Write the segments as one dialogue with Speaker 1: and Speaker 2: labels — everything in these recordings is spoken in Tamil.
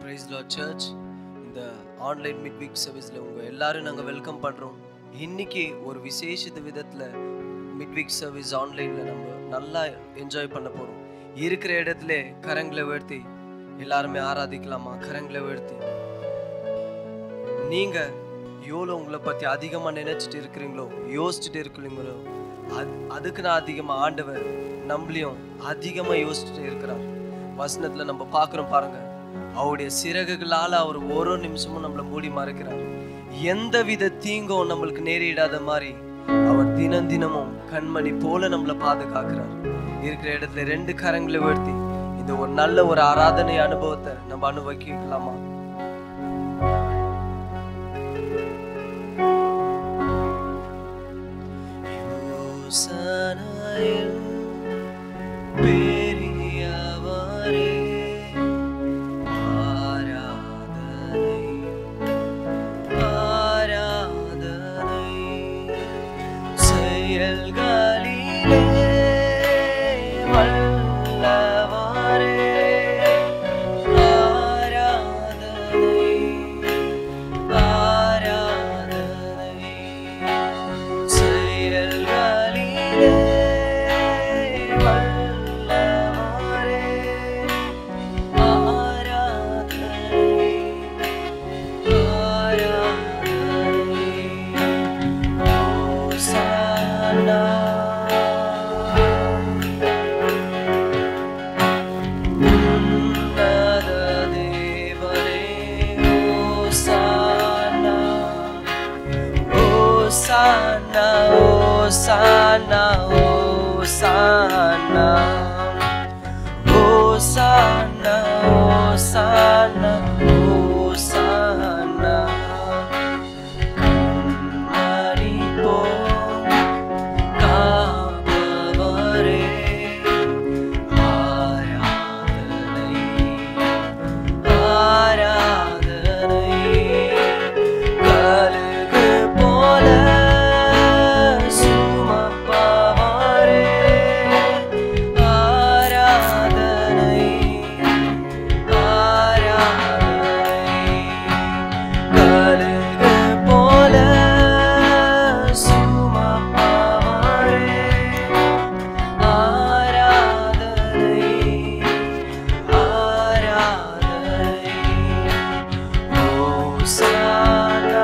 Speaker 1: பிரைஸ் லார்ட் சர்ச் இந்த ஆன்லைன் மிட் வீக் சர்வீஸில் உங்கள் எல்லாரும் நாங்கள் வெல்கம் பண்ணுறோம் இன்னைக்கு ஒரு விசேஷித்த விதத்தில் மிட் வீக் சர்வீஸ் ஆன்லைனில் நம்ம நல்லா என்ஜாய் பண்ண போகிறோம் இருக்கிற இடத்துல கரங்களை உயர்த்தி எல்லாருமே ஆராதிக்கலாமா கரங்களை உயர்த்தி நீங்கள் எவ்வளோ உங்களை பற்றி அதிகமாக நினைச்சிட்டு இருக்கிறீங்களோ யோசிச்சுட்டு இருக்கிறீங்களோ அது அதுக்கு நான் அதிகமாக ஆண்டவர் நம்மளையும் அதிகமாக யோசிச்சுட்டு இருக்கிறார் வசனத்தில் நம்ம பார்க்குறோம் பாருங்க அவருடைய சிறகுகளால் அவர் ஒரு நிமிஷமும் நம்மளை மூடி மறைக்கிறார் எந்தவித தீங்கும் நம்மளுக்கு நேரிடாத மாதிரி அவர் தினம் தினமும் கண்மணி போல நம்மளை பாதுகாக்கிறார் இருக்கிற இடத்துல ரெண்டு கரங்களை உயர்த்தி இந்த ஒரு நல்ல ஒரு ஆராதனை அனுபவத்தை நம்ம அனுபவிக்கலாமா யோசனையில் பெரியவரே ஆராதனை ஆராதனை செயல்களிலே வல்லவரே ஆராதனை ஆராதனை செயல்களிலே வல்லவரே ஆராதனை ஆராதனை ஓசானா உன்னத தேவனே ஓசானா ஓசானா ஓசானா ஓசானா ஓசானா ஓசானா ஓசானா கண்மணி போல் காப்பவரே ஆராதனை ஆராதனை கழுகு போல சுமப்பவரே ஆராதனை ஆராதனை கழுகு போல சுமப்பவரே ஆராதனை ஆராதனை ஓசானா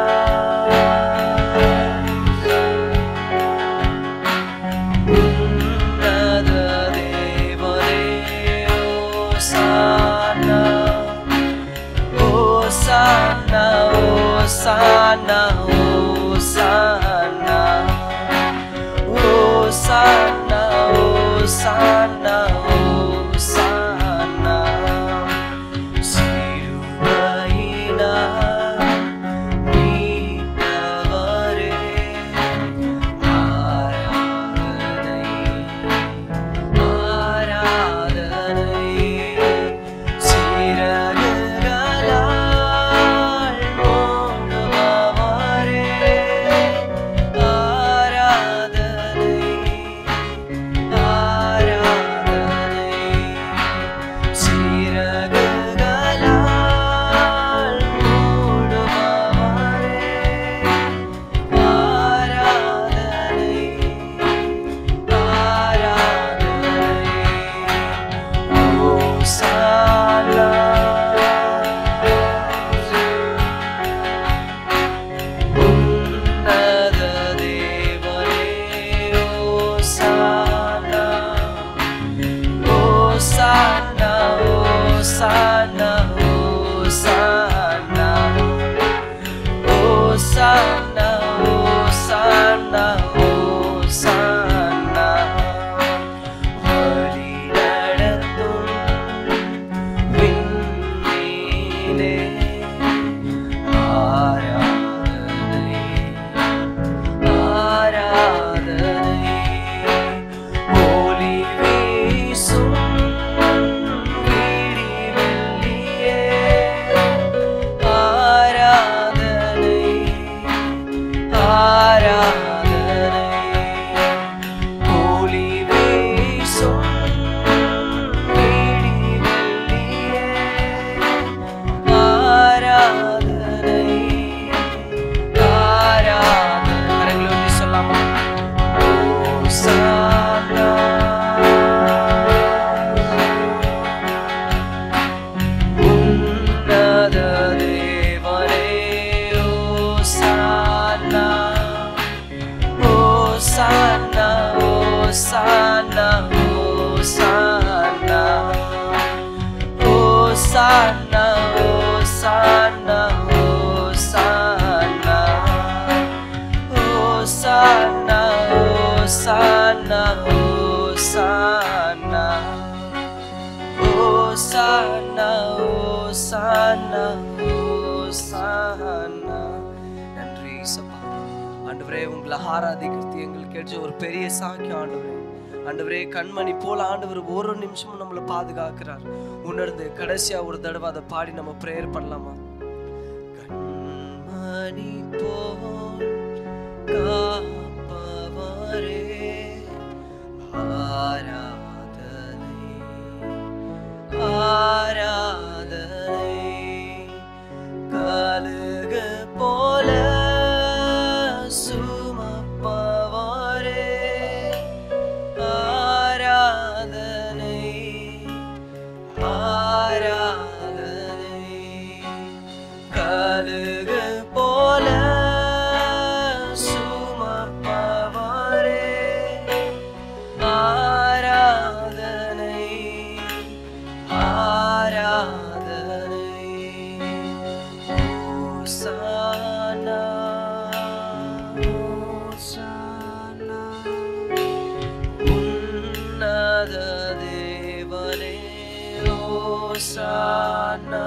Speaker 1: உன்னத தேவனே ஓசானா ஓசானா ஓசானா ஓசானா ஓசானா ஓசானா ஓசானா சிறுமையினா மீட்டவரே ஆராதனை ஆராதனை சிறகுகளால் மூடுபவரே ஆராதனை ஆராதனை சிறகுகளால் மூடுபவரே ஆராதனை ஆராதனை ஓசானா உன்னத தேவனே ஓசானா ஓசானா ஓசானா ஓசானா ஓசானா ஓசானா ஓசானா வழி நடத்தும் விண்மீனே ஆராதனை ஆராதனை ஒளி வீசும் விடிவெள்ளியே ஆண்டவரே உங்களை ஆராதிக்கிறது எங்களுக்கு கிடைச்ச ஒரு பெரிய சாக்கியம் ஆண்டவரே ஆண்டவரே கண்மணி போல ஆண்டவர் ஒரு நிமிஷமும் நம்மளை பாதுகாக்கிறார் உணர்ந்து கடைசியா ஒரு தடவை அதை பாடி நம்ம ப்ரேயர் பண்ணலாமா கண்மணி போல் காப்பவரே ஆராதனை ஆராதனை கழுகு போல சுமப்பவரே ஆராதனை ஆராதனை கழுகு போல சுமப்பவரே ஆராதனை ஆராதனை ஓசானா ஓசானா உன்னத தேவனே ஓசானா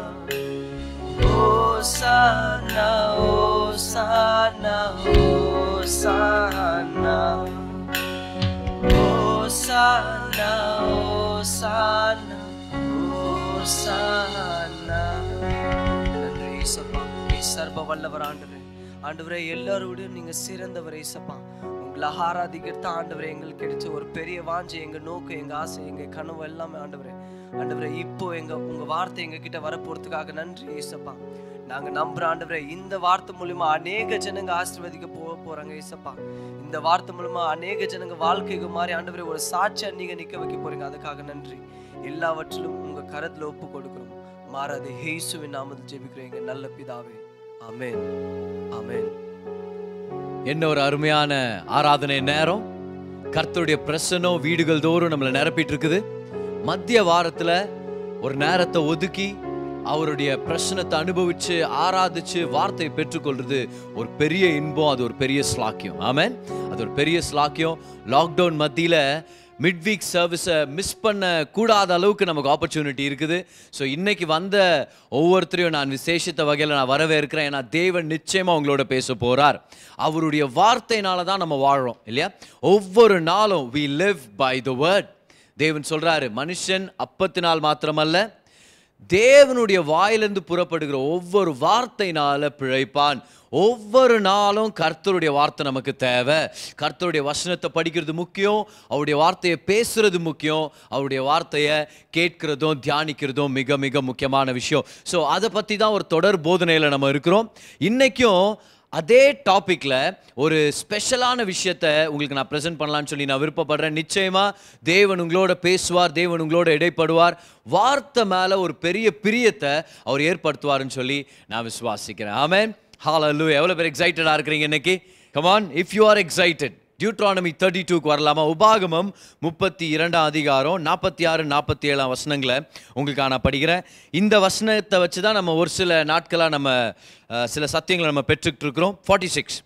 Speaker 1: ஓசானா ஓசானா ஓசானா ஓசானா ஓசானா ஓசானா நன்றி இயேசப்பா நீ சர்வ வல்லவர் ஆண்டவரே ஆண்டவரே எல்லாரோடையும் நீங்க சிறந்தவர் இயேசப்பா உங்களை ஆராதிக்கிறது ஆண்டவரே எங்களுக்கு கிடைச்ச ஒரு பெரிய வாஞ்சை எங்க நோக்கு எங்க ஆசை எங்க கனவு எல்லாமே ஆண்டவரே ஆண்டவரே இப்போ எங்க உங்க வார்த்தை எங்க கிட்ட வரப்போறதுக்காக நன்றி இயேசப்பா நாங்க நம்புற ஆண்டவரே இந்த வார்த்தை மூலியமா அநேக ஜனங்க ஆசீர்வதிக்க போக போறாங்க இயேசப்பா இந்த வார்த்தை மூலமா அநேக ஜனங்க வாழ்க்கைக்கு மாறி ஆண்டவரே ஒரு சாட்சியா நீங்க நிக்க வைக்க போறீங்க அதுக்காக நன்றி எல்லாவற்றிலும் உங்க கரத்துல ஒப்பு கொடுக்கிறோம் மாறாது ஹேசுவின் நாமத்தில் ஜெபிக்கிறீங்க நல்ல பிதாவே ஆமென் ஆமென்
Speaker 2: என்ன ஒரு அருமையான ஆராதனை நேரம் கர்த்தருடைய பிரசனம் வீடுகள் தோறும் நம்மளை நிரப்பிட்டு இருக்குது மத்திய வாரத்துல ஒரு நேரத்தை ஒதுக்கி அவருடைய பிரசனத்தை அனுபவிச்சு ஆராதிச்சு வார்த்தையை பெற்றுக்கொள்றது ஒரு பெரிய இன்பம் அது ஒரு பெரிய ஸ்லாக்கியம் ஆமென் அது ஒரு பெரிய ஸ்லாக்கியம் லாக்டவுன் மத்தியில மிட் வீக் சர்வீஸை மிஸ் பண்ண கூடாத அளவுக்கு நமக்கு ஆப்பர்ச்சுனிட்டி இருக்குது ஸோ இன்னைக்கு வந்த ஒவ்வொருத்தரையும் நான் விசேஷித்த வகையில் நான் வரவேற்கிறேன் ஏன்னா தேவன் நிச்சயமாக உங்களோட பேச போகிறார் அவருடைய வார்த்தையினால தான் நம்ம வாழ்கிறோம் இல்லையா ஒவ்வொரு நாளும் we live by the word தேவன் சொல்றாரு மனுஷன் அப்பத்தினால் மாத்திரமல்ல தேவனுடைய வாயிலிருந்து புறப்படுகிற ஒவ்வொரு வார்த்தையினால பிழைப்பான் ஒவ்வொரு நாளும் கர்த்தருடைய வார்த்தை நமக்கு தேவை கர்த்தருடைய வசனத்தை படிக்கிறது முக்கியம் அவருடைய வார்த்தையை பேசுறது முக்கியம் அவருடைய வார்த்தையை கேட்கிறதும் தியானிக்கிறதும் மிக மிக முக்கியமான விஷயம் ஸோ அதை பற்றி தான் ஒரு தொடர் போதனையில் நம்ம இருக்கிறோம் இன்னைக்கும் அதே டாபிக்ல ஒரு ஸ்பெஷலான விஷயத்த உங்களுக்கு நான் ப்ரெசென்ட் பண்ணலாம்னு சொல்லி நான் விருப்பப்படுறேன் நிச்சயமா தேவன் உங்களோட பேசுவார் தேவன் உங்களோட இடைப்படுவார் வார்த்தை மேல ஒரு பெரிய பிரியத்தை அவர் ஏற்படுத்துவாருன்னு சொல்லி நான் விசுவாசிக்கிறேன் ஆமென் ஹalleluya எவ்வளவு பேர் எக்ஸைட்டடா இருக்கிறீங்க இன்னைக்கு come on if you are excited Deuteronomy thirty டூக்கு வரலாமா உபாகமம் முப்பத்தி இரண்டாம் அதிகாரம் நாற்பத்தி ஆறு நாற்பத்தி ஏழாம் வசனங்களை உங்களுக்கு நான் படிக்கிறேன் இந்த வசனத்தை வச்சு தான் நம்ம ஒரு சில நாட்களாக நம்ம அஹ், சில சத்தியங்களை நம்ம பெற்றுக்கிட்டு இருக்கிறோம் ஃபார்ட்டி சிக்ஸ்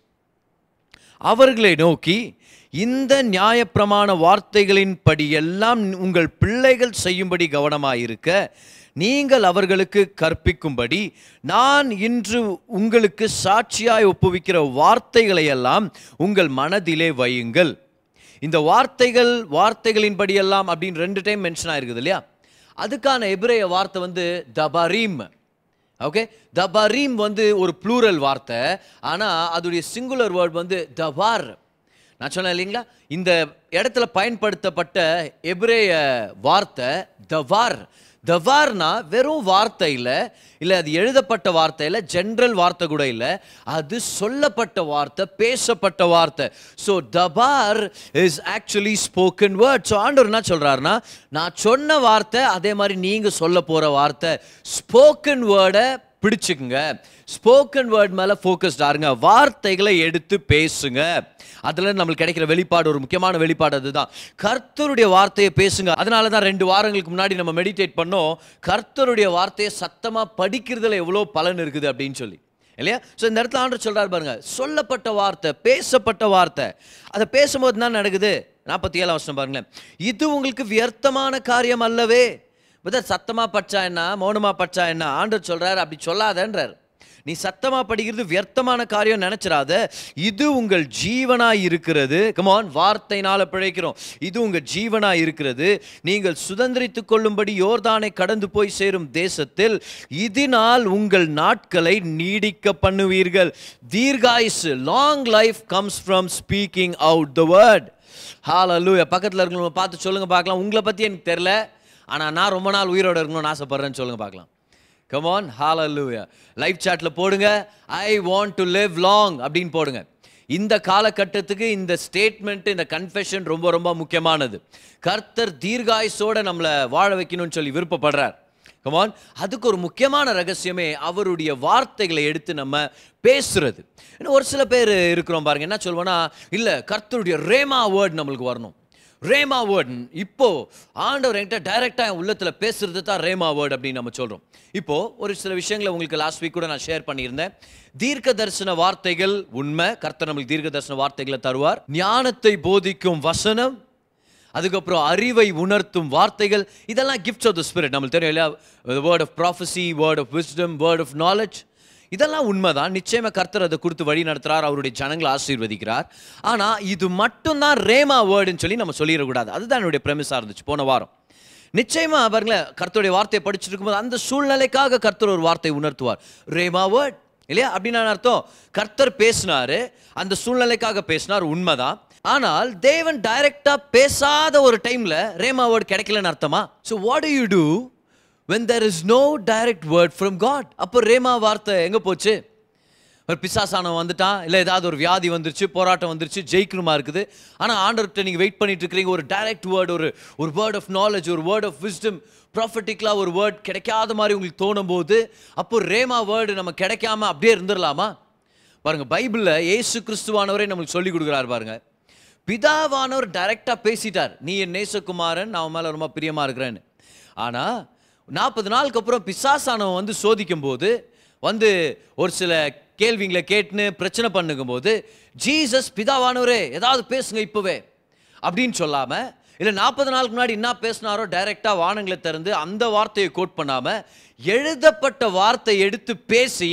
Speaker 2: அவர்களை நோக்கி இந்த நியாயப்பிரமாண வார்த்தைகளின் படியெல்லாம் உங்கள் பிள்ளைகள் செய்யும்படி கவனமாயிருக்க நீங்கள் அவர்களுக்கு கற்பிக்கும்படி நான் இன்று உங்களுக்கு சாட்சியாய் ஒப்புவிக்கிற வார்த்தைகளை எல்லாம் உங்கள் மனதிலே வையுங்கள் இந்த வார்த்தைகள் வார்த்தைகளின்படியெல்லாம் அப்படின்னு ரெண்டு டைம் மென்ஷன் ஆயிருக்குது இல்லையா அதுக்கான எபிரேய வார்த்தை வந்து தபரீம் ஓகே தபரீம் வந்து ஒரு ப்ளூரல் வார்த்தை ஆனால் அதோடைய சிங்குலர் வேர்ட் வந்து தபார் நான் சொன்னேன் இல்லைங்களா இந்த இடத்துல பயன்படுத்தப்பட்ட எபிரேய வார்த்தை தவார் தவார்னா வெறும் வார்த்தை இல்லை இல்லை அது எழுதப்பட்ட வார்த்தை இல்லை ஜென்ரல் வார்த்தை கூட இல்லை அது சொல்லப்பட்ட வார்த்தை பேசப்பட்ட வார்த்தை ஸோ தபார் is actually spoken word so ஆண்டவர் என்ன சொல்கிறாருன்னா நான் சொன்ன வார்த்தை அதே மாதிரி நீங்கள் சொல்ல போகிற வார்த்தை ஸ்போக்கன் வேர்டை பிடிச்சுக்குங்க ஸ்போக்கன் வேர்ட் மேலே ஃபோக்கஸ்ட் ஆருங்க வார்த்தைகளை எடுத்து பேசுங்க அதில் நம்மளுக்கு கிடைக்கிற வெளிப்பாடு ஒரு முக்கியமான வெளிப்பாடு அதுதான் கர்த்தருடைய வார்த்தையை பேசுங்க அதனால தான் ரெண்டு வாரங்களுக்கு முன்னாடி நம்ம மெடிடேட் பண்ணோம் கர்த்தருடைய வார்த்தையை சத்தமாக படிக்கிறதுல எவ்வளோ பலன் இருக்குது அப்படின்னு சொல்லி இல்லையா ஸோ இந்த இடத்துல ஆண்டர் சொல்றாரு பாருங்க சொல்லப்பட்ட வார்த்தை பேசப்பட்ட வார்த்தை அதை பேசும்போது என்ன நடக்குது நாற்பத்தி ஏழாம் வருஷம் பாருங்களேன் இது உங்களுக்கு வியர்த்தமான காரியம் அல்லவே பதர் சத்தமா பச்சா என்ன மௌனமா பச்சா என்ன ஆண்டர் சொல்றாரு அப்படி சொல்லாதன்றார் நீ சத்தமா படிக்கிறது வியர்த்தமான காரியம் நினைச்சிடாத இது உங்கள் ஜீவனாய் இருக்கிறது கமான் வார்த்தையினால பிழைக்கிறோம் இது உங்க ஜீவனாய் இருக்கிறது நீங்கள் சுதந்திரித்துக் கொள்ளும்படி யோர்தானை கடந்து போய் சேரும் தேசத்தில் இதனால் உங்கள் நாட்களை நீடிக்க பண்ணுவீர்கள் தீர்காயுசு long life comes from speaking out the word ஹalleluya பக்கத்தில் இருக்கிறவங்க பார்த்து சொல்லுங்க பார்க்கலாம் உங்களை பத்தி எனக்கு தெரியல ஆனா நான் ரொம்ப நாள் உயிரோட இருக்கணும்னு ஆசைப்படுறேன்னு சொல்லுங்க பார்க்கலாம் கம் ஆன் ஹalleluya லைவ் சாட்ல போடுங்க I want to live long அப்படின்னு போடுங்க இந்த காலகட்டத்துக்கு இந்த ஸ்டேட்மெண்ட் இந்த கன்ஃபெஷன் ரொம்ப ரொம்ப முக்கியமானது கர்த்தர் தீர்காயுசோட நம்மளை வாழ வைக்கணும்னு சொல்லி விருப்பப்படுறார் கமான் அதுக்கு ஒரு முக்கியமான ரகசியமே அவருடைய வார்த்தைகளை எடுத்து நம்ம பேசுறது இன்னும் ஒரு சில பேர் இருக்கிறோம் பாருங்க என்ன சொல்லுவோன்னா இல்லை கர்த்தருடைய ரேமா வேர்ட் நம்மளுக்கு வரணும் ரேமா வேர்ட் இப்போ ஆண்டவர் என்கிட்ட டைரக்டா என் உள்ளத்துல பேசுறது தான் ரேமா வேர்ட் அப்படின்னு நம்ம சொல்றோம் இப்போ ஒரு சில விஷயங்களை உங்களுக்கு லாஸ்ட் வீக் கூட நான் ஷேர் பண்ணியிருந்தேன் தீர்க்க தரிசன வார்த்தைகள் உண்மை கர்த்தர் நம்மளுக்கு தீர்க்க தரிசன வார்த்தைகளை தருவார் ஞானத்தை போதிக்கும் வசனம் அதுக்கப்புறம் அறிவை உணர்த்தும் வார்த்தைகள் இதெல்லாம் கிஃப்ட்ஸ் ஆஃப் த ஸ்பிரிட் நம்மளுக்கு தெரியும் இல்லையா word of prophecy word of wisdom word of knowledge இதெல்லாம் உண்மைதான் நிச்சயமா கர்த்தர் அதை கொடுத்து வழி நடத்துறார் அவருடைய ஜனங்களை ஆசீர்வதிக்கிறார் ஆனா இது மட்டும்தான் ரேமா வேர்டுன்னு சொல்லி நம்ம சொல்லிடக்கூடாது அதுதான் என்னுடைய பிரமிஸா இருந்துச்சு போன வாரம் நிச்சயமா பாருங்களேன் கர்த்தருடைய வார்த்தையை படிச்சுட்டு இருக்கும்போது அந்த சூழ்நிலைக்காக கர்த்தர் ஒரு வார்த்தை உணர்த்துவார் ரேமா வேர்ட் இல்லையா அப்படின்னு அர்த்தம் கர்த்தர் பேசினாரு அந்த சூழ்நிலைக்காக பேசினார் உண்மைதான் ஆனால் தேவன் டைரக்டா பேசாத ஒரு டைம்ல ரேமா வேர்ட் கிடைக்கலன்னு அர்த்தமா so what you do when there is no direct word from God அப்போ ரேமா வார்த்தை எங்க போச்சு ஒரு பிசாசானம் வந்துட்டான் இல்லை ஏதாவது ஒரு வியாதி வந்துருச்சு போராட்டம் வந்துருச்சு ஜெயிக்கணுமா இருக்குது ஆனால் ஆண்டவர்கிட்ட நீங்கள் வெயிட் பண்ணிட்டு இருக்கிறீங்க ஒரு டைரக்ட் வேர்ட் ஒரு ஒரு வேர்ட் ஆஃப் நாலேஜ் ஒரு வேர்ட் ஆஃப் விஸ்டம் ப்ராஃபட்டிக்கலாக ஒரு வேர்ட் கிடைக்காத மாதிரி உங்களுக்கு தோணும் போது அப்போ ரேமா வேர்டு நம்ம கிடைக்காம அப்படியே இருந்துடலாமா பாருங்க பைபிளில் இயேசு கிறிஸ்துவானவரே நமக்கு சொல்லி கொடுக்குறாரு பாருங்க பிதாவானவர் டைரக்டாக பேசிட்டார் நீ என் நேசகுமாரன் நான் உன் மேலே ரொம்ப பிரியமாக இருக்கிறேன்னு ஆனால் நாற்பது நாளுக்கு அப்புறம் பிசாசானவன் வந்து சோதிக்கும் போது வந்து ஒரு சில கேள்விங்களை கேட்டுன்னு பிரச்சனை பண்ணுக்கும் போது ஜீசஸ் பிதாவானவரே ஏதாவது பேசுங்க இப்போவே அப்படின்னு சொல்லாம இல்லை நாற்பது நாளுக்கு முன்னாடி என்ன பேசினாரோ டைரெக்டாக வானங்களை திறந்து அந்த வார்த்தையை கோட் பண்ணாம எழுதப்பட்ட வார்த்தை எடுத்து பேசி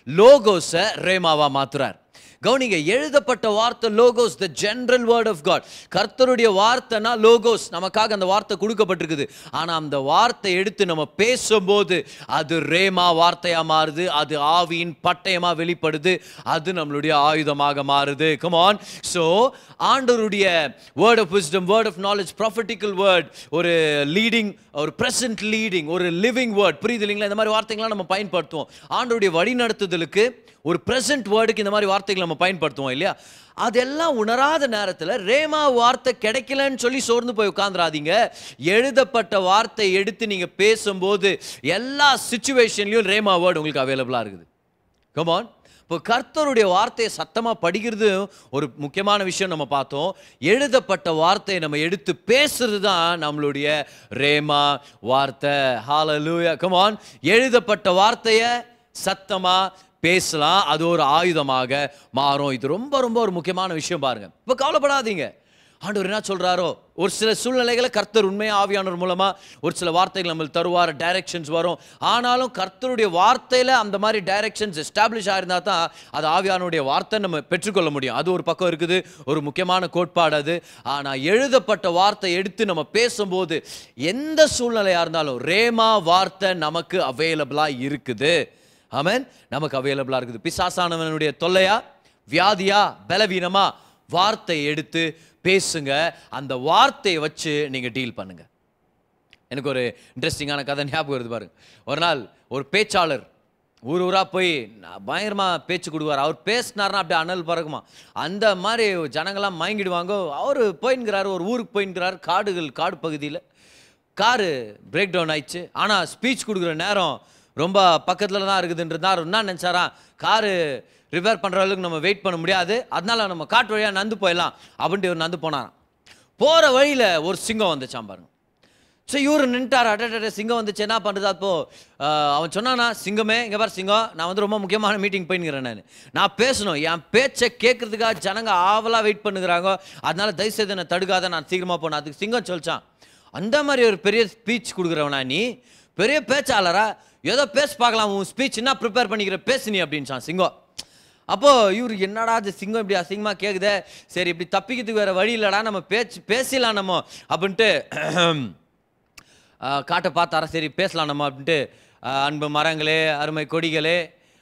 Speaker 2: லோகோஸை ரேமாவா மாத்துறார் கவனிங்க எழுதப்பட்ட வார்த்தை லோகோஸ் the general word of God கர்த்தருடைய வார்த்தைனா லோகோஸ் நமக்காக அந்த வார்த்தை கொடுக்கப்பட்டிருக்குது ஆனா அந்த வார்த்தை எடுத்து நம்ம பேசும்போது அது ரேமா வார்த்தையா மாறுது அது ஆவியின் பட்டயமா வெளிப்படுது அது நம்மளுடைய ஆயுதமாக மாறுது கம் ஆன் ஸோ ஆண்டவருடைய word of wisdom word of knowledge prophetical word ஒரு லீடிங் ஒரு ப்ரெசன்ட் லீடிங் ஒரு லிவிங் வேர்ட் புரியுது இல்லைங்களா இந்த மாதிரி வார்த்தைகள்லாம் நம்ம பயன்படுத்துவோம் ஆண்டவருடைய வழிநடத்துதலுக்கு ஒரு ப்ரெசன்ட் வேர்டுக்கு இந்த மாதிரி வார்த்தைகள் நம்ம பயன்படுத்துவோம் இல்லையா அதெல்லாம் உணராத நேரத்தில் ரேமா வார்த்தை கிடைக்கலன்னு சொல்லி சோர்ந்து போய் உட்காந்துராதீங்க எழுதப்பட்ட வார்த்தை எடுத்து நீங்கள் பேசும்போது எல்லா சுச்சுவேஷன்லையும் ரேமா வேர்டு உங்களுக்கு அவைலபிளாக இருக்குது கமான் இப்போ கர்த்தருடைய வார்த்தையை சத்தமாக படிக்கிறது ஒரு முக்கியமான விஷயம் நம்ம பார்த்தோம் எழுதப்பட்ட வார்த்தையை நம்ம எடுத்து பேசுறது தான் நம்மளுடைய ரேமா வார்த்தை ஹalleluya கமான் எழுதப்பட்ட வார்த்தையை சத்தமா பேசலாம் அது ஒரு ஆயுதமாக மாறும் இது ரொம்ப ரொம்ப ஒரு முக்கியமான விஷயம் பாருங்க இப்போ கவலைப்படாதீங்க ஆண்டவர் என்ன சொல்றாரோ ஒரு சில சூழ்நிலைகளை கர்த்தர் உண்மையா ஆவியானவர் மூலமா ஒரு சில வார்த்தைகள் நம்மளுக்கு தருவார் டைரக்ஷன்ஸ் வரும் ஆனாலும் கர்த்தருடைய வார்த்தையில அந்த மாதிரி டைரக்ஷன்ஸ் எஸ்டாப்ளிஷ் ஆயிருந்தா தான் அது ஆவியானுடைய வார்த்தை நம்ம பெற்றுக்கொள்ள முடியும் அது ஒரு பக்கம் இருக்குது ஒரு முக்கியமான கோட்பாடு அது ஆனா எழுதப்பட்ட வார்த்தை எடுத்து நம்ம பேசும்போது எந்த சூழ்நிலையா இருந்தாலும் ரேமா வார்த்தை நமக்கு அவைலபிளா இருக்குது ஆமென் நமக்கு அவைலபிளா இருக்குது பிசாசானவனுடைய தொல்லையா வியாதியா பலவீனமா வார்த்தை எடுத்து பேசுங்க அந்த வார்த்தையை வச்சு நீங்க டீல் பண்ணுங்க எனக்கு ஒரு இன்ட்ரெஸ்டிங்கான கதை ஞாபகம் வருது பாருங்க ஒரு நாள் ஒரு பேச்சாளர் ஊர் ஊரா போய் நான் பயங்கரமா பேச்சு கொடுவார் அவர் பேசினார்னா அப்படியே அனல் பறக்குமா அந்த மாதிரி ஜனங்கள்லாம் மயங்கிடுவாங்க அவர் போயின்கிறாரு ஒரு ஊருக்கு போயின்கிறார் காடுகள் காடு பகுதியில் காரு பிரேக் டவுன் ஆயிடுச்சு ஆனால் ஸ்பீச் கொடுக்குற நேரம் ரொம்ப பக்கத்தில் தான் இருக்குதுன்றதார் என்ன நினச்சாரா காரு ரிப்பேர் பண்ணுற அளவுக்கு நம்ம வெயிட் பண்ண முடியாது அதனால நம்ம காட்டு வழியாக நந்து போயிடலாம் அப்படின்ட்டு இவர் நந்து போனாராம் போகிற வழியில் ஒரு சிங்கம் வந்துச்சாம் பாருங்க ஸோ இவர் நின்ட்டார் அடட சிங்கம் வந்துச்சு என்ன பண்ணுறது அப்போ ஆஹ், அவன் சொன்னானா சிங்கமே இங்கே பாரு சிங்கம் நான் வந்து ரொம்ப முக்கியமான மீட்டிங் போயின்னுக்கிறேன் நான் நான் பேசணும் என் பேச்சை கேட்கறதுக்காக ஜனங்க ஆவலாக வெயிட் பண்ணுகிறாங்க அதனால தயவுசெய்து என்னை தடுக்காத நான் சீக்கிரமாக போனேன் அதுக்கு சிங்கம் சொல்லிச்சான் அந்த மாதிரி ஒரு பெரிய ஸ்பீச் கொடுக்குறவனா நீ பெரிய பேச்சாளரா ஏதோ பேச பார்க்கலாம் உன் ஸ்பீச் என்ன ப்ரிப்பேர் பண்ணிக்கிற பேசு நீ அப்படின்ச்சான் சிங்கம் அப்போ இவர் என்னடா அது சிங்கம் இப்படி அசிங்கமாக கேட்குதே சரி இப்படி தப்பிக்கிறதுக்கு வேற வழி இல்லடா நம்ம பேச்சு பேசலாம் நம்ம அப்படின்ட்டு ஆஹ், காட்டை பார்த்தாரா சரி பேசலாம் நம்ம அப்படின்ட்டு ஆஹ், அன்பு மரங்களே அருமை கொடிகளே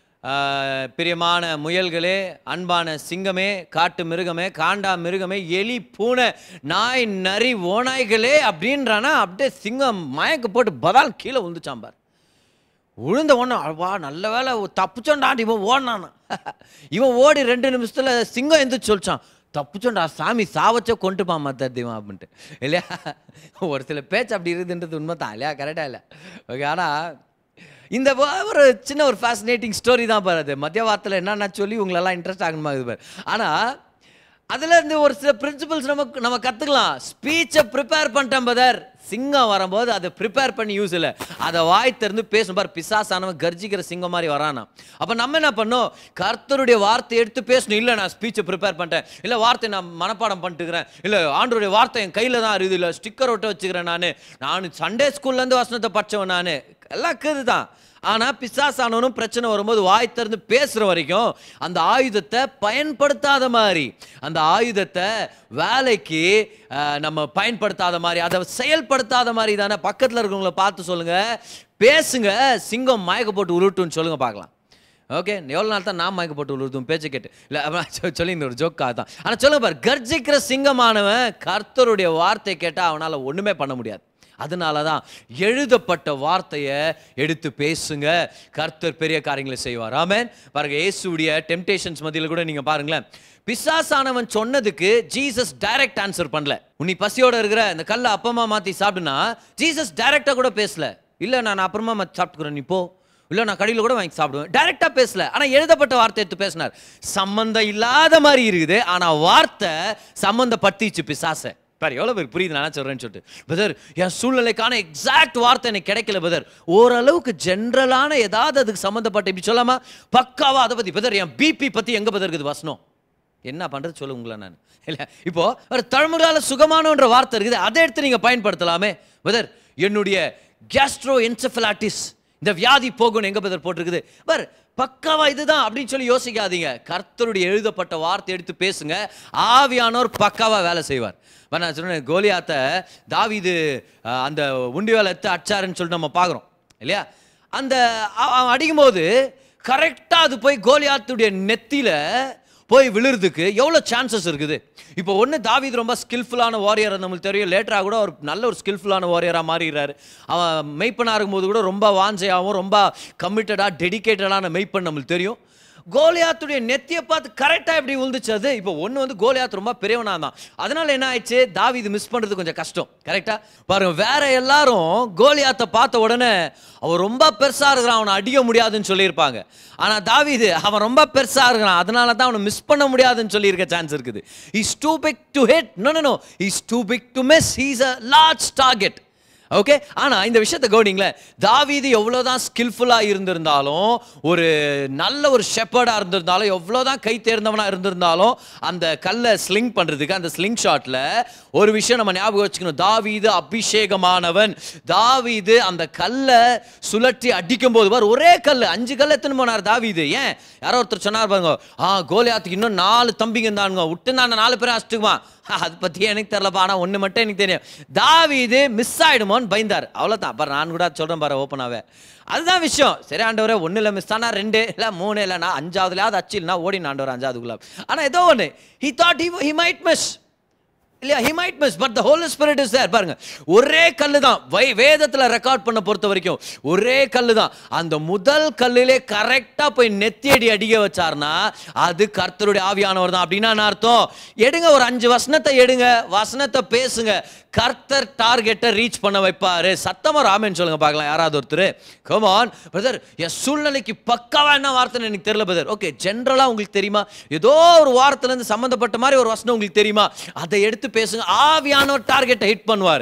Speaker 2: ஆஹ், பிரியமான முயல்களே அன்பான சிங்கமே காட்டு மிருகமே காண்டா மிருகமே எலி பூனை நாய் நரி ஓநாய்களே அப்படின்றானா அப்படியே சிங்கம் மயக்க போட்டு பதால் கீழே விழுந்துச்சான் பார் விழுந்த உடனே வா நல்ல வேலை தப்புச்சோண்டாண்டி இவன் ஓடினான் இவன் ஓடி ரெண்டு நிமிஷத்துல சிங்கம் எந்திரிச்சு சொல்லிச்சான் தப்புச்சோண்டா சாமி சாவச்சே கொண்டுப்பான் மத்த தெய்வம் அப்படின்ட்டு இல்லையா ஒரு சில பேச்சு அப்படி இருக்குதுன்றது உண்மை தான் இல்லையா கரெக்டாக இல்லை ஓகே ஆனால் இந்த வ- ஒரு சின்ன ஒரு ஃபேசினேட்டிங் ஸ்டோரி தான் பாரு அது மத்திய வாரத்தில் என்னென்ன சொல்லி உங்களெல்லாம் இன்ட்ரெஸ்ட் ஆகணுமா இது பாரு ஆனால் அதுல இருந்து ஒரு சில பிரின்சிபல்ஸ் நமக்கு நம்ம கத்துக்கலாம் ஸ்பீச்சை ப்ரிப்பேர் பண்ணிட்டேன் பதர் சிங்கம் வரும்போது அதை ப்ரிப்பேர் பண்ணி யூஸ் இல்லை அதை வாய் திறந்து பேசும் பார் பிசாசானவன் கர்ஜிக்கிற சிங்கம் மாதிரி வரானா அப்போ நம்ம என்ன பண்ணோம் கர்த்தருடைய வார்த்தை எடுத்து பேசணும் இல்லை நான் ஸ்பீச்சை ப்ரிப்பேர் பண்ணிட்டேன் இல்லை வார்த்தை நான் மனப்பாடம் பண்ணிட்டுக்கிறேன் இல்லை ஆண்டருடைய வார்த்தை என் கையில் தான் இருக்குது இல்லை ஸ்டிக்கர் ஒட்ட வச்சுக்கிறேன் நான் நான் சண்டே ஸ்கூல்லேருந்து வசனத்தை படிச்சவன் நான் எல்லாம் இருக்குது தான் ஆனால் பிசாசானவனும் பிரச்சனை வரும்போது வாய் திறந்து பேசுகிற வரைக்கும் அந்த ஆயுதத்தை பயன்படுத்தாத மாதிரி அந்த ஆயுதத்தை வேலைக்கு அஹ், நம்ம பயன்படுத்தாத மாதிரி அதை செயல்படுத்தாத மாதிரி தானே பக்கத்தில் இருக்கவங்கள பார்த்து சொல்லுங்க பேசுங்க சிங்கம் மயக்க போட்டு உருட்டுன்னு சொல்லுங்க பார்க்கலாம் ஓகே எவ்வளோ நாள் தான் நான் மயக்க போட்டு உருதும் பேச்சு கேட்டு இல்லை சொல்லி இந்த ஒரு ஜோக்காக தான் ஆனால் சொல்லுங்க பாரு கர்ஜிக்கிற சிங்கமானவன் கர்த்தருடைய வார்த்தை கேட்டால் அவனால் ஒன்றுமே பண்ண முடியாது அதனால தான் எழுதப்பட்ட வார்த்தையை எடுத்து பேசுங்க கர்த்தர் பெரிய காரியங்களை செய்வார் ஆமென் பாருங்க இயேசுடைய டெம்டேஷன்ஸ் மத்தியில் கூட நீங்க பாருங்களேன் பிசாசானவன் சொன்னதுக்கு ஜீசஸ் டைரக்ட் ஆன்சர் பண்ணல உன்னை பசியோட இருக்கிற இந்த கல்லை அப்பமா மாத்தி சாப்பிடுனா ஜீசஸ் டைரக்டா கூட பேசல இல்ல நான் அப்புறமா மாத்தி சாப்பிட்டுக்கிறேன் நீ போ இல்ல நான் கடையில் கூட வாங்கி சாப்பிடுவேன் டைரக்டா பேசல ஆனா எழுதப்பட்ட வார்த்தை எடுத்து பேசினார் சம்பந்தம் இல்லாத மாதிரி இருக்குது ஆனா வார்த்தை சம்பந்தப்படுத்திச்சு பிசாசை பாரு எவ்வளோ பேர் புரியுது நான் சொல்கிறேன்னு சொல்லிட்டு பதர் என் சூழ்நிலைக்கான எக்ஸாக்ட் வார்த்தை எனக்கு கிடைக்கல பதர் ஓரளவுக்கு ஜென்ரலான ஏதாவது அதுக்கு சம்மந்தப்பட்ட இப்படி சொல்லாமா பக்காவா அதை பற்றி பதர் என் பிபி பற்றி எங்கே பதர் இருக்குது வசனம் என்ன பண்ணுறது சொல்லு உங்களை நான் இல்லை இப்போ ஒரு தழுமுறால சுகமானன்ற வார்த்தை இருக்குது அதை எடுத்து நீங்கள் பயன்படுத்தலாமே பதர் என்னுடைய கேஸ்ட்ரோ என்செஃபலாட்டிஸ் இந்த வியாதி போகணும் எங்க பதர் போட்டிருக்குது பார் பக்காவா இதுதான் அப்படின்னு சொல்லி யோசிக்காதீங்க கர்த்தருடைய எழுதப்பட்ட வார்த்தை எடுத்து பேசுங்க ஆவியானோர் பக்காவா வேலை செய்வார் பார், நான் சொன்னேன் கோலியாத்தை தாவீது அஹ், அந்த உண்டி வேலை எடுத்து அடிச்சாருன்னு சொல்லிட்டு நம்ம பார்க்குறோம் இல்லையா அந்த அவ- அவன் அடிக்கும்போது கரெக்டாக அது போய் கோலியாத்துடைய நெத்தியில போய் விழுறதுக்கு எவ்வளோ சான்சஸ் இருக்குது இப்போ ஒன்று தாவீது ரொம்ப ஸ்கில்ஃபுல்லான வாரியர் நம்மளுக்கு தெரியும் லேட்டராக கூட ஒரு நல்ல ஒரு ஸ்கில்ஃபுல்லான வாரியராக மாறிடுறாரு அவன் மெய்ப்பனாக இருக்கும்போது கூட ரொம்ப வாஞ்சையாகவும் ரொம்ப கமிட்டடாக டெடிகேட்டடான மெய்ப்பன் நம்மளுக்கு தெரியும் கோலியாத்துடைய நெத்தியை பார்த்து கரெக்டாக எப்படி விழுந்துச்சு அது இப்போ ஒன்று வந்து கோலியாத் ரொம்ப பெரியவனா தான் அதனால என்ன ஆயிடுச்சு தாவீது மிஸ் பண்ணுறது கொஞ்சம் கஷ்டம் கரெக்டாக பாருங்க வேற எல்லாரும் கோலியாத்தை பார்த்த உடனே அவன் ரொம்ப பெருசாக இருக்கிறான் அவனை அடிக்க முடியாதுன்னு சொல்லியிருப்பாங்க ஆனால் தாவீது அவன் ரொம்ப பெருசாக இருக்கிறான் அதனால தான் அவனை மிஸ் பண்ண முடியாதுன்னு சொல்லியிருக்க சான்ஸ் இருக்குது is too big to hit no no no is too big to miss he's a large target okay ஆனா இந்த விஷயத்தை கவனிங்களேன் தாவீது எவ்வளவுதான் ஸ்கில்ஃபுல்லா இருந்திருந்தாலும் ஒரு நல்ல ஒரு ஷெப்பர்டா இருந்திருந்தாலும் எவ்வளவுதான் கை தேர்ந்தவனா இருந்திருந்தாலும் அந்த கல்லை ஸ்லிங் பண்றதுக்கு அந்த ஸ்லிங் ஷாட்ல ஒரு விஷயம் நம்ம ஞாபகம் வச்சுக்கணும் தாவீது அபிஷேகமானவன் தாவீது அந்த கல்லை சுழற்றி அடிக்கும் போது பாரு ஒரே கல் அஞ்சு கல் எத்தனை போனார் தாவீது ஏன் யாரோ ஒருத்தர் சொன்னார் பாருங்க ஆ கோலியாத்துக்கு இன்னும் நாலு தம்பிங்க இருந்தானுங்க விட்டு நான் நாலு பேரும் அடிச்சுக்குமா அது பத்தி எனக்கு தெரியலப்பா ஆனா ஒண்ணு மட்டும் எனக்கு தெரியும் தாவீது மிஸ் ஆயிடுமோன்னு பயந்தார் அவ்வளவுதான் அப்புறம் நான் கூட சொல்றேன் பாரு ஓப்பனாவே அதுதான் விஷயம் சரி ஆண்டவரே ஒண்ணு இல்ல மிஸ் ஆனா ரெண்டு இல்ல மூணு இல்ல நான் அஞ்சாவதுலயாவது அச்சு இல்லைனா ஓடி ஆண்டவர் அஞ்சாவதுக்குள்ள ஆனா ஏதோ ஒண்ணு he thought he might miss இல்லையா he might miss but the whole spirit is there பாருங்க ஒரே கல்லு தான் வை வேதத்தில் ரெக்கார்ட் பண்ண பொறுத்த வரைக்கும் ஒரே கல்லு தான் அந்த முதல் கல்லிலே கரெக்டாக போய் நெத்தியடி அடிக்க வச்சார்னா அது கர்த்தருடைய ஆவியானவர் தான் அப்படின்னா என்ன அர்த்தம் எடுங்க ஒரு அஞ்சு வசனத்தை எடுங்க வசனத்தை பேசுங்க கர்த்தர் டார்கெட்டை ரீச் பண்ண வைப்பாரு சத்தமா ராமன் சொல்லுங்க பார்க்கலாம் யாராவது ஒருத்தர் கமான் பிரதர் என் சூழ்நிலைக்கு பக்காவா என்ன வார்த்தைன்னு எனக்கு தெரியல பிரதர் ஓகே ஜென்ரலாக உங்களுக்கு தெரியுமா ஏதோ ஒரு வாரத்துலேருந்து சம்மந்தப்பட்ட மாதிரி ஒரு வசனம் உங்களுக்கு தெரியுமா அதை எடுத்து பேசுங்க ஆவியானவர் டார்கெட்டை ஹிட் பண்ணுவார்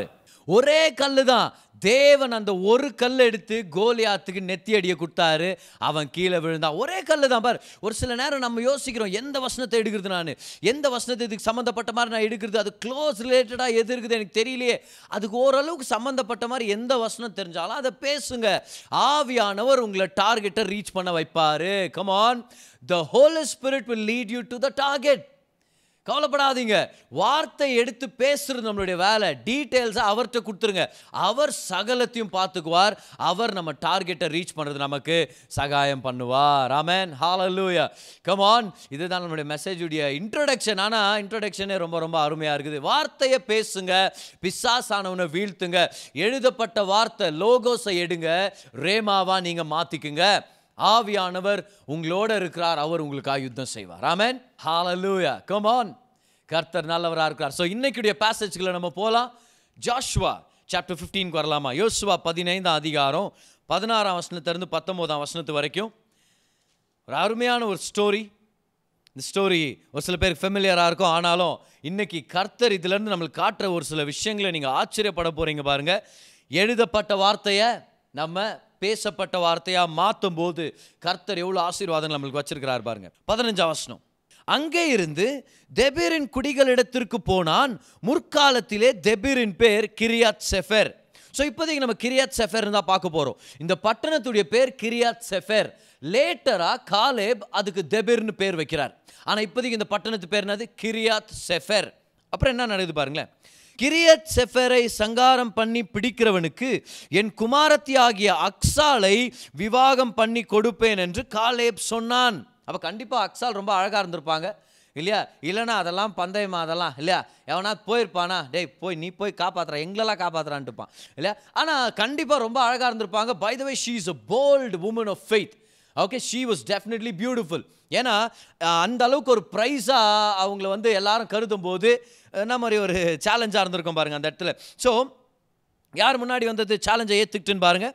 Speaker 2: ஒரே கல்லு தான் தேவன் அந்த ஒரு கல் எடுத்து கோலியாத்துக்கு நெத்தி அடியை கொடுத்தாரு அவன் கீழே விழுந்தான் ஒரே கல்லு தான் பார் ஒரு சில நேரம் நம்ம யோசிக்கிறோம் எந்த வசனத்தை எடுக்கிறது நான் எந்த வசனத்தை இதுக்கு சம்மந்தப்பட்ட மாதிரி நான் எடுக்கிறது அது க்ளோஸ் ரிலேட்டடாக எது இருக்குது எனக்கு தெரியலையே அதுக்கு ஓரளவுக்கு சம்மந்தப்பட்ட மாதிரி எந்த வசனம் தெரிஞ்சாலும் அதை பேசுங்க ஆவியானவர் உங்களை டார்கெட்டை ரீச் பண்ண வைப்பாரு come on the whole spirit will lead you to the target கவலைப்படாதீங்க வார்த்தை எடுத்து பேசுறது நம்மளுடைய வேலை டீட்டெயில்ஸை அவர்கிட்ட கொடுத்துருங்க அவர் சகலத்தையும் பார்த்துக்குவார் அவர் நம்ம டார்கெட்டை ரீச் பண்ணுறது நமக்கு சகாயம் பண்ணுவார் ஆமேன் ஹாலலூயா கமான் இதுதான் நம்மளுடைய மெசேஜுடைய இன்ட்ரடக்ஷன் ஆனால் இன்ட்ரடக்ஷனே ரொம்ப ரொம்ப அருமையாக இருக்குது வார்த்தையை பேசுங்க பிசாசானவனை வீழ்த்துங்க எழுதப்பட்ட வார்த்தை லோகோஸை எடுங்க ரேமாவா நீங்கள் மாற்றிக்குங்க ஆவியானவர் உங்களோட இருக்கிறார் அவர் உங்களுக்காக யுத்தம் செய்வார் ஆமென் ஹalleluya come on கர்த்தர் நல்லவராக இருக்கிறார் ஸோ இன்னைக்குடைய பேசேஜ்களை நம்ம போகலாம் ஜாஷ்வா சாப்டர் ஃபிஃப்டீன்க்கு வரலாமா யோசுவா பதினைந்தாம் அதிகாரம் பதினாறாம் வசனத்திலிருந்து பத்தொம்போதாம் வசனத்து வரைக்கும் ஒரு அருமையான ஒரு ஸ்டோரி இந்த ஸ்டோரி ஒரு சில பேருக்கு ஃபெமிலியராக இருக்கும் ஆனாலும் இன்னைக்கு கர்த்தர் இதுலேருந்து நம்மளுக்கு காட்டுற ஒரு சில விஷயங்களை நீங்கள் ஆச்சரியப்பட போகிறீங்க பாருங்க எழுதப்பட்ட வார்த்தையை நம்ம பேசப்பட்ட வார்த்தையாக மாற்றும் போது கர்த்தர் எவ்வளோ ஆசீர்வாதங்கள் நம்மளுக்கு வச்சிருக்கிறார் பாருங்க பதினஞ்சாம் வசனம் அங்கே இருந்து தெபீரின் குடிகளிடத்திற்கு போனான் முற்காலத்திலே தெபீரின் பேர் கிரியாத் செஃபர் ஸோ இப்போதைக்கு நம்ம கிரியாத் செஃபர் தான் பார்க்க போகிறோம் இந்த பட்டணத்துடைய பேர் கிரியாத் செஃபர் லேட்டராக காலேப் அதுக்கு தெபிர்னு பேர் வைக்கிறார் ஆனால் இப்போதைக்கு இந்த பட்டணத்து பேர் என்னது கிரியாத் செஃபர் அப்புறம் என்ன நடக்குது பாருங்களேன் கிரியத் செஃபரை சங்காரம் பண்ணி பிடிக்கிறவனுக்கு என் குமாரத்தி ஆகிய அக்சாலை விவாகம் பண்ணி கொடுப்பேன் என்று காலேப் சொன்னான் அப்போ கண்டிப்பாக அக்சால் ரொம்ப அழகாக இருந்திருப்பாங்க இல்லையா இல்லைனா அதெல்லாம் பந்தயமா அதெல்லாம் இல்லையா எவனா போயிருப்பானா டேய் போய் நீ போய் காப்பாத்துற எங்களெல்லாம் காப்பாத்துறான்ட்டுப்பான் இல்லையா ஆனால் கண்டிப்பாக ரொம்ப அழகாக இருந்திருப்பாங்க by the way she is a bold woman of faith okay she was definitely beautiful ஏன்னா அஹ், அந்த அளவுக்கு ஒரு ப்ரைஸாக அவங்கள வந்து எல்லாரும் கருதும் போது என்ன மாதிரி ஒரு சேலஞ்சாக இருந்திருக்கும் பாருங்க அந்த இடத்துல ஸோ யார் முன்னாடி வந்தது சேலஞ்சை ஏற்றுக்கிட்டுன்னு பாருங்க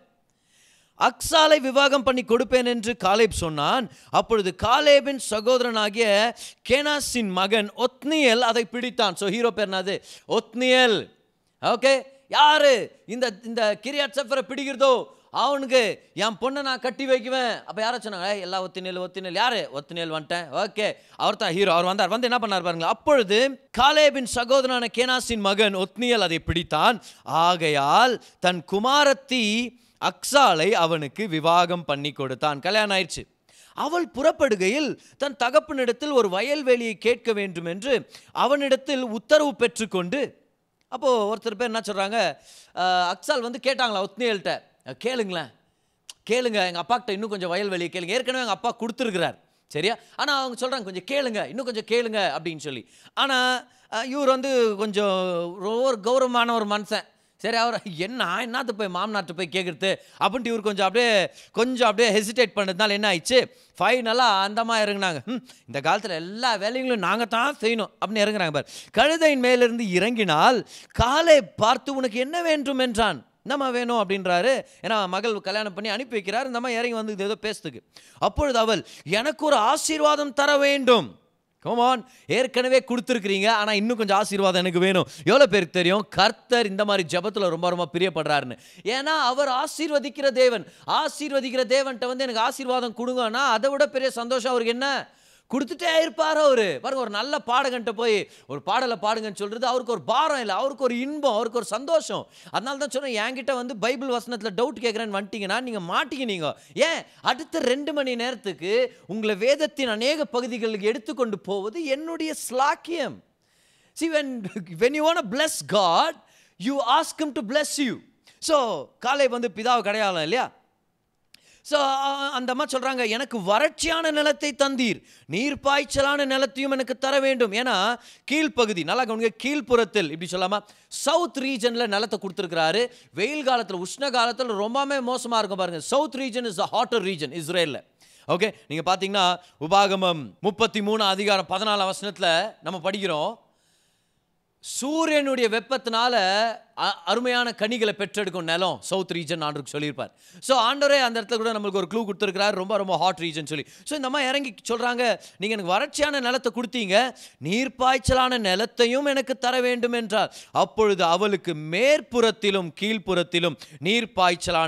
Speaker 2: அக்சாலை விவாகம் பண்ணி கொடுப்பேன் என்று காலேப் சொன்னான் அப்பொழுது காலேபின் சகோதரனாகிய கேனாஸின் மகன் ஒத்னியல் அதை பிடித்தான் ஸோ ஹீரோ பேர் என்னது ஒத்னியல் ஓகே யாரு இந்த இந்த கிரியாட் சஃபரை பிடிக்கிறதோ அவனுக்கு என் பொண்ணை நான் கட்டி வைக்குவேன் அப்போ யாரை சொன்னாங்க "ஏய், எல்லா ஒத்தினேல் ஒத்தினேல் யாரு ஒத்தினேல் வந்துட்டேன் ஓகே அவர் தான் ஹீரோ அவர் வந்தார் வந்து என்ன பண்ணார் பாருங்க அப்பொழுது காலேபின் சகோதரனான கேனாஸின் மகன் ஒத்னியல் அதை பிடித்தான் ஆகையால் தன் குமாரத்தி அக்சாலை அவனுக்கு விவாகம் பண்ணி கொடுத்தான் கல்யாணம் ஆயிடுச்சு அவள் புறப்படுகையில் தன் தகப்பனிடத்தில் ஒரு வயல்வெளியை கேட்க வேண்டும் என்று அவனிடத்தில் உத்தரவு பெற்றுக்கொண்டு அப்போது ஒருத்தர் பேர் என்ன சொல்கிறாங்க அக்சால் வந்து கேட்டாங்களா ஒத்னியல்கிட்ட கேளுங்களேன் கேளுங்க எங்கள் அப்பாக்கிட்ட இன்னும் கொஞ்சம் வயல்வெளியை கேளுங்க ஏற்கனவே எங்கள் அப்பா கொடுத்துருக்கிறார் சரியா ஆனால் அவங்க சொல்கிறாங்க கொஞ்சம் கேளுங்க இன்னும் கொஞ்சம் கேளுங்க அப்படின்னு சொல்லி ஆனால் இவர் வந்து கொஞ்சம் ஒரு கௌரவமான ஒரு மனுஷன் சரி அவர் என்ன என்னத்து போய் மாமனார்ட்ட போய் கேட்குறது அப்படின்ட்டு இவர் கொஞ்சம் அப்படியே கொஞ்சம் அப்படியே ஹெசிடேட் பண்ணதுனால என்ன ஆயிடுச்சு ஃபைனலாக அந்தமாக இறங்குனாங்க "ம், இந்த காலத்தில் எல்லா வேலைகளும் நாங்கள் தான் செய்யணும் அப்படின்னு இறங்குறாங்க பார் கழுதையின் மேலிருந்து இறங்கினால் காலை பார்த்து உனக்கு என்ன வேண்டும் என்றான் என்னம்மா வேணும் அப்படின்றாரு ஏன்னா மகள் கல்யாணம் பண்ணி அனுப்பி வைக்கிறார் இந்த அம்மா இறங்கி வந்து ஏதோ பேசுதுக்கு அப்பொழுது அவள் எனக்கு ஒரு ஆசீர்வாதம் தர வேண்டும் கமான் ஏற்கனவே கொடுத்துருக்கிறீங்க ஆனால் இன்னும் கொஞ்சம் ஆசீர்வாதம் எனக்கு வேணும் எவ்வளோ பேருக்கு தெரியும் கர்த்தர் இந்த மாதிரி ஜெபத்தில் ரொம்ப ரொம்ப பிரியப்படுறாருன்னு ஏன்னா அவர் ஆசீர்வதிக்கிற தேவன் ஆசீர்வதிக்கிற தேவன்கிட்ட வந்து எனக்கு ஆசீர்வாதம் கொடுங்கன்னா அதை விட பெரிய சந்தோஷம் அவருக்கு என்ன கொடுத்துட்டே இருப்பார் அவரு பாருங்க ஒரு நல்ல பாடகன்ட்ட போய் ஒரு பாடலை பாடுங்கன்னு சொல்றது அவருக்கு ஒரு பாரம் இல்லை அவருக்கு ஒரு இன்பம் அவருக்கு ஒரு சந்தோஷம் அதனால தான் சொன்னேன் என்கிட்ட வந்து பைபிள் வசனத்தில் டவுட் கேட்குறேன்னு வந்துட்டீங்கன்னா நீங்கள் மாட்டீங்க நீங்கள் ஏன் அடுத்த ரெண்டு மணி நேரத்துக்கு உங்களை வேதத்தின் அநேக பகுதிகளுக்கு எடுத்துக்கொண்டு போவது என்னுடைய ஸ்லாக்கியம் See, when, when you want to bless God, you ask Him to bless you. So காலை வந்து பிதாவை கிடையாது இல்லையா ஸோ அந்த அம்மா சொல்கிறாங்க எனக்கு வறட்சியான நிலத்தை தந்தீர் நீர் பாய்ச்சலான நிலத்தையும் எனக்கு தர வேண்டும் ஏன்னா கீழ்ப்பகுதி நல்லா கவனிங்க கீழ்ப்புறத்தில் இப்படி சொல்லாமா சவுத் ரீஜனில் நிலத்தை கொடுத்துருக்கிறாரு வெயில் காலத்தில் உஷ்ண காலத்தில் ரொம்பவே மோசமாக இருக்கும் பாருங்கள் south region is a hotter region இஸ்ரேலில் ஓகே நீங்கள் பார்த்தீங்கன்னா உபாகமம் முப்பத்தி மூணு அதிகாரம் பதினாலாம் வசனத்தில் நம்ம படிக்கிறோம் சூரியனுடைய வெப்பத்தினால அ- அருமையான கனிகளை பெற்றெடுக்கும் நிலம் சவுத் ரீஜன் ஆண்டருக்கு சொல்லியிருப்பார் ஸோ ஆண்டவரே அந்த இடத்துல கூட நம்மளுக்கு ஒரு க்ளூ கொடுத்துருக்கிறார் ரொம்ப ரொம்ப ஹாட் ரீஜன் சொல்லி ஸோ இந்த அம்மா இறங்கி சொல்கிறாங்க நீங்கள் எனக்கு வறட்சியான நிலத்தை கொடுத்தீங்க நீர்ப்பாய்ச்சலான நிலத்தையும் எனக்கு தர வேண்டும் என்றார் அப்பொழுது அவளுக்கு மேற்புறத்திலும் கீழ்ப்புறத்திலும் நீர்ப்பாய்ச்சலான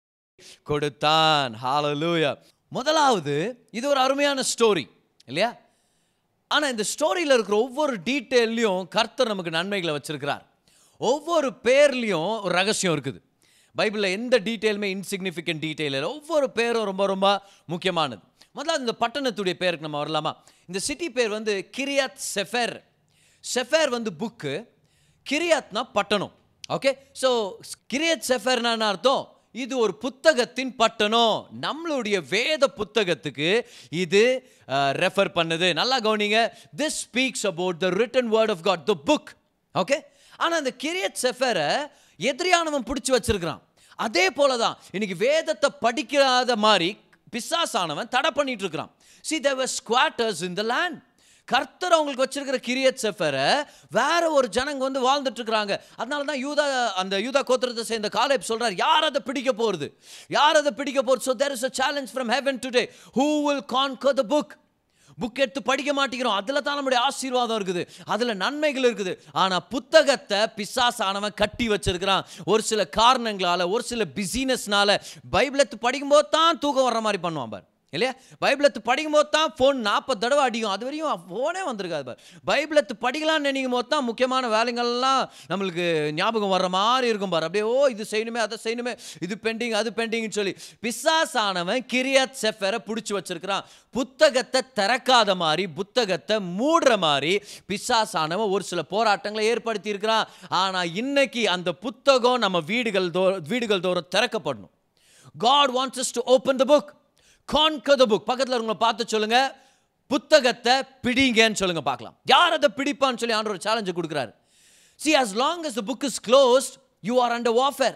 Speaker 2: கொடுத்தான் ஹalleluya முதலாவது இது ஒரு அருமையான ஸ்டோரி இல்லையா ஆனால் இந்த ஸ்டோரியில் இருக்கிற ஒவ்வொரு டீட்டெயில்லையும் கர்த்தர் நமக்கு நன்மைகளை வச்சிருக்கிறார் ஒவ்வொரு பேர்லேயும் ஒரு ரகசியம் இருக்குது பைபிளில் எந்த டீட்டெயிலுமே இன்சிக்னிஃபிகண்ட் டீட்டெயில் இல்லை ஒவ்வொரு பேரும் ரொம்ப ரொம்ப முக்கியமானது முதல்ல இந்த பட்டணத்துடைய பேருக்கு நம்ம வரலாமா இந்த சிட்டி பேர் வந்து கிரியாத் செஃபர் செஃபர் வந்து புக்கு கிரியாத்னா பட்டணம் ஓகே ஸோ கிரியத் செஃபர்னா என்ன அர்த்தம் இது ஒரு புத்தகத்தின் பட்டணம் நம்மளுடைய வேத புத்தகத்துக்கு இது ரெஃபர் பண்ணுது நல்லா கவனிங்க this speaks about the written word of God the book okay ஆனால் அந்த கிரியத் செஃபரை எதிரியானவன் பிடிச்சி வச்சிருக்கிறான் அதே போல தான் இன்னைக்கு வேதத்தை படிக்காத மாதிரி பிசாசானவன் தடை பண்ணிட்டு இருக்கிறான் C Thevar ஸ்குவாட்டர்ஸ் in the land கர்த்தர் அவங்களுக்கு வச்சிருக்கிற கிரியத் செஃபரை வேற ஒரு ஜனங்க வந்து வாழ்ந்துட்டு இருக்கிறாங்க அதனால தான் யூதா அந்த யூதா கோத்திரத்தை சேர்ந்த காலேப் சொல்றார் யார் அதை பிடிக்க போறது யார் அதை பிடிக்க போறது so there is a challenge from heaven today who will conquer the book book எடுத்து படிக்க மாட்டேங்கிறோம் அதில் தான் நம்முடைய ஆசீர்வாதம் இருக்குது அதில் நன்மைகள் இருக்குது ஆனால் புத்தகத்தை பிசாசானவன் கட்டி வச்சிருக்கிறான் ஒரு சில காரணங்களால ஒரு சில பிஸினஸ்னால பைபிள் எடுத்து படிக்கும்போது தான் தூக்கம் வர்ற மாதிரி பண்ணுவான் பார் இல்லையா பைபிள் எடுத்து படிக்கும்போது தான் ஃபோன் நாற்பது தடவை அடிக்கும் அது வரையும் ஃபோனே வந்திருக்காது பார் பைபிள் எடுத்து படிக்கலாம்னு நினைக்கும் போது தான் முக்கியமான வேலைகள்லாம் நம்மளுக்கு ஞாபகம் வர்ற மாதிரி இருக்கும் பார் அப்படியே ஓ இது செய்யணுமே அதை செய்யணுமே இது பெண்டிங் அது பெண்டிங்னு சொல்லி பிசாசானவன் கிரியாத் செஃபரை பிடிச்சி வச்சிருக்கிறான் புத்தகத்தை திறக்காத மாதிரி புத்தகத்தை மூடுற மாதிரி பிசாசானவன் ஒரு சில போராட்டங்களை ஏற்படுத்தி இருக்கிறான் ஆனால் இன்னைக்கு அந்த புத்தகம் நம்ம வீடுகள் தோ வீடுகள் தோறும் திறக்கப்படணும் God wants us to open the book conquer the book பக்கத்தில் உங்களை பார்த்து சொல்லுங்க புத்தகத்தை பிடிங்கன்னு சொல்லுங்க பார்க்கலாம் யார் அதை பிடிப்பான்னு சொல்லி ஆண்டவர் சேலஞ்சு கொடுக்குறாரு see as long as the book is closed you are under warfare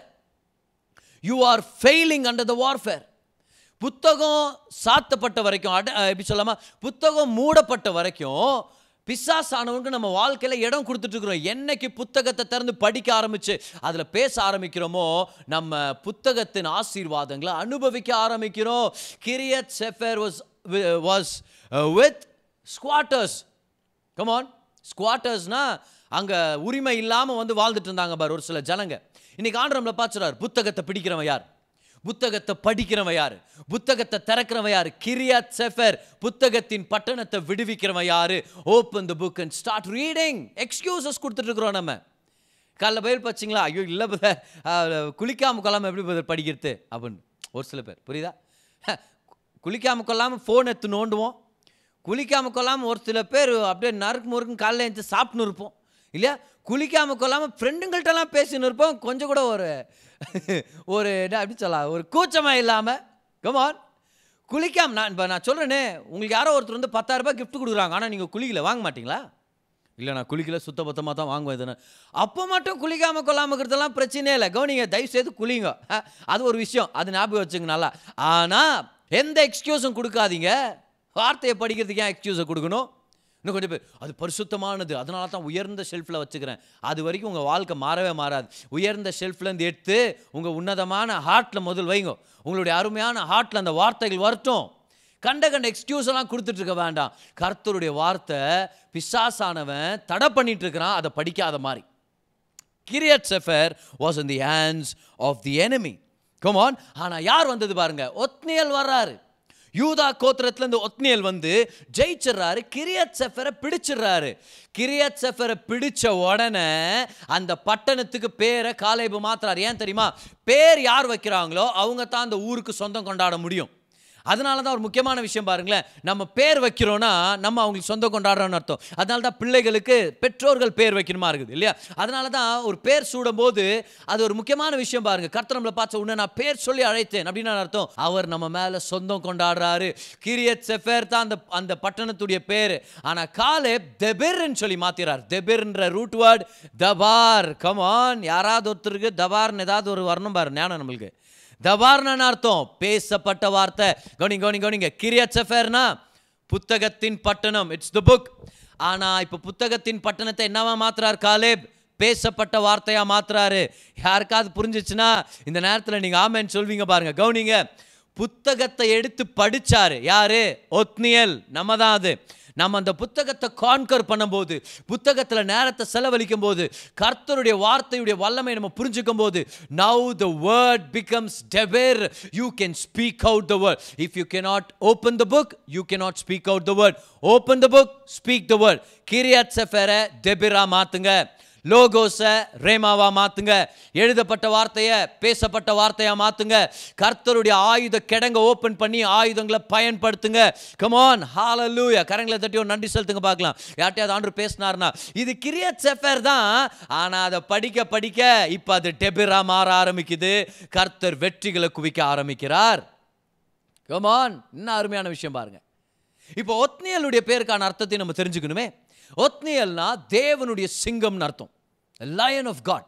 Speaker 2: you are failing under the warfare புத்தகம் சாத்தப்பட்ட வரைக்கும் அட அஹ் எப்படி சொல்லாமா புத்தகம் மூடப்பட்ட வரைக்கும் பிசாசானவனுக்கு நம்ம வாழ்க்கையில் இடம் கொடுத்துட்டு இருக்கிறோம் என்னைக்கு புத்தகத்தை திறந்து படிக்க ஆரம்பிச்சு அதில் பேச ஆரம்பிக்கிறோமோ நம்ம புத்தகத்தின் ஆசீர்வாதங்களை அனுபவிக்க ஆரம்பிக்கிறோம் Kiriath Sepher was was with squatters come on ஸ்குவாட்டர்ஸ்னா அங்கே உரிமை இல்லாமல் வந்து வாழ்ந்துட்டு இருந்தாங்க பார் ஒரு சில ஜனங்க இன்னைக்கு ஆண்டரம்ல பார்த்துறாரு புத்தகத்தை பிடிக்கிறவன் யார் புத்தகத்தை படிக்கிறவன் யார் புத்தகத்தை திறக்கிறவன் யார் கிரியாத் செஃபர் புத்தகத்தின் பட்டணத்தை விடுவிக்கிறவன் யார் open the book and start reading excuses கொடுத்துட்டு இருக்கிறோம் நம்ம காலைல பயில் பச்சிங்களா ஐயோ இல்லை brother. அஹ், குளிக்காம கொள்ளாமல் எப்படி brother படிக்கிறது அப்படின்னு ஒரு சில பேர் புரியுதா குளிக்காம கொள்ளாமல் ஃபோன் எடுத்து நோண்டுவோம் குளிக்காம கொள்ளாமல் ஒரு சில பேர் அப்படியே நறுக்கு முறுக்குன்னு காலைல எழுந்து சாப்பிட்டுன்னு இருப்போம் இல்லையா குளிக்காம கொள்ளாமல் ஃப்ரெண்டுங்கள்ட்டலாம் பேசின்னு இருப்போம் கொஞ்சம் கூட ஒரு ஒரு என்ன அப்படி சொல்லலாம் ஒரு கூச்சமாக இல்லாமல் கமான் குளிக்காம நான் இப்போ நான் சொல்கிறேனே உங்களுக்கு யாரோ ஒருத்தர் வந்து பத்தாயிரம் ரூபாய் gift கொடுக்குறாங்க ஆனால் நீங்கள் குளிக்கல வாங்க மாட்டீங்களா இல்லை நான் குளிக்கல சுத்தபத்தமாக தான் வாங்குவேன் இதுன்னு அப்போ மட்டும் குளிக்காமல் கொள்ளாமல் இருக்கிறதெல்லாம் பிரச்சனையே இல்லை கவனிங்க தயவு செய்து குளிங்க அஹ், அது ஒரு விஷயம் அது ஞாபகம் வச்சுங்க நல்லா ஆனால் எந்த எக்ஸ்கியூஸும் கொடுக்காதீங்க வார்த்தையை படிக்கிறதுக்கு ஏன் எக்ஸ்கியூஸை கொடுக்கணும் இன்னும் கொஞ்சம் பேர் அது பரிசுத்தமானது அதனால தான் உயர்ந்த ஷெல்ஃபில் வச்சுக்கிறேன் அது வரைக்கும் உங்கள் வாழ்க்கை மாறவே மாறாது உயர்ந்த ஷெல்ஃப்லேருந்து எடுத்து உங்கள் உன்னதமான ஹார்ட்டில் முதல் வைங்க உங்களுடைய அருமையான ஹார்ட்டில் அந்த வார்த்தைகள் வரட்டும் கண்ட கண்ட எக்ஸ்கியூஸ் எல்லாம் கொடுத்துட்டு இருக்க வேண்டாம் கர்த்தருடைய வார்த்தை பிசாசானவன் தடை பண்ணிட்டு இருக்கிறான் அதை படிக்காத மாதிரி Kiriath Sepher was in the hands of the enemy come on ஆனா யார் வந்தது பாருங்க ஒத்னியல் வர்றாரு யூதா கோத்திரத்துலேருந்து ஒத்னியல் வந்து ஜெயிச்சிடுறாரு கிரியத் செஃபரை பிடிச்சிடுறாரு கிரியத் செஃபரை பிடிச்ச உடனே அந்த பட்டணத்துக்கு பேரை காலேபு மாத்துறாரு ஏன் தெரியுமா பேர் யார் வைக்கிறாங்களோ அவங்க தான் அந்த ஊருக்கு சொந்தம் கொண்டாட முடியும் அதனால தான் ஒரு முக்கியமான விஷயம் பாருங்களேன் நம்ம பேர் வைக்கிறோன்னா நம்ம அவங்களுக்கு சொந்தம் கொண்டாடுறோம்னு அர்த்தம் அதனால தான் பிள்ளைகளுக்கு பெற்றோர்கள் பேர் வைக்கணுமா இருக்குது இல்லையா அதனால தான் ஒரு பேர் சூடும்போது அது ஒரு முக்கியமான விஷயம் பாருங்க கர்த்தர் நம்மளை பார்த்த உடனே நான் பேர் சொல்லி அழைத்தேன் அப்படின்னு அர்த்தம் அவர் நம்ம மேலே சொந்தம் கொண்டாடுறாரு கிரியத் செஃபேர் தான் அந்த அந்த பட்டணத்துடைய பேர் ஆனால் காலே தெபிர்ன்னு சொல்லி மாத்திறார் தெபிர்ன்ற ரூட் வேர்ட் தபார் கமான் யாராவது ஒருத்தருக்கு தபார்னு ஏதாவது ஒரு வரணும் பாரு ஞானம் நம்மளுக்கு தபார்னு அர்த்தம் பேசப்பட்ட வார்த்தை கவனிங்க கவனிங்க கவனிங்க கிரியத் செஃபேர்னா புத்தகத்தின் பட்டணம் இட்ஸ் த புக் ஆனா இப்ப புத்தகத்தின் பட்டணத்தை என்னவா மாத்துறார் காலேப் பேசப்பட்ட வார்த்தையா மாத்துறாரு யாருக்காவது புரிஞ்சிச்சுன்னா இந்த நேரத்துல நீங்க ஆமென்னு சொல்வீங்க பாருங்க கவுனிங்க புத்தகத்தை எடுத்து படிச்சாரு யாரு ஒத்னியல் நம்ம தான் அது நம்ம அந்த புத்தகத்தை கான்கர் பண்ணும்போது புத்தகத்தில் நேரத்தை செலவழிக்கும் போது கர்த்தருடைய வார்த்தையுடைய வல்லமை நம்ம புரிஞ்சுக்கும் போது now the word becomes Debir you can speak out the word if you cannot open the book you cannot speak out the word open the book speak the word Kiriath செஃபரை டெபிரா மாத்துங்க லோகோஸை ரேமாவா மாத்துங்க எழுதப்பட்ட வார்த்தையை பேசப்பட்ட வார்த்தையா மாத்துங்க கர்த்தருடைய ஆயுத கிடங்க ஓபன் பண்ணி ஆயுதங்களை பயன்படுத்துங்க கமான் ஹalleluya கரங்களை தட்டி ஒரு நன்றி செலுத்துங்க பார்க்கலாம் யார்ட்டையாவது ஆண்டு பேசினார்னா இது கிரியத் செஃபர் தான் ஆனா அதை படிக்க படிக்க இப்போ அது டெபிரா மாற ஆரம்பிக்குது கர்த்தர் வெற்றிகளை குவிக்க ஆரம்பிக்கிறார் கமான் இன்னும் அருமையான விஷயம் பாருங்க இப்போ ஒத்னியலுடைய பேருக்கான அர்த்தத்தை நம்ம தெரிஞ்சுக்கணுமே ஒத்னியல்னா தேவனுடைய சிங்கம்னு அர்த்தம் லயன் ஆஃப் காட்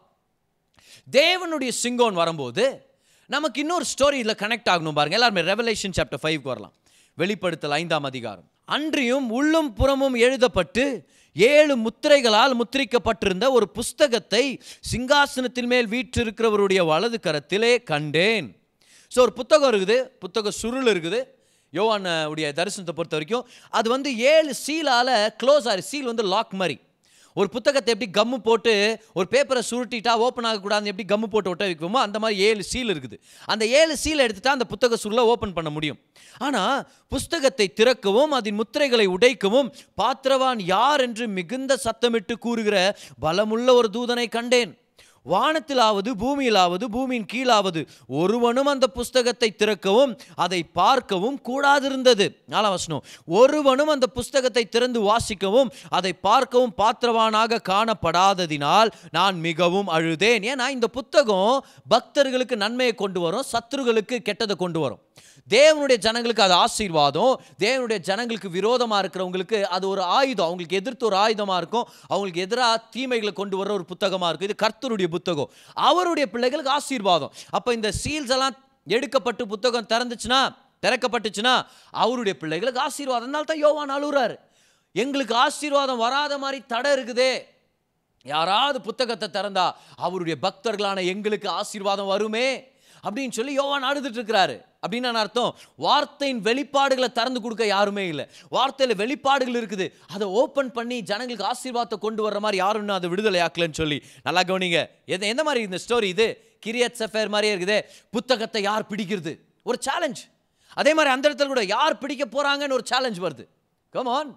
Speaker 2: தேவனுடைய சிங்கம்னு வரும்போது நமக்கு இன்னொரு ஸ்டோரி இதில் கனெக்ட் ஆகணும் பாருங்க எல்லாருமே ரெவலேஷன் சாப்டர் ஃபைவ்க்கு வரலாம் வெளிப்படுத்தல் ஐந்தாம் அதிகாரம் அன்றியும் உள்ளும் புறமும் எழுதப்பட்டு ஏழு முத்திரைகளால் முத்திரிக்கப்பட்டிருந்த ஒரு புஸ்தகத்தை சிங்காசனத்தின் மேல் வீற்றிருக்கிறவருடைய வலது கரத்திலே கண்டேன் ஸோ ஒரு புத்தகம் இருக்குது புத்தக சுருள் இருக்குது யோவான் உடைய தரிசனத்தை பொறுத்த வரைக்கும் அது வந்து ஏழு சீலால் க்ளோஸ் ஆகிரு சீல் வந்து லாக் மாதிரி ஒரு புத்தகத்தை எப்படி கம்மு போட்டு ஒரு பேப்பரை சுருட்டிட்டா ஓப்பன் ஆகக்கூடாதுன்னு எப்படி கம்மு போட்டு ஒட்ட வைக்குமோ அந்த மாதிரி ஏழு சீல் இருக்குது அந்த ஏழு சீல் எடுத்துட்டா அந்த புத்தக சுருளை ஓப்பன் பண்ண முடியும் ஆனால் புஸ்தகத்தை திறக்கவும் அதன் முத்திரைகளை உடைக்கவும் பாத்திரவான் யார் என்று மிகுந்த சத்தமிட்டு கூறுகிற பலமுள்ள ஒரு தூதனை கண்டேன் வானத்திலாவது பூமியிலாவது பூமியின் கீழாவது ஒருவனும் அந்த புஸ்தகத்தை திறக்கவும் அதை பார்க்கவும் கூடாதிருந்தது நாலாம் வசனம் ஒருவனும் அந்த புஸ்தகத்தை திறந்து வாசிக்கவும் அதை பார்க்கவும் பாத்திரவானாக காணப்படாததினால் நான் மிகவும் அழுதேன் ஏன்னா இந்த புத்தகம் பக்தர்களுக்கு நன்மையை கொண்டு வரும் சத்துருகளுக்கு கெட்டதை கொண்டு வரும் தேவனுடைய ஜனங்களுக்கு அது ஆசீர்வாதம் தேவனுடைய ஜனங்களுக்கு விரோதமாக இருக்கிறவங்களுக்கு அது ஒரு ஆயுதம் அவங்களுக்கு எதிர்த்து ஒரு ஆயுதமாக இருக்கும் அவங்களுக்கு எதிராக தீமைகளை கொண்டு வர ஒரு புத்தகமாக இருக்கும் இது கர்த்தருடைய புத்தகம் அவருடைய பிள்ளைகளுக்கு ஆசீர்வாதம் அப்போ இந்த சீல்ஸ் எல்லாம் எடுக்கப்பட்டு புத்தகம் திறந்துச்சுன்னா திறக்கப்பட்டுச்சுன்னா அவருடைய பிள்ளைகளுக்கு ஆசீர்வாதம் அதனால தான் யோவான் அழுகுறாரு எங்களுக்கு ஆசீர்வாதம் வராத மாதிரி தடை இருக்குதே யாராவது புத்தகத்தை திறந்தா அவருடைய பக்தர்களான எங்களுக்கு ஆசீர்வாதம் வருமே அப்படின்னு சொல்லி யோவான் அழுதுட்டு இருக்கிறாரு அப்படின்னு நான் அர்த்தம் வார்த்தையின் வெளிப்பாடுகளை திறந்து கொடுக்க யாருமே இல்லை வார்த்தையில் வெளிப்பாடுகள் இருக்குது அதை ஓப்பன் பண்ணி ஜனங்களுக்கு ஆசீர்வாதத்தை கொண்டு வர்ற மாதிரி யாரும் இன்னும் அதை விடுதலை ஆக்கலன்னு சொல்லி நல்லா கவனிங்க எது எந்த மாதிரி இந்த ஸ்டோரி இது கிரியத் சஃபேர் மாதிரியே இருக்குது புத்தகத்தை யார் பிடிக்கிறது ஒரு சேலஞ்ச் அதே மாதிரி அந்த இடத்துல கூட யார் பிடிக்க போறாங்கன்னு ஒரு சேலஞ்ச் வருது come on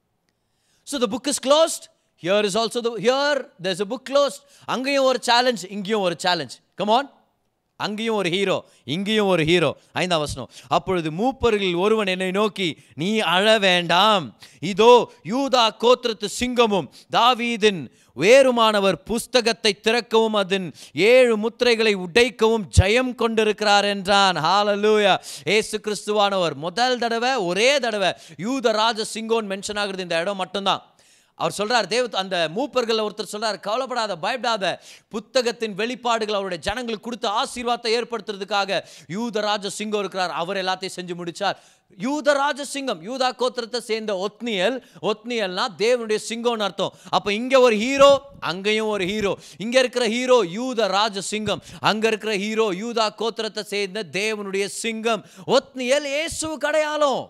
Speaker 2: so the book is closed here is also the here there's a book closed அங்கேயும் ஒரு சேலஞ்ச் இங்கேயும் ஒரு சேலஞ்ச் கம் ஆன் அங்கேயும் ஒரு ஹீரோ இங்கேயும் ஒரு ஹீரோ ஐந்தாம் வசனம் அப்பொழுது மூப்பர்களில் ஒருவன் என்னை நோக்கி நீ அழ வேண்டாம் இதோ யூதா கோத்திரத்து சிங்கமும் தாவீதின் வேறுமானவர் புஸ்தகத்தை திறக்கவும் அதன் ஏழு முத்திரைகளை உடைக்கவும் ஜெயம் கொண்டிருக்கிறார் என்றான் ஹalleluya ஏசு கிறிஸ்துவானவர் முதல் தடவை ஒரே தடவை யூத ராஜ சிங்கோன் மென்ஷன் ஆகுறது இந்த இடம் மட்டும்தான் அவர் சொல்றார் தேவ அந்த மூப்பர்கள் ஒருத்தர் சொல்றார் கவலைப்படாத பயப்படாத புத்தகத்தின் வெளிப்பாடுகள் அவருடைய ஜனங்களுக்கு கொடுத்த ஆசீர்வாதத்தை ஏற்படுத்துறதுக்காக யூதராஜ சிங்கம் இருக்கிறார் அவர் எல்லாத்தையும் செஞ்சு முடிச்சார் யூதராஜ சிங்கம் யூதா கோத்திரத்தை சேர்ந்த ஒத்னியல் ஒத்னியல்னா தேவனுடைய சிங்கம்னு அர்த்தம் அப்ப இங்க ஒரு ஹீரோ அங்கேயும் ஒரு ஹீரோ இங்க இருக்கிற ஹீரோ யூத ராஜ சிங்கம் அங்க இருக்கிற ஹீரோ யூதா கோத்திரத்தை சேர்ந்த தேவனுடைய சிங்கம் ஒத்னியல் இயேசுவுக்கு அடையாளம்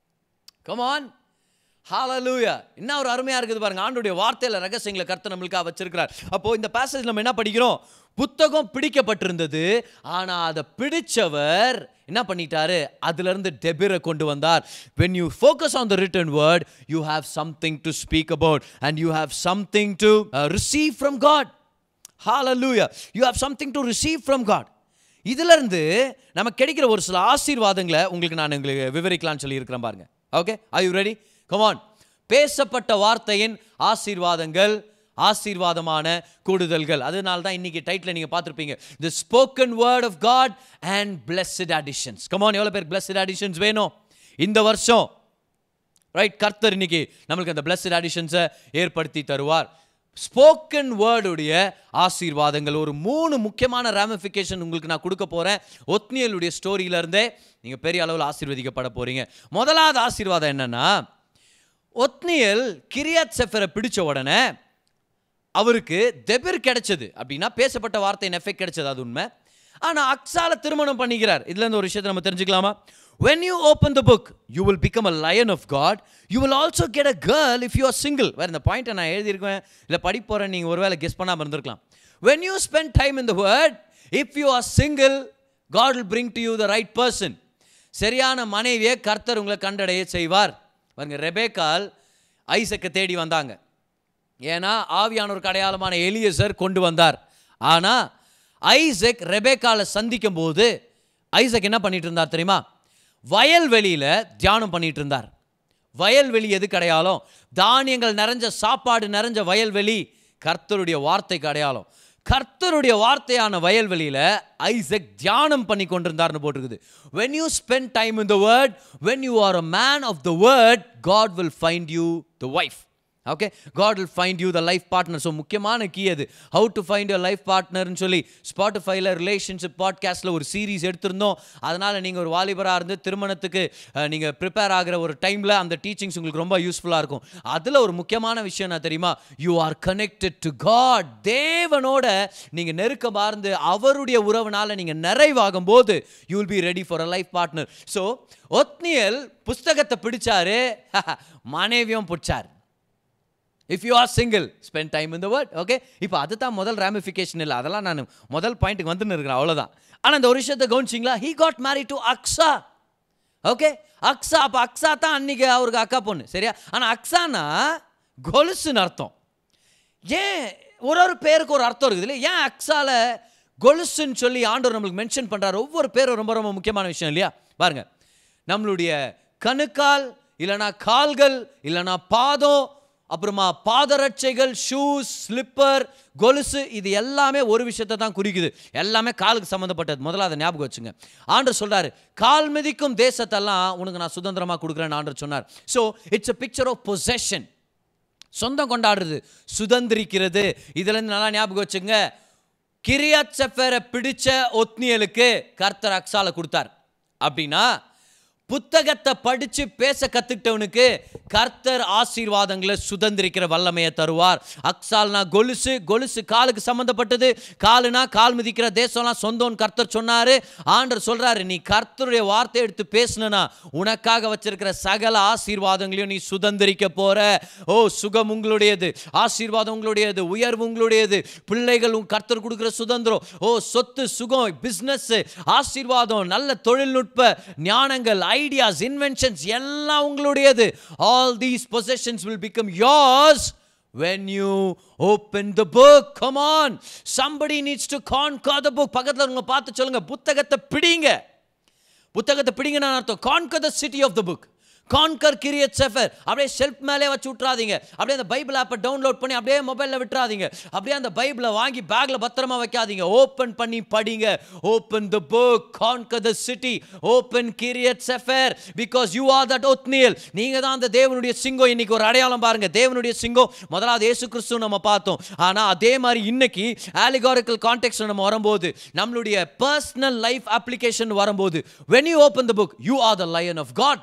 Speaker 2: கமான் ஹalleluya இன்னும் ஒரு அருமையா இருக்குது பாருங்க ஆண்டுடைய வார்த்தையில ரகசியங்களை கர்த்தர் நம்மளுக்காக வச்சிருக்கிறார் அப்போ இந்த பேசேஜ் நம்ம என்ன படிக்கிறோம் புத்தகம் பிடிக்கப்பட்டிருந்தது ஆனா அதை பிடிச்சவர் என்ன பண்ணிட்டாரு அதுல இருந்து டெபிரை கொண்டு வந்தார் when you focus on the written word you have something to speak about and you have something to uh, receive from god hallelujah you have something to receive from god இதுல இருந்து நமக்கு கிடைக்கிற ஒரு சில ஆசீர்வாதங்களை உங்களுக்கு நான் உங்களுக்கு விவரிக்கலாம்னு சொல்லி இருக்கிறேன் பாருங்க okay are you ready come on பேசப்பட்ட வார்த்தையின் ஆசீர்வாதங்கள் ஆசீர்வாதமான கூடுதல்கள் அதனால தான் இன்னைக்கு டைட்டில் நீங்க பார்த்திருப்பீங்க the spoken word of God and blessed additions come on எவ்வளோ பேர் பிளஸ்ட் அடிஷன்ஸ் வேணும் இந்த வருஷம் ரைட் கர்த்தர் இன்னைக்கு நம்மளுக்கு அந்த பிளஸ்ட் அடிஷன்ஸை ஏற்படுத்தி தருவார் ஸ்போக்கன் வேர்டுடைய ஆசீர்வாதங்கள் ஒரு மூணு முக்கியமான ராமிஃபிகேஷன் உங்களுக்கு நான் கொடுக்க போகிறேன் ஒத்னியலுடைய ஸ்டோரியிலேருந்தே நீங்கள் பெரிய அளவில் ஆசீர்வதிக்கப்பட போகிறீங்க முதலாவது ஆசீர்வாதம் என்னன்னா ஒத்னியல் கிரியாத் செஃபரை பிடிச்ச உடனே அவருக்கு தெபிர் கிடைச்சது அப்படின்னா பேசப்பட்ட வார்த்தையின் எஃபெக்ட் கிடைச்சது அது உண்மை ஆனால் அக்ஸால திருமணம் பண்ணிக்கிறார் இதுல இருந்து ஒரு விஷயத்தை நம்ம தெரிஞ்சுக்கலாமா when you open the book you will become a lion of god you will also get a girl if you are single வேற இந்த பாயிண்ட்டை நான் எழுதியிருக்கேன் இல்லை படிக்க போகிறேன் நீங்கள் ஒருவேளை கெஸ் பண்ணாமல் இருந்திருக்கலாம் when you spend time in the word if you are single god will bring to you the right person சரியான மனைவியை கர்த்தர் உங்களை கண்டடைய செய்வார் பாருங்க ரெபேக்கால் ஐசக்கை தேடி வந்தாங்க ஏன்னா ஆவியானோருக்கு அடையாளமான எலியசர் கொண்டு வந்தார் ஆனால் ஐசக் ரெபேக்கால சந்திக்கும் போது ஐசக் என்ன பண்ணிட்டு இருந்தார் தெரியுமா வயல்வெளியில் தியானம் பண்ணிட்டு இருந்தார் வயல்வெளி எதுக்கு அடையாளம் தானியங்கள் நிறைஞ்ச சாப்பாடு நிறைஞ்ச வயல்வெளி கர்த்தருடைய வார்த்தைக்கு அடையாளம் கர்த்தருடைய வார்த்தையான வயல்வெளியில் ஐசக் தியானம் பண்ணி கொண்டிருந்தார்னு போட்டிருக்குது when you spend time in the word when you are a man of the word god will find you the wife okay God will find you the life partner so முக்கியமான கீ அது how to find your life பார்ட்னர்னு சொல்லி ஸ்பாட்டிஃபைல ரிலேஷன்ஷிப் பாட்காஸ்ட்டில் ஒரு சீரீஸ் எடுத்திருந்தோம் அதனால் நீங்கள் ஒரு வாலிபராக இருந்து திருமணத்துக்கு நீங்கள் ப்ரிப்பேர் ஆகிற ஒரு டைமில் அந்த டீச்சிங்ஸ் உங்களுக்கு ரொம்ப யூஸ்ஃபுல்லாக இருக்கும் அதில் ஒரு முக்கியமான விஷயம் என்ன தெரியுமா you are connected to God தேவனோட நீங்கள் நெருக்கமாக இருந்து அவருடைய உறவுனால நீங்கள் நிறைவாகும் போது you will be ready for a life partner so Othniel புஸ்தகத்தை பிடிச்சாரு மனைவியும் பிடிச்சார் if you are single spend time in the word okay இப்போ அதுதான் முதல் ரேமிஃபிகேஷன் இல்லை அதெல்லாம் நான் முதல் பாயிண்ட்டுக்கு வந்துன்னு இருக்கிறேன் அவ்வளோதான் ஆனால் இந்த ஒரு விஷயத்தை கவனிச்சிங்களா he got marry to Achsah okay Achsah அப்போ அக்ஸா தான் அன்னைக்கு அவருக்கு அக்கா பொண்ணு சரியா ஆனால் அக்ஸானா கொலுசுன்னு அர்த்தம் ஏன் ஒரு ஒரு பேருக்கு ஒரு அர்த்தம் இருக்குது இல்லை ஏன் அக்ஸால கொலுசுன்னு சொல்லி ஆண்டவர் நம்மளுக்கு மென்ஷன் பண்ணுறாரு ஒவ்வொரு பேரும் ரொம்ப ரொம்ப முக்கியமான விஷயம் இல்லையா பாருங்க நம்மளுடைய கணுக்கால் இல்லைனா கால்கள் இல்லைனா பாதம் அப்புறமா பாதரட்சைகள் ஷூஸ் ஸ்லிப்பர் கொலுசு இது எல்லாமே ஒரு விஷயத்தை தான் குறிக்குது எல்லாமே காலுக்கு சம்மந்தப்பட்டது முதல்ல அதை ஞாபகம் வச்சுங்க ஆண்டர் சொல்றாரு கால் மிதிக்கும் தேசத்தெல்லாம் உனக்கு நான் சுதந்திரமாக கொடுக்குறேன்னு ஆண்டர் சொன்னார் so it's a picture of possession சொந்தம் கொண்டாடுறது சுதந்திரிக்கிறது இதுல இருந்து நல்லா ஞாபகம் வச்சுங்க கிரியாத் செஃபரை பிடிச்ச ஒத்னியலுக்கு கர்த்தர் அக்ஸால கொடுத்தார் அப்படின்னா புத்தகத்தை படிச்சு பேச கத்துக்கிட்டவனுக்கு கர்த்தர் ஆசீர்வாதங்களை சுதந்திரிக்கிற வல்லமையை தருவார் அக்ஸால்னா கொலுசு கொலுசு காலுக்கு சம்மந்தப்பட்டது காலுனா கால் மிதிக்கிற தேசம்லாம் சொந்தம்னு கர்த்தர் சொன்னாரு ஆண்டர் சொல்றாரு நீ கர்த்தருடைய வார்த்தை எடுத்து பேசுனா உனக்காக வச்சிருக்கிற சகல ஆசீர்வாதங்களையும் நீ சுதந்திரிக்க போற ஓ சுகம் உங்களுடையது ஆசீர்வாதம் உங்களுடையது உயர்வு உங்களுடையது பிள்ளைகள் உன் கர்த்தர் கொடுக்குற சுதந்திரம் ஓ சொத்து சுகம் பிஸ்னஸ் ஆசீர்வாதம் நல்ல தொழில்நுட்ப ஞானங்கள் ஐடியாஸ் இன்வென்ஷன்ஸ் எல்லாம் உங்களுடையது all these possessions will become yours when you open the book come on somebody needs to conquer the book பக்கத்துல உங்களை பார்த்து சொல்லுங்க புத்தகத்தை பிடிங்க புத்தகத்தை பிடிங்கன்னு அர்த்தம் conquer the city of the book conquer Kiriath Sepher அப்படியே ஷெல்ஃப் மேலே வச்சு விட்றாதீங்க அப்படியே அந்த பைபிள் ஆப்பை டவுன்லோட் பண்ணி அப்படியே மொபைலில் விட்டுறாதீங்க அப்படியே அந்த பைபிளை வாங்கி பேக்கில் பத்திரமா வைக்காதீங்க ஓப்பன் பண்ணி படிங்க open the book conquer the city open Kiriath Sepher because you are that Othniel நீங்கள் தான் அந்த தேவனுடைய சிங்கம் இன்னைக்கு ஒரு அடையாளம் பாருங்க தேவனுடைய சிங்கம் முதலாவது இயேசு கிறிஸ்து நம்ம பார்த்தோம் ஆனால் அதே மாதிரி இன்னைக்கு ஆலிகாரிக்கல் கான்டெக்ட் நம்ம வரும்போது நம்மளுடைய பர்சனல் லைஃப் அப்ளிகேஷன் வரும்போது when you open the book you are the lion of god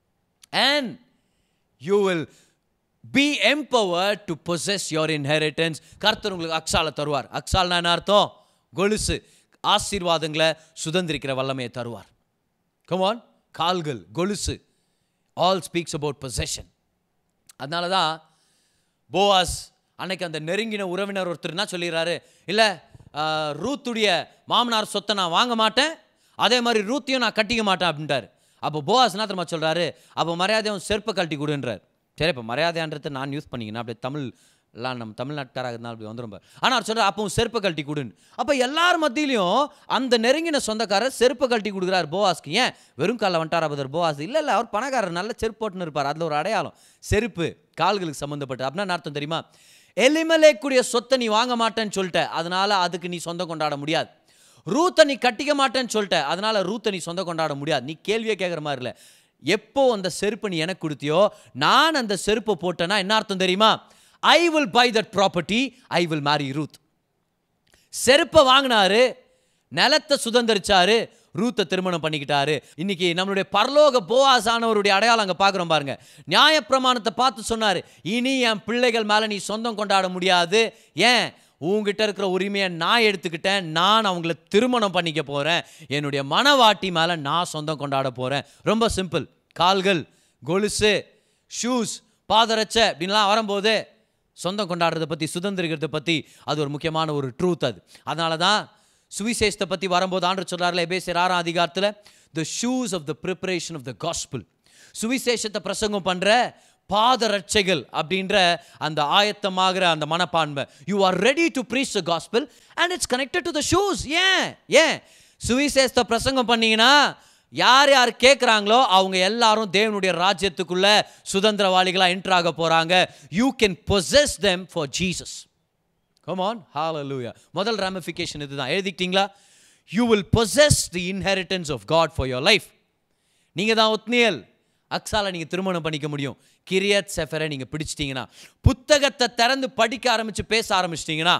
Speaker 2: and you will be empowered to possess your inheritance கர்த்தர் உங்களுக்கு அக்ஸால தருவார் அக்ஸால்னா என்ன அர்த்தம் கொலுசு ஆசீர்வாதங்களை சுதந்திரிக்கிற வல்லமையை தருவார் கமான் கால்கள் கொலுசு ஆல் ஸ்பீக்ஸ் அபவுட் possession அதனால தான் போவாஸ் அன்னைக்கு அந்த நெருங்கின உறவினர் ஒருத்தர் என்ன சொல்லிடுறாரு இல்லை ரூத்துடைய மாமனார் சொத்தை நான் வாங்க மாட்டேன் அதே மாதிரி ரூத்தையும் நான் கட்டிக்க மாட்டேன் அப்படின்ட்டார் அப்போ போவாஸ் என்ன தெரியுமா சொல்கிறாரு அப்போ மரியாதையும் செருப்பை கழட்டி கொடுன்றார் சரி இப்போ மரியாதைன்றதை நான் யூஸ் பண்ணிக்கிறேன் அப்படியே தமிழ் எல்லாம் நம்ம தமிழ்நாட்டுக்காராக இருந்தால் அப்படி வந்துடும் பாரு. ஆனால் அவர் சொல்கிறார் அப்போ செருப்பை கழட்டி கொடுன்னு அப்போ எல்லார் மத்தியிலையும் அந்த நெருங்கின சொந்தக்காரர் செருப்பை கழட்டி கொடுக்குறாரு போவாஸ்க்கு ஏன் வெறும் காலில் வந்துட்டாரா பதர் போவாஸ் இல்லை இல்லை அவர் பணக்காரர் நல்ல செருப்பு போட்டுன்னு இருப்பார் அதில் ஒரு அடையாளம் செருப்பு கால்களுக்கு சம்மந்தப்பட்டு அப்படின்னா என்ன அர்த்தம் தெரியுமா எலிமலேக்குடைய சொத்தை நீ வாங்க மாட்டேன்னு சொல்லிட்ட அதனால அதுக்கு நீ சொந்தம் கொண்டாட முடியாது ரூத்தை நீ கட்டிக்க மாட்டேன்னு சொல்லிட்ட அதனால ரூத்தை நீ சொந்தம் கொண்டாட முடியாது நீ கேள்வியே கேட்குற மாதிரி இல்லை எப்போ அந்த செருப்பை நீ எனக்கு கொடுத்தியோ நான் அந்த செருப்பை போட்டேன்னா என்ன அர்த்தம் தெரியுமா I will buy that property I will marry Ruth செருப்பை வாங்கினாரு நிலத்தை சுதந்திரிச்சாரு ரூத்தை திருமணம் பண்ணிக்கிட்டாரு இன்னைக்கு நம்மளுடைய பரலோக போவாசானவருடைய அடையாளம் அங்கே பார்க்குறோம் பாருங்க நியாயப்பிரமாணத்தை பார்த்து சொன்னார் இனி என் பிள்ளைகள் மேலே நீ சொந்தம் கொண்டாட முடியாது ஏன் உங்ககிட்ட இருக்கிற உரிமையை நான் எடுத்துக்கிட்டேன் நான் அவங்கள திருமணம் பண்ணிக்க போகிறேன் என்னுடைய மனவாட்டி மேலே நான் சொந்தம் கொண்டாட போகிறேன் ரொம்ப சிம்பிள் கால்கள் கொலுசு ஷூஸ் பாதரட்சை அப்படின்லாம் வரும்போது சொந்தம் கொண்டாடுறதை பற்றி சுதந்திரிக்கிறதை பற்றி அது ஒரு முக்கியமான ஒரு ட்ரூத் அது அதனால தான் சுவிசேஷத்தை பற்றி வரும்போது ஆண்டு சொல்கிறார்ல எபேசியர் ஆறாம் அதிகாரத்தில் the shoes of the preparation of the gospel சுவிசேஷத்தை பிரசங்கம் பண்ணுற பாதரட்சைகள் அப்படின்ற அந்த ஆயத்தமாகிற அந்த மனப்பான்மை you are ready to preach the gospel and it's connected to the shoes ஏன் ஏன் சுவிசேஷத்தை பிரசங்கம் பண்ணீங்கன்னா யார் யார் கேட்குறாங்களோ அவங்க எல்லாரும் தேவனுடைய ராஜ்யத்துக்குள்ள சுதந்திரவாளிகளாக என்ட்ரு ஆக போகிறாங்க you can possess them for Jesus come on ஹalleluya முதல் ரamification இதுதான் எழுதிக்கிட்டீங்களா you will possess the inheritance of God for your life நீங்கள் தான் ஒத்னியல் அக்ஸால நீங்கள் திருமணம் பண்ணிக்க முடியும் கிரியத் செஃபரை நீங்கள் பிடிச்சிட்டிங்கன்னா புத்தகத்தை திறந்து படிக்க ஆரம்பித்து பேச ஆரம்பிச்சிட்டிங்கன்னா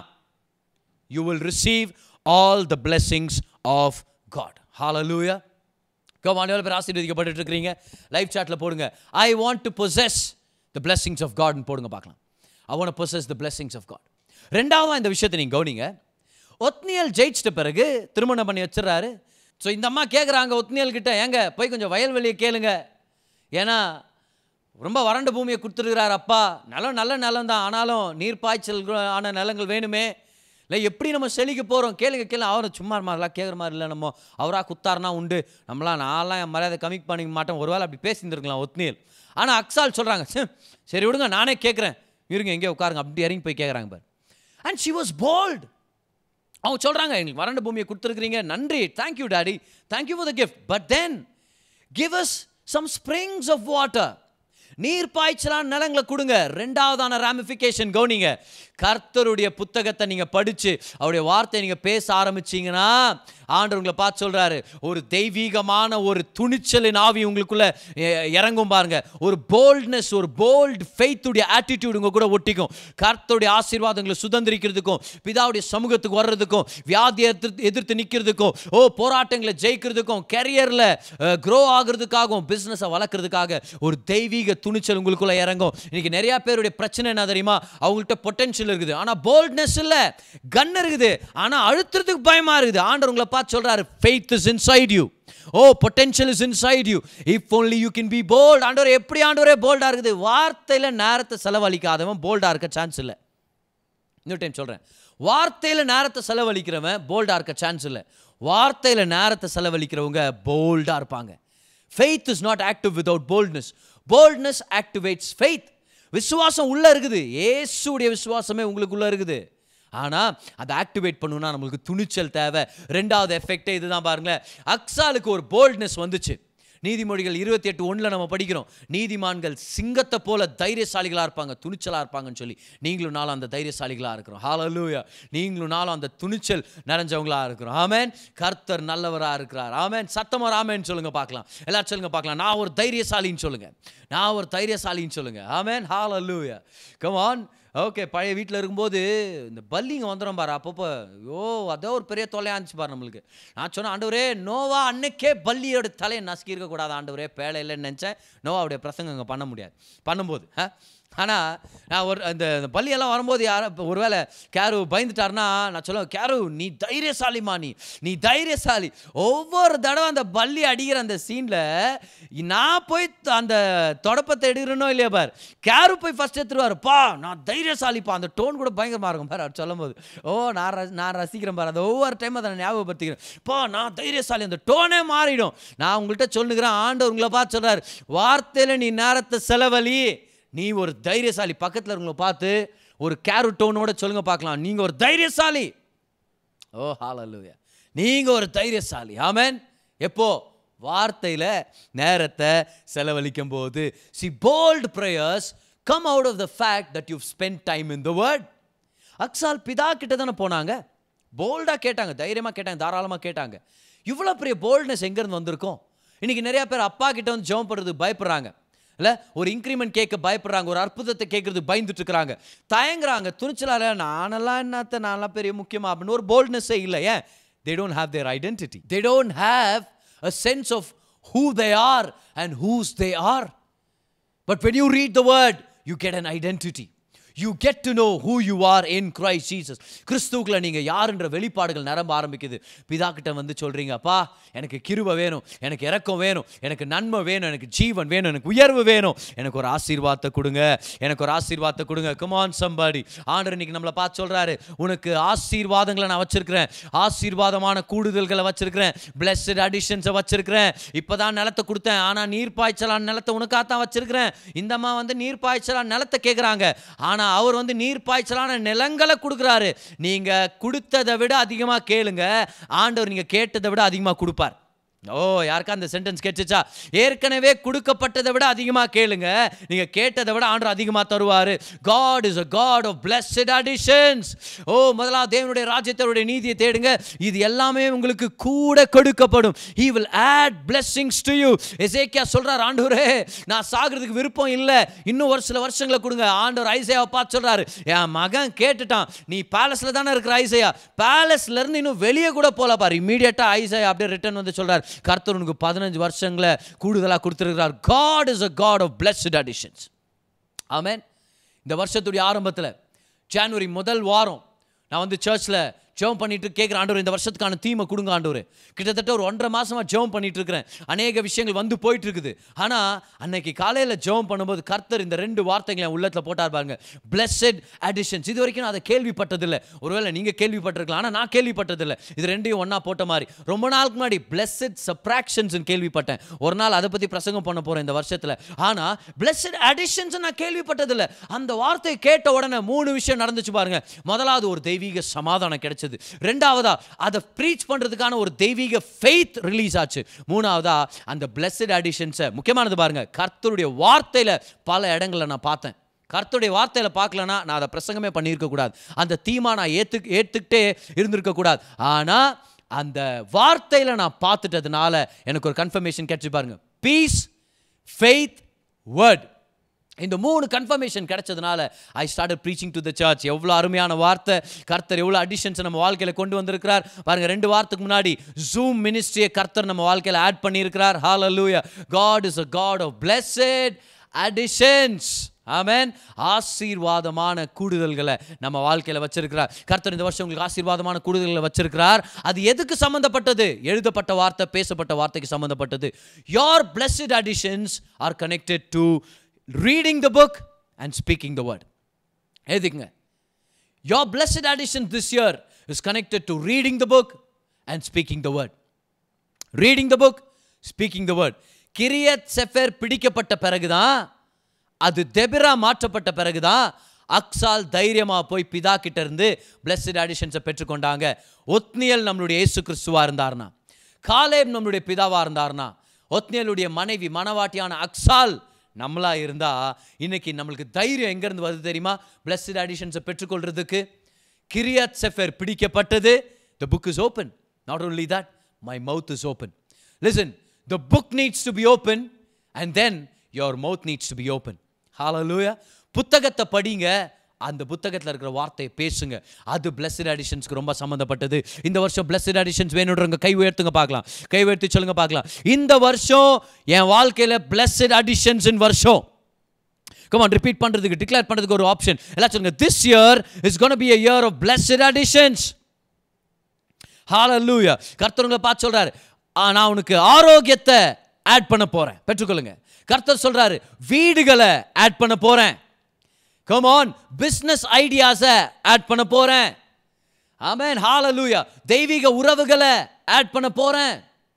Speaker 2: you will receive all the blessings of God hallelujah come on எவ்வளோ பேர் ஆசீர்வதிக்கப்பட்டு இருக்கிறீங்க லைவ் சாட்டில் போடுங்க I want to possess the blessings of காட்னு போடுங்க பார்க்கலாம் I want possess the blessings of God ரெண்டாவதா இந்த விஷயத்தை நீங்கள் கவனிங்க ஒத்னியல் ஜெயிச்சிட்ட பிறகு திருமணம் பண்ணி வச்சிடுறாரு ஸோ இந்த அம்மா கேட்குறாங்க ஒத்னியல் கிட்ட ஏங்க போய் கொஞ்சம் வயல்வெளியை கேளுங்க ஏன்னா ரொம்ப வறண்ட பூமியை கொடுத்துருக்கிறார் அப்பா நிலம் நல்ல நிலம் தான் ஆனாலும் நீர் பாய்ச்சல் ஆன நிலங்கள் வேணுமே இல்லை எப்படி நம்ம செழிக்க போகிறோம் கேளுங்க கேளு அவரை சும்மா மாதிரிலாம் கேட்குற மாதிரி இல்லை நம்ம அவராக குத்தாருனா உண்டு நம்மளாம் நான்லாம் என் மரியாதை கம்மி பண்ணிக்க மாட்டோம் ஒருவேளை அப்படி பேசியிருந்துருக்கலாம் ஒத்னியல் ஆனால் அக்ஸால் சொல்கிறாங்க சரி விடுங்க நானே கேட்குறேன் இருங்க எங்கேயோ உட்காருங்க அப்படி இறங்கி போய் கேட்குறாங்க பாரு அண்ட் ஷி வாஸ் போல்ட் அவங்க சொல்கிறாங்க எங்களுக்கு வறண்ட பூமியை கொடுத்துருக்குறீங்க நன்றி thank you daddy thank you for the gift but then give us some springs of water நீர் பாய்ச்சலான நிலங்களை கொடுங்க ரெண்டாவதான ராமிஃபிகேஷன் கவனிங்க கர்த்தருடைய புத்தகத்தை நீங்கள் படித்து அவருடைய வார்த்தையை நீங்கள் பேச ஆரம்பிச்சீங்கன்னா ஆண்டவர் உங்களை பார்த்து சொல்கிறாரு ஒரு தெய்வீகமான ஒரு துணிச்சலின் ஆவி உங்களுக்குள்ள எ- இறங்கும் பாருங்க ஒரு போல்ட்னஸ் ஒரு போல்டு ஃபெய்த்துடைய ஆட்டிடியூட் உங்க கூட ஒட்டிக்கும் கர்த்தருடைய ஆசீர்வாதங்களை சுதந்திரிக்கிறதுக்கும் பிதாவுடைய சமூகத்துக்கு வர்றதுக்கும் வியாதியை எதிர்த்து எதிர்த்து நிற்கிறதுக்கும் ஓ போராட்டங்களை ஜெயிக்கிறதுக்கும் கெரியரில் க்ரோ ஆகுறதுக்காகவும் பிஸ்னஸை வளர்க்குறதுக்காக ஒரு தெய்வீக துணிச்சல் உங்களுக்குள்ள இறங்கும் இன்னைக்கு நிறைய பேருடைய பிரச்சனை என்ன தெரியுமா அவங்கள்ட்ட பொட்டன்ஷியல் இருக்குது ஆனால் போல்ட்னஸ் இல்லை கன் இருக்குது ஆனால் அழுத்துறதுக்கு பயமா இருக்குது ஆண்டவர் உங்களை பார்த்து சொல்றாரு faith is inside you oh potential is inside you if only you can be bold ஆண்டவர் எப்படி ஆண்டவரே போல்டாக இருக்குது வார்த்தையில் நேரத்தை செலவழிக்காதவன் போல்டாக இருக்க சான்ஸ் இல்லை இன்னொரு டைம் சொல்கிறேன் வார்த்தையில் நேரத்தை செலவழிக்கிறவன் போல்டாக இருக்க சான்ஸ் இல்லை வார்த்தையில் நேரத்தை செலவழிக்கிறவங்க போல்டாக இருப்பாங்க faith is not active without boldness boldness activates faith விசுவாசம் உள்ளே இருக்குது ஏசுடைய விசுவாசமே உங்களுக்குள்ளே இருக்குது ஆனால் அதை ஆக்டிவேட் பண்ணணும்னா நம்மளுக்கு துணிச்சல் தேவை ரெண்டாவது எஃபெக்டே இதுதான் பாருங்களேன் அக்ஸாலுக்கு ஒரு போல்ட்னஸ் வந்துச்சு நீதிமொழிகள் இருபத்தி எட்டு ஒன்றில் நம்ம படிக்கிறோம் நீதிமான்கள் சிங்கத்தை போல தைரியசாலிகளாக இருப்பாங்க துணிச்சலாக இருப்பாங்கன்னு சொல்லி நீங்களும் நாளும் அந்த தைரியசாலிகளாக இருக்கிறோம் ஹalleluya நீங்களும் நாளும் அந்த துணிச்சல் நிறைஞ்சவங்களா இருக்கிறோம் ஆமென் கர்த்தர் நல்லவராக இருக்கிறார் ஆமென் சத்தமாக ஆமென் சொல்லுங்க பார்க்கலாம் எல்லாரும் சொல்லுங்க பார்க்கலாம் நான் ஒரு தைரியசாலின்னு சொல்லுங்க நான் ஒரு தைரியசாலின்னு சொல்லுங்க amen hallelujah come on okay பழைய வீட்டில் இருக்கும்போது இந்த பல்லிங்க வந்துடும் பாரு அப்பப்போ ஐயோ அதோ ஒரு பெரிய தொல்லையாக இருந்துச்சு பாரு நம்மளுக்கு நான் சொன்னேன் ஆண்டவரே நோவா அன்னைக்கே பல்லியோட தலையை நசுக்கி இருக்கக்கூடாது ஆண்டவரே பேழை இல்லைன்னு நினச்சேன் நோவாவுடைய பிரசங்கம் அங்கே பண்ண முடியாது பண்ணும்போது ஆ ஆனால் நான் ஒரு அந்த அந்த பள்ளியெல்லாம் வரும்போது யாரும் இப்போ ஒருவேளை கேரு பயந்துட்டாருன்னா நான் சொல்லுவேன் கேரு நீ தைரியசாலிமா நீ நீ தைரியசாலி ஒவ்வொரு தடவை அந்த பள்ளி அடிக்கிற அந்த சீனில் நான் போய் த- அந்த தொடப்பத்தை எடுக்கிறனோ இல்லையா பார் கேரு போய் ஃபர்ஸ்ட் எடுத்துருவாரு பா நான் தைரியசாலிப்பா அந்த டோன் கூட பயங்கரமாக இருக்கும் பாரு அவர் சொல்லும்போது ஓ நான் ர- நான் ரசிக்கிறேன் பாரு அந்த ஒவ்வொரு டைம் அதை நான் ஞாபகப்படுத்திக்கிறேன் பா நான் தைரியசாலி அந்த டோனே மாறிடும் நான் உங்கள்கிட்ட சொல்லுகிறேன் ஆண்டவர் உங்களை பார்த்து சொல்றாரு வார்த்தையில் நீ நேரத்தை செலவழி நீ ஒரு தைரியசாலி பக்கத்தில் இருக்கவங்கள பார்த்து ஒரு கேரு டோனோட சொல்லுங்க பார்க்கலாம் நீங்கள் ஒரு தைரியசாலி ஓ ஹalleluya நீங்க ஒரு தைரியசாலி ஆமென் எப்போ வார்த்தையில நேரத்தை செலவழிக்கும் போது see bold prayers come out of the fact that you spend time in the word அக்ஸால் பிதா கிட்ட தானே போனாங்க போல்டாக கேட்டாங்க தைரியமாக கேட்டாங்க தாராளமாக கேட்டாங்க இவ்வளோ பெரிய போல்ட்னஸ் எங்கேருந்து வந்திருக்கும் இன்னைக்கு நிறைய பேர் அப்பா கிட்ட வந்து ஜெபம் பண்ணுறதுக்கு பயப்படுறாங்க இல்லை ஒரு இன்க்ரிமெண்ட் கேட்க பயப்படுறாங்க ஒரு அற்புதத்தை கேட்கறதுக்கு பயந்துட்டு இருக்கிறாங்க தயங்குறாங்க துணிச்சலால நானெல்லாம் என்னத்த நான்லாம் பெரிய முக்கியமா அப்படின்னு ஒரு போல்ட்னஸே இல்லை ஏன் they don't have their identity. They don't have a sense of who they are and whose they are. But when you read the word, you get an identity. You get to know who you are in Christ Jesus. கிறிஸ்துவுக்குள்ள நீங்க யாருன்ற வெளிப்பாடுகள் நிரம்ப ஆரம்பிக்குது பிதா கிட்ட வந்து சொல்றீங்க அப்பா எனக்கு கிருபை வேணும் எனக்கு இரக்கம் வேணும் எனக்கு நன்மை வேணும் எனக்கு ஜீவன் வேணும் எனக்கு உயர்வு வேணும் எனக்கு ஒரு ஆசீர்வாதத்தை கொடுங்க எனக்கு ஒரு ஆசீர்வாதத்தை கொடுங்க கமான் சம்பாடி ஆண்டவர் இன்னைக்கு நம்மளை பார்த்து சொல்றாரு உனக்கு ஆசீர்வாதங்களை நான் வச்சிருக்கிறேன் ஆசீர்வாதமான கூடுதல்களை வச்சிருக்கிறேன் பிளஸ்ட் அடிஷன்ஸை வச்சிருக்கிறேன் இப்பதான் நிலத்தை கொடுத்தேன் ஆனா நீர் பாய்ச்சலான நிலத்தை உனக்காக தான் வச்சிருக்கிறேன் இந்த அம்மா வந்து நீர் பாய்ச்சலான நிலத்தை கேட்குறாங்க ஆனா அவர் வந்து நீர் பாய்ச்சலான நிலங்களை கொடுக்குறாரு நீங்க கொடுத்ததை விட அதிகமா கேளுங்க ஆண்டவர் நீங்க கேட்டதை விட அதிகமா கொடுப்பார் ஓ யாருக்கா அந்த சென்டென்ஸ் கேட்டுச்சா ஏற்கனவே கொடுக்கப்பட்டதை விட அதிகமாக கேளுங்க நீங்க கேட்டதை விட ஆண்டவர் அதிகமாக தருவார் God is a God of blessed additions oh முதலாவது தேவனுடைய ராஜ்யத்தருடைய நீதியை தேடுங்க இது எல்லாமே உங்களுக்கு கூட கொடுக்கப்படும் he will add blessings to you எசேக்கியா சொல்றார் ஆண்டவரே நான் சாகிறதுக்கு விருப்பம் இல்லை இன்னும் ஒரு சில வருஷங்களை கொடுங்க ஆண்டவர் ஐசையாவை பார்த்து சொல்றாரு என் மகன் கேட்டுட்டான் நீ பேலஸ்ல தானே இருக்கிற ஐசையா பேலஸ்ல இருந்து இன்னும் வெளியே கூட போல பாரு இமீடியட்டா ஐசையா அப்படியே ரிட்டர்ன் வந்து சொல்றாரு கர்த்தர் உனக்கு பதினஞ்சு வருஷங்களை கூடுதலாக கொடுத்துருக்கிறார் God is a God of blessed additions amen இந்த வருஷத்துடைய ஆரம்பத்தில் ஜான்வரி முதல் வாரம் நான் வந்து சர்ச்சில் ஜெபம் பண்ணிட்டு கேட்குற ஆண்டவர் இந்த வருஷத்துக்கான தீமை கொடுங்க ஆண்டவர் கிட்டத்தட்ட ஒரு ஒன்றரை மாசமா ஜெபம் பண்ணிட்டு இருக்கிறேன் அநேக விஷயங்கள் வந்து போயிட்டு இருக்குது ஆனால் அன்னைக்கு காலையில் ஜெபம் பண்ணும்போது கர்த்தர் இந்த ரெண்டு வார்த்தைகளை என் உள்ளத்தில் போட்டார் பாருங்க பிளஸட் அடிஷன்ஸ் இது வரைக்கும் நான் அதை கேள்விப்பட்டதில்லை ஒருவேளை நீங்கள் கேள்விப்பட்டிருக்கலாம் ஆனால் நான் கேள்விப்பட்டதில்லை இது ரெண்டையும் ஒன்றா போட்ட மாதிரி ரொம்ப நாளுக்கு முன்னாடி பிளஸட் சப்ராக்ஷன்ஸ் கேள்விப்பட்டேன் ஒரு நாள் அதை பற்றி பிரசங்கம் பண்ண போகிறேன் இந்த வருஷத்தில் ஆனால் பிளஸட் அடிஷன்ஸ் நான் கேள்விப்பட்டதில்லை அந்த வார்த்தையை கேட்ட உடனே மூணு விஷயம் நடந்துச்சு பாருங்க முதலாவது ஒரு தெய்வீக சமாதானம் கிடைச்சது ரெண்டாவதா அதை ப்ரீச் பண்ணுறதுக்கான ஒரு தெய்வீக ஃபெய்த் ரிலீஸ் ஆச்சு மூணாவதா அந்த பிளஸட் அடிஷன்ஸை முக்கியமானது பாருங்க கர்த்தருடைய வார்த்தையில் பல இடங்களை நான் பார்த்தேன் கர்த்தருடைய வார்த்தையில் பார்க்கலனா நான் அதை பிரசங்கமே பண்ணியிருக்க கூடாது அந்த தீமா நான் ஏற்று ஏற்றுக்கிட்டே இருந்திருக்க கூடாது ஆனால் அந்த வார்த்தையில் நான் பார்த்துட்டதுனால எனக்கு ஒரு கன்ஃபர்மேஷன் கிடைச்சு பாருங்க பீஸ் ஃபெய்த் வேர்ட் இந்த மூணு கன்ஃபர்மேஷன் கிடைச்சதுனால I start preaching to the church எவ்வளோ அருமையான வார்த்தை கர்த்தர் எவ்வளோ அடிஷன்ஸ் நம்ம வாழ்க்கையில் கொண்டு வந்திருக்கிறார் பாருங்க ரெண்டு வாரத்துக்கு முன்னாடி ஜூம் மினிஸ்ட்ரியை கர்த்தர் நம்ம வாழ்க்கையில் ஆட் பண்ணியிருக்கிறார் hallelujah God is a God of blessed additions amen ஆசீர்வாதமான கூடுதல்களை நம்ம வாழ்க்கையில் வச்சிருக்கிறார் கர்த்தர் இந்த வருஷம் உங்களுக்கு ஆசீர்வாதமான கூடுதல்களை வச்சிருக்கிறார் அது எதுக்கு சம்பந்தப்பட்டது எழுதப்பட்ட வார்த்தை பேசப்பட்ட வார்த்தைக்கு சம்பந்தப்பட்டது your blessed additions are connected to reading the book and speaking the word எழுதிக்கங்க your blessed addition this year is connected to reading the book and speaking the word reading the book speaking the word Kiriath Sepher பிடிக்கப்பட்ட பிறகுதான் அது தெபிரா மாற்றப்பட்ட பிறகுதான் அக்சால் தைரியமா போய் பிதா கிட்ட இருந்து பிளஸ்ட் அடிஷன்ஸை பெற்றுக்கொண்டாங்க ஒத்னியல் நம்மளுடைய இயேசு கிறிஸ்துவா இருந்தார்னா காலேப் நம்மளுடைய பிதாவா இருந்தார்னா ஒத்னியலுடைய மனைவி மனவாட்டியான அக்சால் நம்மளா இருந்தா இன்னைக்கு நம்மளுக்கு தைரியம் எங்கேருந்து வருது தெரியுமா பிளஸ்ட் அடிஷன்ஸை பெற்றுக்கொள்றதுக்கு கிரியாத் செஃபர் பிடிக்கப்பட்டது the book is open not only that my mouth is open listen the book needs to be open and then your mouth needs to be open hallelujah புத்தகத்தை படிங்க அந்த புத்தகத்தில் இருக்கிற வார்த்தையை பேசுங்க அது பிளஸ்ட் அடிஷன்ஸ்க்கு ரொம்ப சம்மந்தப்பட்டது இந்த வருஷம் பிளஸ்ட் அடிஷன்ஸ் வேணுன்றவங்க கை உயர்த்துங்க பார்க்கலாம் கை உயர்த்தி சொல்லுங்க பார்க்கலாம் இந்த வருஷம் என் வாழ்க்கையில் பிளஸ்ட் அடிஷன்ஸ் வருஷம் கமான் ரிப்பீட் பண்றதுக்கு டிக்ளேர் பண்றதுக்கு ஒரு ஆப்ஷன் எல்லாம் சொல்லுங்க this year is gonna be a year of blessed additions hallelujah கர்த்தர் உங்களை பார்த்து சொல்றாரு "ஆ, நான் உனக்கு ஆரோக்கியத்தை ஆட் பண்ண போறேன் பெற்றுக்கொள்ளுங்க கர்த்தர் சொல்றாரு வீடுகளை ஆட் பண்ண போறேன் கம் ஆன் பிஸ்னஸ் ஐடியாஸை ஆட் பண்ண போறேன் ஆமென் ஹalleluya தெய்வீக உறவுகளை ஆட் பண்ண போறேன்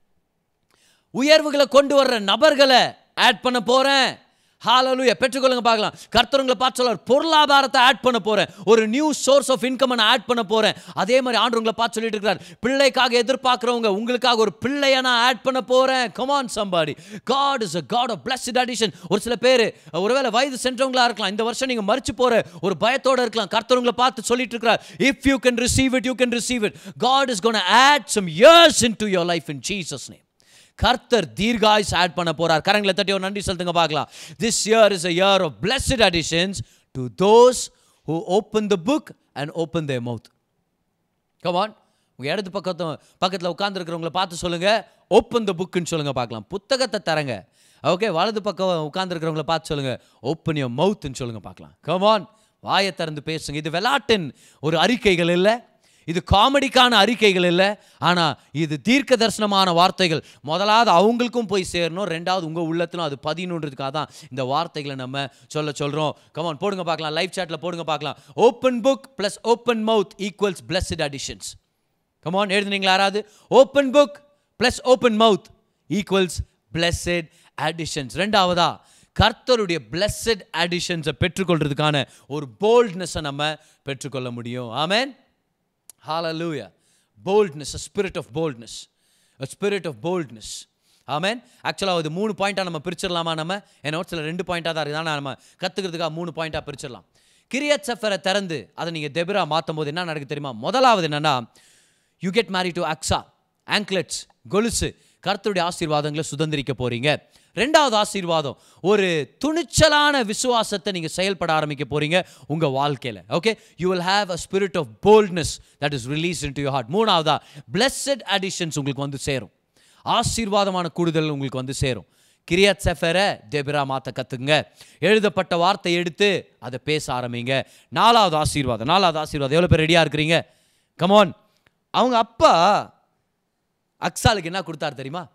Speaker 2: உயர்வுகளை கொண்டு வர்ற நபர்களை ஆட் பண்ண போறேன் ஹalleluya பெற்றுக்கொள்ளுங்க பார்க்கலாம் கர்த்தர் உங்களை பார்த்து சொல்றார் பொருளாதாரத்தை ஆட் பண்ண போறேன் ஒரு நியூ சோர்ஸ் ஆஃப் இன்கம் நான் ஆட் பண்ண போறேன் அதே மாதிரி ஆண்டு உங்களை பார்த்து சொல்லிட்டு இருக்கிறார் பிள்ளைக்காக எதிர்பார்க்கிறவங்க உங்களுக்காக ஒரு பிள்ளையை நான் ஆட் பண்ண போறேன் come on somebody God is a God of blessed addition ஒரு சில பேர் ஒருவேளை வயது சென்றவங்களா இருக்கலாம் இந்த வருஷம் நீங்க மறிச்சு போற ஒரு பயத்தோட இருக்கலாம் கர்த்தர் உங்களை பார்த்து சொல்லிட்டு இருக்கிறார் if you can receive it you can receive it God is gonna add some years into your life in Jesus name கர்த்தர் தீர்காயுஸ் ஆட் பண்ண போறார் கரங்களை தட்டி ஒரு நன்றி செலுத்துங்க பார்க்கலாம் this year is a year of blessed additions to those who open the book and open their mouth come on உங்கள் இடது பக்கத்து பக்கத்தில் உட்காந்துருக்கிறவங்கள பார்த்து சொல்லுங்கள் ஓப்பன் த புக்குன்னு சொல்லுங்கள் பார்க்கலாம் புத்தகத்தை தரங்க ஓகே வலது பக்கம் உட்காந்துருக்கிறவங்கள பார்த்து சொல்லுங்கள் ஓப்பன் யோர் மவுத்துன்னு சொல்லுங்கள் பார்க்கலாம் கமான் வாயை திறந்து பேசுங்க இது விளாட்டின் ஒரு அறிக்கைகள் இல்லை இது காமெடிக்கான அறிக்கைகள் இல்லை ஆனால் இது தீர்க்க தரிசனமான வார்த்தைகள் முதலாவது அவங்களுக்கும் போய் சேரணும் ரெண்டாவது உங்கள் உள்ளத்திலும் அது பதினொன்றதுக்காக தான் இந்த வார்த்தைகளை நம்ம சொல்ல சொல்கிறோம் கமான் போடுங்க பார்க்கலாம் லைவ் சாட்டில் போடுங்க பார்க்கலாம் open book plus open mouth equals blessed additions come on எழுதுனீங்களா யாராவது open book plus open mouth equals blessed additions ரெண்டாவதா கர்த்தருடைய பிளஸ்ட் அடிஷன்ஸை பெற்றுக்கொள்றதுக்கான ஒரு போல்ட்னஸை நம்ம பெற்றுக்கொள்ள முடியும் ஆமென் Hallelujah. Boldness, a spirit of boldness. A spirit of boldness. ஆமென் ஆக்சுவலாக அது மூணு பாயிண்ட்டாக நம்ம பிரிச்சிடலாமா நம்ம என் நோட்ஸில் ரெண்டு பாயிண்ட்டாக தான் இருக்குது ஆனால் நம்ம கற்றுக்கிறதுக்காக மூணு பாயிண்ட்டாக பிரிச்சிடலாம் கிரியத் சஃபரை திறந்து அதை நீங்கள் தெபிரா மாற்றும் போது என்ன நடக்குது தெரியுமா முதலாவது என்னன்னா you get marry to Achsah anklets கொலுசு கர்த்தருடைய ஆசீர்வாதங்களை சுதந்திரிக்க போறீங்க ரெண்டாவது ஆசீர்வாதம் ஒரு துணிச்சலான விசுவாசத்தை நீங்கள் செயல்பட ஆரம்பிக்க போறீங்க உங்கள் வாழ்க்கையில் okay you will have a spirit of boldness that is release into your heart மூணாவதா பிளஸட் அடிஷன்ஸ் உங்களுக்கு வந்து சேரும் ஆசீர்வாதமான கூடுதல் உங்களுக்கு வந்து சேரும் கிரியாத் செஃபரை டெபிரா மாற்ற கற்றுங்க எழுதப்பட்ட வார்த்தை எடுத்து அதை பேச ஆரம்பிங்க நாலாவது ஆசீர்வாதம் நாலாவது ஆசீர்வாதம் எவ்வளோ பேர் ரெடியாக இருக்கிறீங்க கமான் அவங்க அப்பா அக்ஸாலுக்கு என்ன கொடுத்தார் தெரியுமா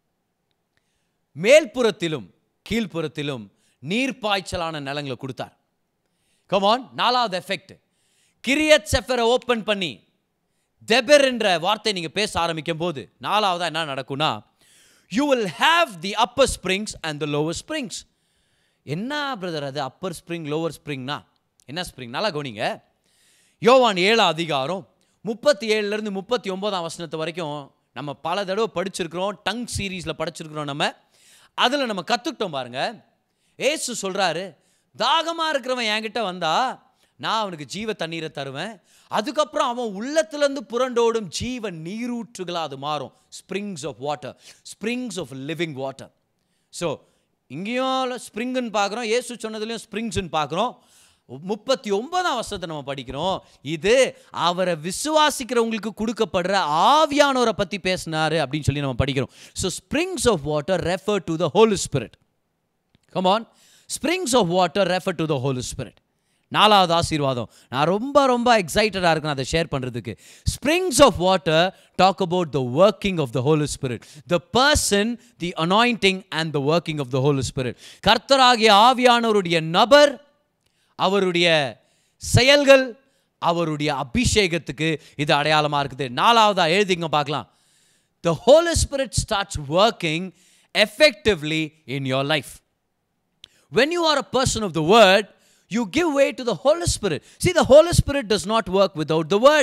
Speaker 2: மேல்புறத்திலும் கீழ்ப்புறத்திலும் நீர்ப்பாய்ச்சலான நிலங்களை கொடுத்தார் கமான் நாலாவது எஃபெக்ட் கிரியத் செஃபரை ஓப்பன் பண்ணி தெபர் என்ற வார்த்தை நீங்கள் பேச ஆரம்பிக்கும் போது நாலாவதா என்ன நடக்கும்னா you will have the upper springs and the lower springs என்ன பிரதர் அது அப்பர் ஸ்ப்ரிங் லோவர் ஸ்ப்ரிங்னா என்ன ஸ்ப்ரிங் நல்லா கவனிங்க யோவான் ஏழாம் அதிகாரம் முப்பத்தி ஏழுலேருந்து முப்பத்தி ஒன்பதாம் வசனத்து வரைக்கும் நம்ம பல தடவை படிச்சிருக்கிறோம் டங் சீரீஸில் படிச்சிருக்கிறோம் நம்ம அதில் நம்ம கற்றுக்கிட்டோம் பாருங்க ஏசு சொல்கிறாரு தாகமாக இருக்கிறவன் என்கிட்ட வந்தா நான் அவனுக்கு ஜீவ தண்ணீரை தருவேன் அதுக்கப்புறம் அவன் உள்ளத்துலேருந்து புரண்டோடும் ஜீவ நீரூற்றுகளாக அது மாறும் springs of water springs of living water so இங்கேயும் ஸ்ப்ரிங்குன்னு பார்க்குறோம் இயேசு சொன்னதுலேயும் ஸ்ப்ரிங்ஸ்ன்னு பார்க்குறோம் முப்பத்தி ஒன்பதாம் வருஷத்தை நம்ம படிக்கிறோம் இது அவரை விசுவாசிக்கிறவங்களுக்கு கொடுக்கப்படுற ஆவியானவரை பற்றி பேசினாரு அப்படின்னு சொல்லி நம்ம படிக்கிறோம் so springs of water refer to the whole spirit come on springs of water refer to the whole spirit நாலாவது ஆசீர்வாதம் நான் ரொம்ப ரொம்ப எக்ஸைட்டடாக இருக்கேன் அதை ஷேர் பண்ணுறதுக்கு springs of water talk about the working of the whole spirit the person the anointing and the working of the whole spirit கர்த்தராகிய ஆவியானவருடைய நபர் அவருடைய செயல்கள் அவருடைய அபிஷேகத்துக்கு இது அடையாளமாக இருக்குது நாலாவதா எழுதிங்க பார்க்கலாம் the whole spirit starts working effectively in your life when you are a person of the word you give way to the holy spirit see the holy spirit does not work without the word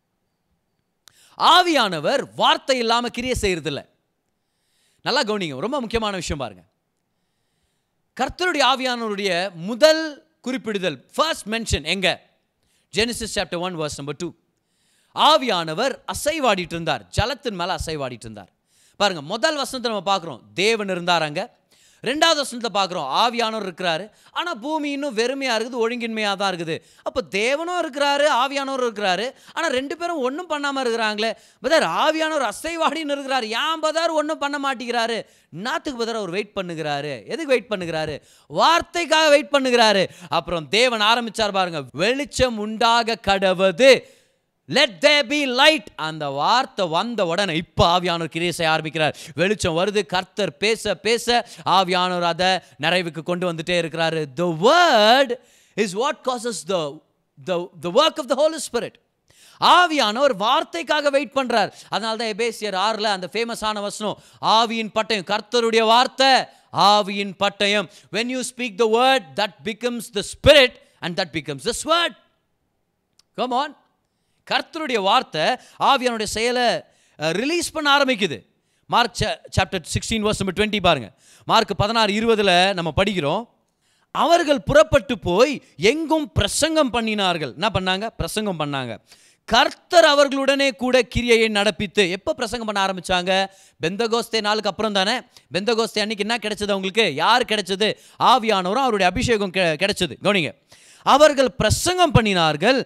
Speaker 2: ஆவியானவர் வார்த்தை இல்லாம கிரியை செய்யறதில்ல நல்லா கவனிங்க ரொம்ப முக்கியமான விஷயம் பாருங்க கர்த்தருடைய ஆவியானவருடைய முதல் குறிப்பிடுதல் ஃபர்ஸ்ட் மென்ஷன் எங்க Genesis chapter one verse number two ஆவியானவர் அசைவாடிட்டு இருந்தார் ஜலத்தின் மேல அசைவாடிட்டு இருந்தார் பாருங்க முதல் வசனத்தை நம்ம பார்க்குறோம் தேவன் இருந்தார் அங்க ரெண்டாவது வசனத்தை பார்க்குறோம் ஆவியானவர் இருக்கிறாரு ஆனால் பூமி இன்னும் வெறுமையாக இருக்குது ஒழுங்கின்மையாக தான் இருக்குது அப்போ தேவனும் இருக்கிறாரு ஆவியானவரும் இருக்கிறாரு ஆனால் ரெண்டு பேரும் ஒன்றும் பண்ணாமல் இருக்கிறாங்களே பதர் ஆவியானவர் அசைவாடின்னு இருக்கிறாரு ஏன் பதார் ஒன்றும் பண்ண மாட்டேங்கிறாரு நாத்துக்கு பதர் அவர் வெயிட் பண்ணுகிறாரு எதுக்கு வெயிட் பண்ணுகிறாரு வார்த்தைக்காக வெயிட் பண்ணுகிறாரு அப்புறம் தேவன் ஆரம்பிச்சார் பாருங்க வெளிச்சம் உண்டாக கடவது லெட் தே பி லைட் அந்த வார்த்தை வந்த உடனே இப்போ ஆவியானவர் கிரியை செய்ய ஆரம்பிக்கிறார் வெளிச்சம் வருது கர்த்தர் பேச பேச ஆவியானவர் அதை நிறைவுக்கு கொண்டு வந்துட்டே இருக்கிறாரு the word is what causes the the work of the whole spirit ஆவியானவர் வார்த்தைக்காக வெயிட் பண்றார் அதனால தான் எபேசியர் ஆறில் அந்த ஃபேமஸான வசனம் ஆவியின் பட்டயம் கர்த்தருடைய வார்த்தை ஆவியின் பட்டயம் when you speak the word that becomes the spirit and that becomes the sword come on கர்த்தருடைய வார்த்தை ஆவியானுடைய செயலை ரிலீஸ் பண்ண ஆரம்பிக்குது Mark chapter sixteen verse number twenty பாருங்க மார்க் பதினாறு இருபதில் நம்ம படிக்கிறோம் அவர்கள் புறப்பட்டு போய் எங்கும் பிரசங்கம் பண்ணினார்கள் என்ன பண்ணாங்க பிரசங்கம் பண்ணாங்க கர்த்தர் அவர்களுடனே கூட கிரியையை நடப்பித்து எப்போ பிரசங்கம் பண்ண ஆரம்பிச்சாங்க பெந்தகோஸ்தே நாளுக்கு அப்புறம் தானே பெந்தகோஸ்தே அன்னைக்கு என்ன கிடைச்சது அவங்களுக்கு யார் கிடைச்சது ஆவியானவரும் அவருடைய அபிஷேகம் கெ- கிடைச்சது கவனிங்க அவர்கள் பிரசங்கம் பண்ணினார்கள்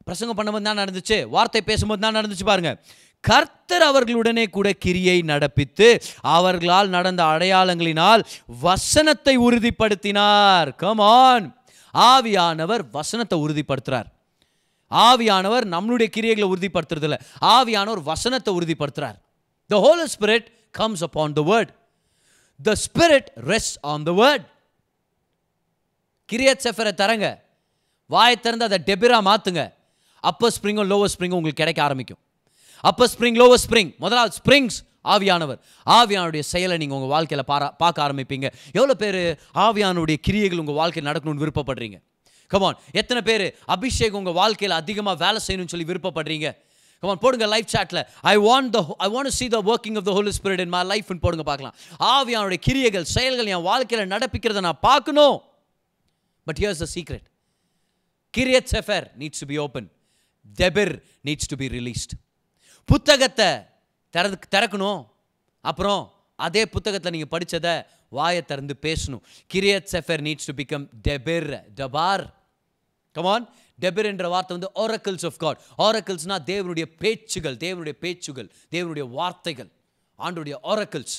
Speaker 2: பிரசங்கம் பண்ணும்போது தான் நடந்துச்சு வார்த்தை பேசும்போது தான் நடந்துச்சு பாருங்க கர்த்தர் அவர்களுடனே கூட கிரியை நடப்பித்து அவர்களால் நடந்த அடையாளங்களினால் வசனத்தை உறுதிப்படுத்தினார் கமான் ஆவியானவர் வசனத்தை உறுதிப்படுத்துறார் ஆவியானவர் நம்மளுடைய கிரியைகளை உறுதிப்படுத்துறது இல்ல ஆவியானவர் வசனத்தை உறுதிப்படுத்துறார் the whole spirit comes upon the word the spirit rest on the word Kiriath செஃபரை தரங்க வாயை திறந்து அதை டெபிரா மாற்றுங்க அப்பர் ஸ்ப்ரிங்கும் லோவர் ஸ்ப்ரிங்கும் உங்களுக்கு கிடைக்க ஆரம்பிக்கும் அப்பர் ஸ்ப்ரிங் லோவர் ஸ்ப்ரிங் முதலாவது ஸ்ப்ரிங்ஸ் ஆவியானவர் ஆவியானுடைய செயலை நீங்கள் உங்கள் வாழ்க்கையில் பாரா பார்க்க ஆரம்பிப்பீங்க எவ்வளோ பேர் ஆவியானுடைய கிரியைகள் உங்கள் வாழ்க்கையில் நடக்கணும்னு விருப்பப்படுறீங்க கமான் எத்தனை பேர் அபிஷேகம் உங்கள் வாழ்க்கையில் அதிகமாக வேலை செய்யணும்னு சொல்லி விருப்பப்படுறீங்க கமான் போடுங்க லைஃப் சாட்டில் I want the I want see the working of the holy spirit in my life ன்னு போடுங்க பார்க்கலாம் ஆவியானுடைய கிரியைகள் செயல்கள் என் வாழ்க்கையில் நடப்பிக்கிறத நான் பார்க்கணும் but here's the secret Kiriath Sepher needs to be open Debir needs to be released புத்தகத்தை திறந்து திறக்கணும் அப்புறம் அதே புத்தகத்தில் நீங்கள் படிச்சதை வாயை திறந்து பேசணும் Kiriath Sepher needs to become Debir டபார் கமான் டெபிர் என்ற வார்த்தை வந்து ஆரக்கிள்ஸ் ஆஃப் காட் ஆரக்கிள்ஸ்னா தேவனுடைய பேச்சுகள் தேவனுடைய பேச்சுகள் தேவனுடைய வார்த்தைகள் ஆண்டுடைய ஆரக்கிள்ஸ்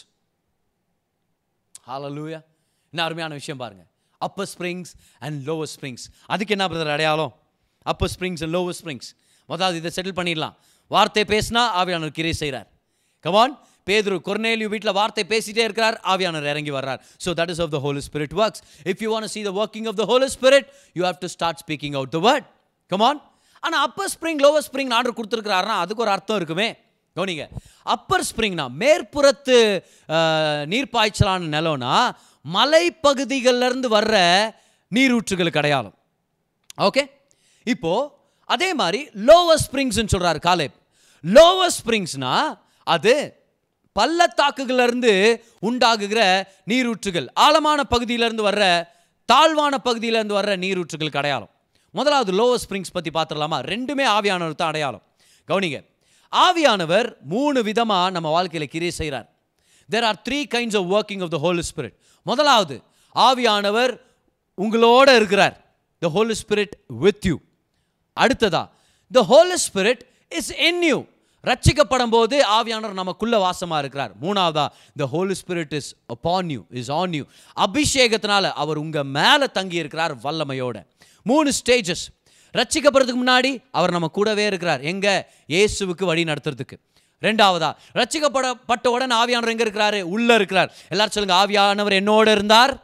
Speaker 2: ஹalleluya என்ன அருமையான விஷயம் பாருங்க upper springs and lower springs அதுக்கு என்ன பிரதர் அடையாளம் upper springs and lower springs முதல்ல இதை செட்டில் பண்ணிடலாம் வார்த்தை பேசினா ஆவியானவர் கிரியை செய்கிறார் கமான் பேதுரு கொர்னேலியு வீட்டில் வார்த்தை பேசிட்டே இருக்கிறார் ஆவியானவர் இறங்கி வர்றார் so that is of the holy spirit works if you want see the working of the holy spirit you have to start speaking out the word come on ஆனால் upper spring lower spring order கொடுத்துருக்கிறாருன்னா அதுக்கு ஒரு அர்த்தம் இருக்குமே கவனிங்க அப்பர் ஸ்ப்ரிங்னா மேற்புறத்து அஹ், நீர்ப்பாய்ச்சலான நிலம்னா மலைப்பகுதிகள்லேருந்து வர்ற நீரூற்றுகளுக்கு அடையாளம் ஓகே இப்போ அதே மாதிரி லோவர் ஸ்ப்ரிங்ஸ்னு சொல்றாரு காலேப் லோவர் ஸ்ப்ரிங்ஸ்னா அது பள்ளத்தாக்குகள்ல இருந்து உண்டாகுகிற நீரூற்றுகள் ஆழமான பகுதியில இருந்து வர்ற தாழ்வான பகுதியில இருந்து வர்ற நீரூற்றுகளுக்கு அடையாளம் முதலாவது லோவர் ஸ்ப்ரிங்ஸ் பத்தி பார்த்துடலாமா ரெண்டுமே ஆவியானவர் தான் அடையாளம் கவனிங்க ஆவியானவர் மூணு விதமா நம்ம வாழ்க்கையில கிரியை செய்கிறார் there are three kinds of working of the whole spirit முதலாவது ஆவியானவர் உங்களோட இருக்கிறார் the whole spirit with you அடுத்ததா the whole spirit is in you ரட்சிக்கப்படும் போது ஆவியானவர் நமக்குள்ள வாசமா இருக்கிறார் மூணாவதா the whole spirit is upon you is on you அபிஷேகத்தினால அவர் உங்க மேல தங்கி இருக்கிறார் வல்லமையோட மூணு ஸ்டேஜஸ் ரட்சிக்கப்படுறதுக்கு முன்னாடி அவர் நம்ம கூடவே இருக்கிறார் எங்க இயேசுவுக்கு வழி நடத்துறதுக்கு ரெண்டாவதா ரட்சிக்கப்படப்பட்ட உடனே ஆவியானவர் எங்க இருக்கிறாரு உள்ள இருக்கிறார் எல்லாரும் சொல்லுங்க ஆவியானவர் என்னோட இருந்தார்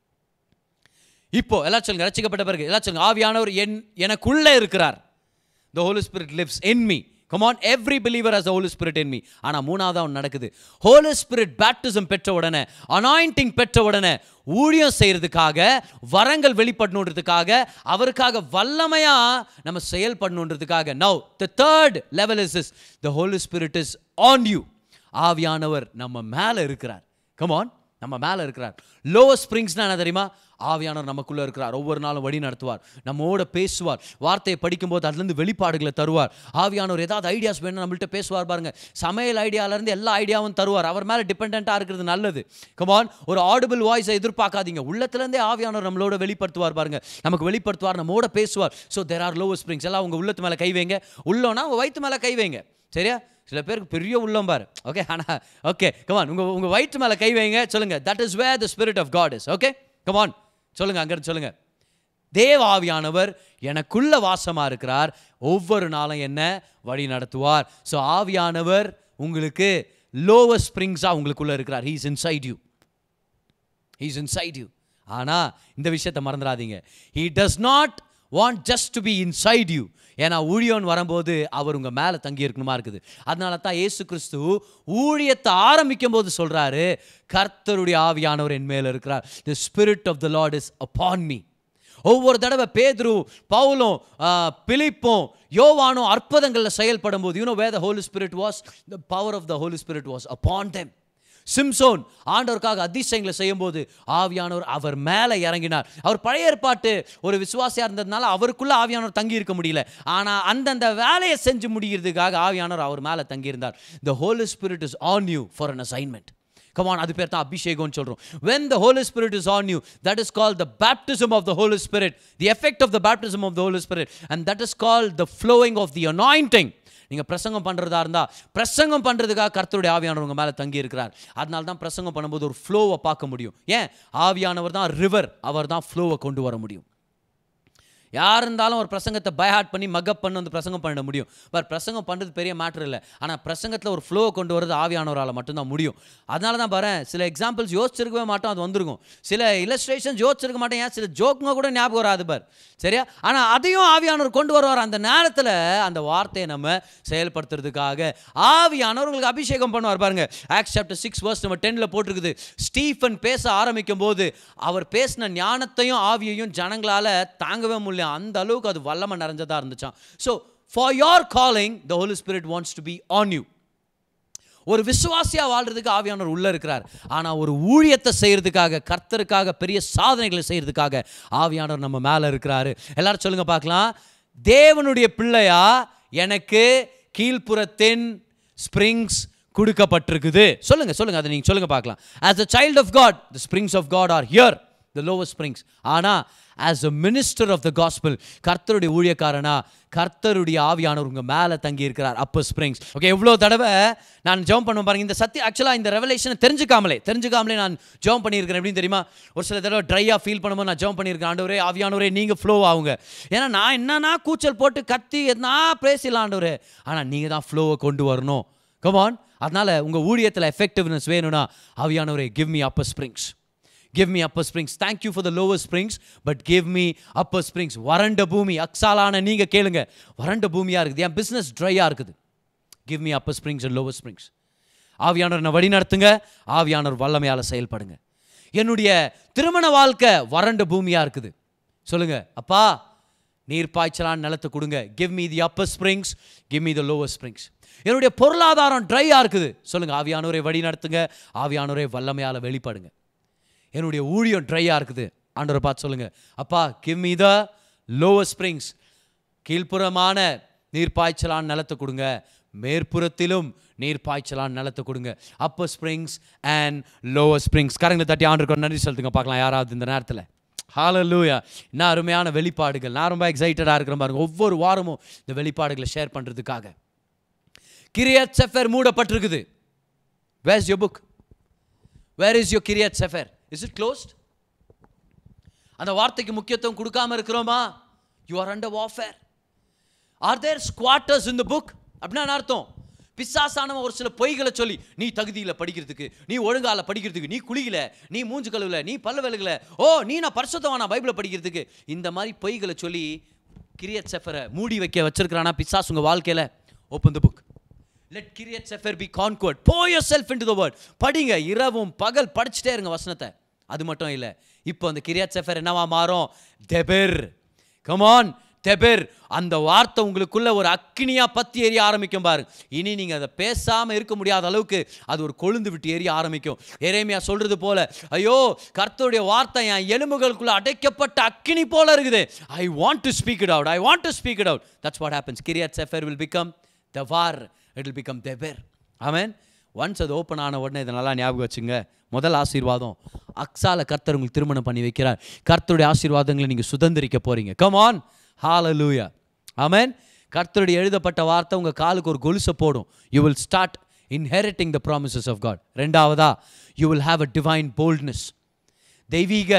Speaker 2: இப்போ எல்லாம் சொல்லுங்க ரட்சிக்கப்பட்ட பிறகு எல்லாம் சொல்லுங்க ஆவியானவர் என் எனக்குள்ள இருக்கிறார் the holy spirit lives in me come on every believer as the holy spirit in me ஆனா மூணாவது ஒன்று நடக்குது ஹோலி ஸ்பிரிட் பேப்டிசம் பெற்ற உடனே அனாயிண்டிங் பெற்ற உடனே ஊழியம் செய்யறதுக்காக வரங்கள் வெளிப்படணுன்றதுக்காக அவருக்காக வல்லமையா நம்ம செயல்படணுன்றதுக்காக now the third level is is the holy spirit is on you ஆவியானவர் நம்ம மேல இருக்கிறார் கம் ஆன் நம்ம மேலே இருக்கிறார் லோவர் ஸ்ப்ரிங்ஸ்னா என்ன தெரியுமா ஆவியானவர் நமக்குள்ளே இருக்கிறார் ஒவ்வொரு நாளும் வழி நடத்துவார் நம்மோட பேசுவார் வார்த்தையை படிக்கும்போது அதுலேருந்து வெளிப்பாடுகளை தருவார் ஆவியானவர் ஏதாவது ஐடியாஸ் வேணும் நம்மள்ட்ட பேசுவார் பாருங்க சமையல் ஐடியாவிலேருந்து எல்லா ஐடியாவும் தருவார் அவர் மேலே டிபெண்ட்டாக இருக்கிறது நல்லது கமான் ஒரு ஆடிபிள் வாய்ஸை எதிர்பார்க்காதீங்க உள்ளத்துலேருந்தே ஆவியானவர் நம்மளோட வெளிப்படுத்துவார் பாருங்க நமக்கு வெளிப்படுத்துவார் நம்மோட பேசுவார் so there are lower springs எல்லாம் உங்கள் உள்ளத்து மேலே கை வைங்க உள்ளோன்னா உங்கள் வயிற்று மேலே கை வைங்க சரியா சில பேருக்கு பெரிய உள்ளம் பாரு ஓகே ஆனால் ஓகே கமான் உங்கள் உங்கள் வயிற்று மேலே கை வைங்க சொல்லுங்க that is where the spirit of God is okay come on சொல்லுங்க அங்கிருந்து சொல்லுங்க தேவ ஆவியானவர் எனக்குள்ள வாசமா இருக்கிறார் ஒவ்வொரு நாளும் என்ன வழி நடத்துவார் ஸோ ஆவியானவர் உங்களுக்கு லோவர் ஸ்ப்ரிங்ஸாக உங்களுக்குள்ள இருக்கிறார் he's inside you he's inside you ஆனால் இந்த விஷயத்தை மறந்துடாதீங்க he does not want just to be inside you ஏன்னா ஊழியன் வரும்போது அவர் உங்கள் மேலே தங்கி இருக்கணுமா இருக்குது அதனால தான் இயேசு கிறிஸ்து ஊழியத்தை ஆரம்பிக்கும் போது சொல்கிறாரு கர்த்தருடைய ஆவியானவர் என் மேலே இருக்கிறார் the spirit of the lord is upon me ஒவ்வொரு தடவை பேதுரு பவுலும் ஆ, பிலிப்பும் யோவானும் அற்புதங்களில் செயல்படும் போது you know where the holy spirit was the power of the holy spirit was upon them சிம்சோன் ஆண்டவருக்காக அதிசயங்களை செய்யும்போது ஆவியானவர் அவர் மேலே இறங்கினார் அவர் பழைய ஏற்பாட்டு ஒரு விசுவாசியாக இருந்ததுனால அவருக்குள்ள ஆவியானவர் தங்கி இருக்க முடியல ஆனால் அந்தந்த வேலையை செஞ்சு முடிகிறதுக்காக ஆவியானவர் அவர் மேலே தங்கியிருந்தார் the holy spirit is on you for an assignment Come on, அது பேர் தான் அபிஷேகம்னு சொல்றோம் when the holy spirit is on you that is called the baptism of the holy spirit the effect of the baptism of the holy spirit and that is called the flowing of the anointing நீங்க பிரசங்கம் பண்றதா இருந்தா பிரசங்கம் பண்றதுக்காக கர்த்தருடைய ஆவியானவர் உங்க மேல தங்கி இருக்கிறார் அதனால தான் பிரசங்கம் பண்ணும்போது ஒரு ஃப்ளோவை பார்க்க முடியும் ஏன் ஆவியானவர் தான் ரிவர் அவர் தான் ஃப்ளோவை கொண்டு வர முடியும் யார் இருந்தாலும் ஒரு பிரசங்கத்தை பைஹார்ட் பண்ணி மக்கப் பண்ணி வந்து பிரசங்கம் பண்ண முடியும் பட் பிரசங்கம் பண்ணுறது பெரிய மேட்ரு இல்லை ஆனால் பிரசங்கத்தில் ஒரு ஃப்ளோவை கொண்டு வரது ஆவியானவரால் மட்டும்தான் முடியும் அதனால தான் பாரு சில எக்ஸாம்பிள்ஸ் யோசிச்சிருக்கவே மாட்டோம் அது வந்திருக்கும் சில இல்லஸ்ட்ரேஷன்ஸ் யோசிச்சிருக்க மாட்டேன் ஏன் சில ஜோக்குங்க கூட ஞாபகம் வராது பார் சரியா ஆனால் அதையும் ஆவியானவர் கொண்டு வருவார் அந்த நேரத்தில் அந்த வார்த்தையை நம்ம செயல்படுத்துறதுக்காக ஆவியானவர் உங்களுக்கு அபிஷேகம் பண்ணுவார் பாருங்க ஆக்ஸ் சாப்டர் சிக்ஸ் வர்ஸ் நம்ம டென்னில் போட்டிருக்குது ஸ்டீஃபன் பேச ஆரம்பிக்கும் போது அவர் பேசின ஞானத்தையும் ஆவியையும் ஜனங்களால் தாங்கவே முடியல அந்த அளவுக்கு அது வல்லமை நிறைஞ்சதாக இருந்துச்சான் so for your calling the holy spirit wants to be on you ஒரு விசுவாசியா வாழ்றதுக்கு ஆவியானவர் உள்ள இருக்கிறார் ஆனா ஒரு ஊழியத்தை செய்யறதுக்காக கர்த்தருக்காக பெரிய சாதனைகளை செய்யறதுக்காக ஆவியானவர் நம்ம மேல இருக்கிறாரு எல்லாரும் சொல்லுங்க பார்க்கலாம் தேவனுடைய பிள்ளையா எனக்கு கீழ்ப்புறத்தின் ஸ்ப்ரிங்ஸ் கொடுக்கப்பட்டிருக்குது சொல்லுங்க சொல்லுங்க அதை நீங்க சொல்லுங்க பார்க்கலாம் as a child of God the springs of God are here the lower springs ஆனா as a minister of the gospel கர்த்தருடைய ஊழியக்காரனா கர்த்தருடைய ஆவியானவர் உங்க மேல தங்கி இருக்கிறார் அப்பர் ஸ்ப்ரிங்ஸ் ஓகே எவ்வளோ தடவை நான் ஜெபம் பண்ணுவேன் பாருங்க இந்த சத்திய ஆக்சுவலாக இந்த ரெவலேஷனை தெரிஞ்சுக்காமலே தெரிஞ்சுக்காமலே நான் ஜெபம் பண்ணியிருக்கிறேன் எப்படின்னு தெரியுமா ஒரு சில தடவை ட்ரையாக ஃபீல் பண்ணும்போது நான் ஜெபம் பண்ணியிருக்கேன் ஆண்டவரே ஆவியானவரே நீங்கள் ஃப்ளோ ஆகுங்க ஏன்னா நான் என்னன்னா கூச்சல் போட்டு கத்தி நான் பேசலாம் ஆண்டவரே ஆனால் நீங்கள் தான் ஃப்ளோவை கொண்டு வரணும் கமான் அதனால உங்கள் ஊழியத்தில் எஃபெக்டிவ்னஸ் வேணும்னா ஆவியானவரே give me upper springs give me upper springs thank you for the lower springs but give me upper springs வறண்ட பூமி அக்ஸாலான நீங்க கேளுங்க வறண்ட பூமியா இருக்குது என் பிசினஸ் ட்ரையா இருக்குது give me upper springs and lower springs ஆவியானவர் நான் வழி நடத்துங்க ஆவியானவர் வல்லமையால செயல்படுங்க என்னுடைய திருமண வாழ்க்கை வறண்ட பூமியா இருக்குது சொல்லுங்க அப்பா நீர் பாய்ச்சலான நிலத்தை கொடுங்க give me the upper springs give me the lower springs என்னுடைய பொருளாதாரம் ட்ரையா இருக்குது சொல்லுங்க ஆவியானவரை வழி நடத்துங்க ஆவியானவரை வல்லமையால வெளிப்படுங்க என்னுடைய ஊழியம் ட்ரையாக இருக்குது ஆண்டவரை பார்த்து சொல்லுங்க அப்பா give me the lower springs கீழ்ப்புறமான நீர் பாய்ச்சலான நிலத்தை கொடுங்க மேற்புறத்திலும் நீர் பாய்ச்சலான நிலத்தை கொடுங்க upper springs and lower springs கரங்களை தட்டி ஆண்டுக்கு நன்றி செலுத்துங்க பார்க்கலாம் யாராவது இந்த நேரத்தில் ஹalleluya என்ன அருமையான வெளிப்பாடுகள் நான் ரொம்ப எக்ஸைட்டடாக இருக்கிறேன் பாருங்க ஒவ்வொரு வாரமும் இந்த வெளிப்பாடுகளை ஷேர் பண்ணுறதுக்காக கிரியத் செஃபர் மூடப்பட்டிருக்குது where's your book where is your Kiriath Sepher is it closed அந்த வார்த்தைக்கு முக்கியத்துவம் கொடுக்காம இருக்கிறோமா you are under warfare are there squatters in the book அப்படின்னா என்ன அர்த்தம் பிசாசானவன் ஒரு சில பொய்களை சொல்லி நீ தகுதியில் படிக்கிறதுக்கு நீ ஒழுங்கால படிக்கிறதுக்கு நீ குளிக்கல நீ மூஞ்சு கழுவல நீ பல்ல விலகல ஓ நீ நான் பரிசுத்தவானா பைபிளை படிக்கிறதுக்கு இந்த மாதிரி பொய்களை சொல்லி கிரியத் செஃபரை மூடி வைக்க வச்சிருக்கிறானா பிசாஸ் உங்க வாழ்க்கையில open the book let Kiriath Sepher be conquered pour yourself into the word படிங்க இரவும் பகல் படிச்சுட்டே இருங்க வசனத்தை அது மட்டும் இல்லை இப்போ அந்த கிரியட் செஃபர் என்னவா மாறும் தெபெர் கமான் தெபெர் அந்த வார்த்தை உங்களுக்குள்ள ஒரு அக்கினியா பத்தி எரிய ஆரம்பிக்கும் பாரு இனி நீங்க அதை பேசாம இருக்க முடியாத அளவுக்கு அது ஒரு கொழுந்து விட்டு எரிய ஆரம்பிக்கும் எரேமியா சொல்றது போல ஐயோ கர்த்தருடைய வார்த்தை என் எலும்புகளுக்குள்ள அடைக்கப்பட்ட அக்கினி போல இருக்குது I want to speak it out I want to speak it out that's what happens Kiriath Sepher will become the word it will become Debir amen once அது ஓப்பன் ஆன உடனே இதை நல்லா ஞாபகம் வச்சுங்க முதல் ஆசீர்வாதம் அக்ஸால கர்த்தர் உங்களுக்கு திருமணம் பண்ணி வைக்கிறார் கர்த்தருடைய ஆசீர்வாதங்களை நீங்கள் சுதந்திரிக்க போறீங்க கம் ஆன் ஹாலலூயா ஆமென் கர்த்தருடைய எழுதப்பட்ட வார்த்தை உங்கள் காலுக்கு ஒரு கொலுசை போடும் you will start inheriting the promises of God ரெண்டாவதா you will have a divine boldness தெய்வீக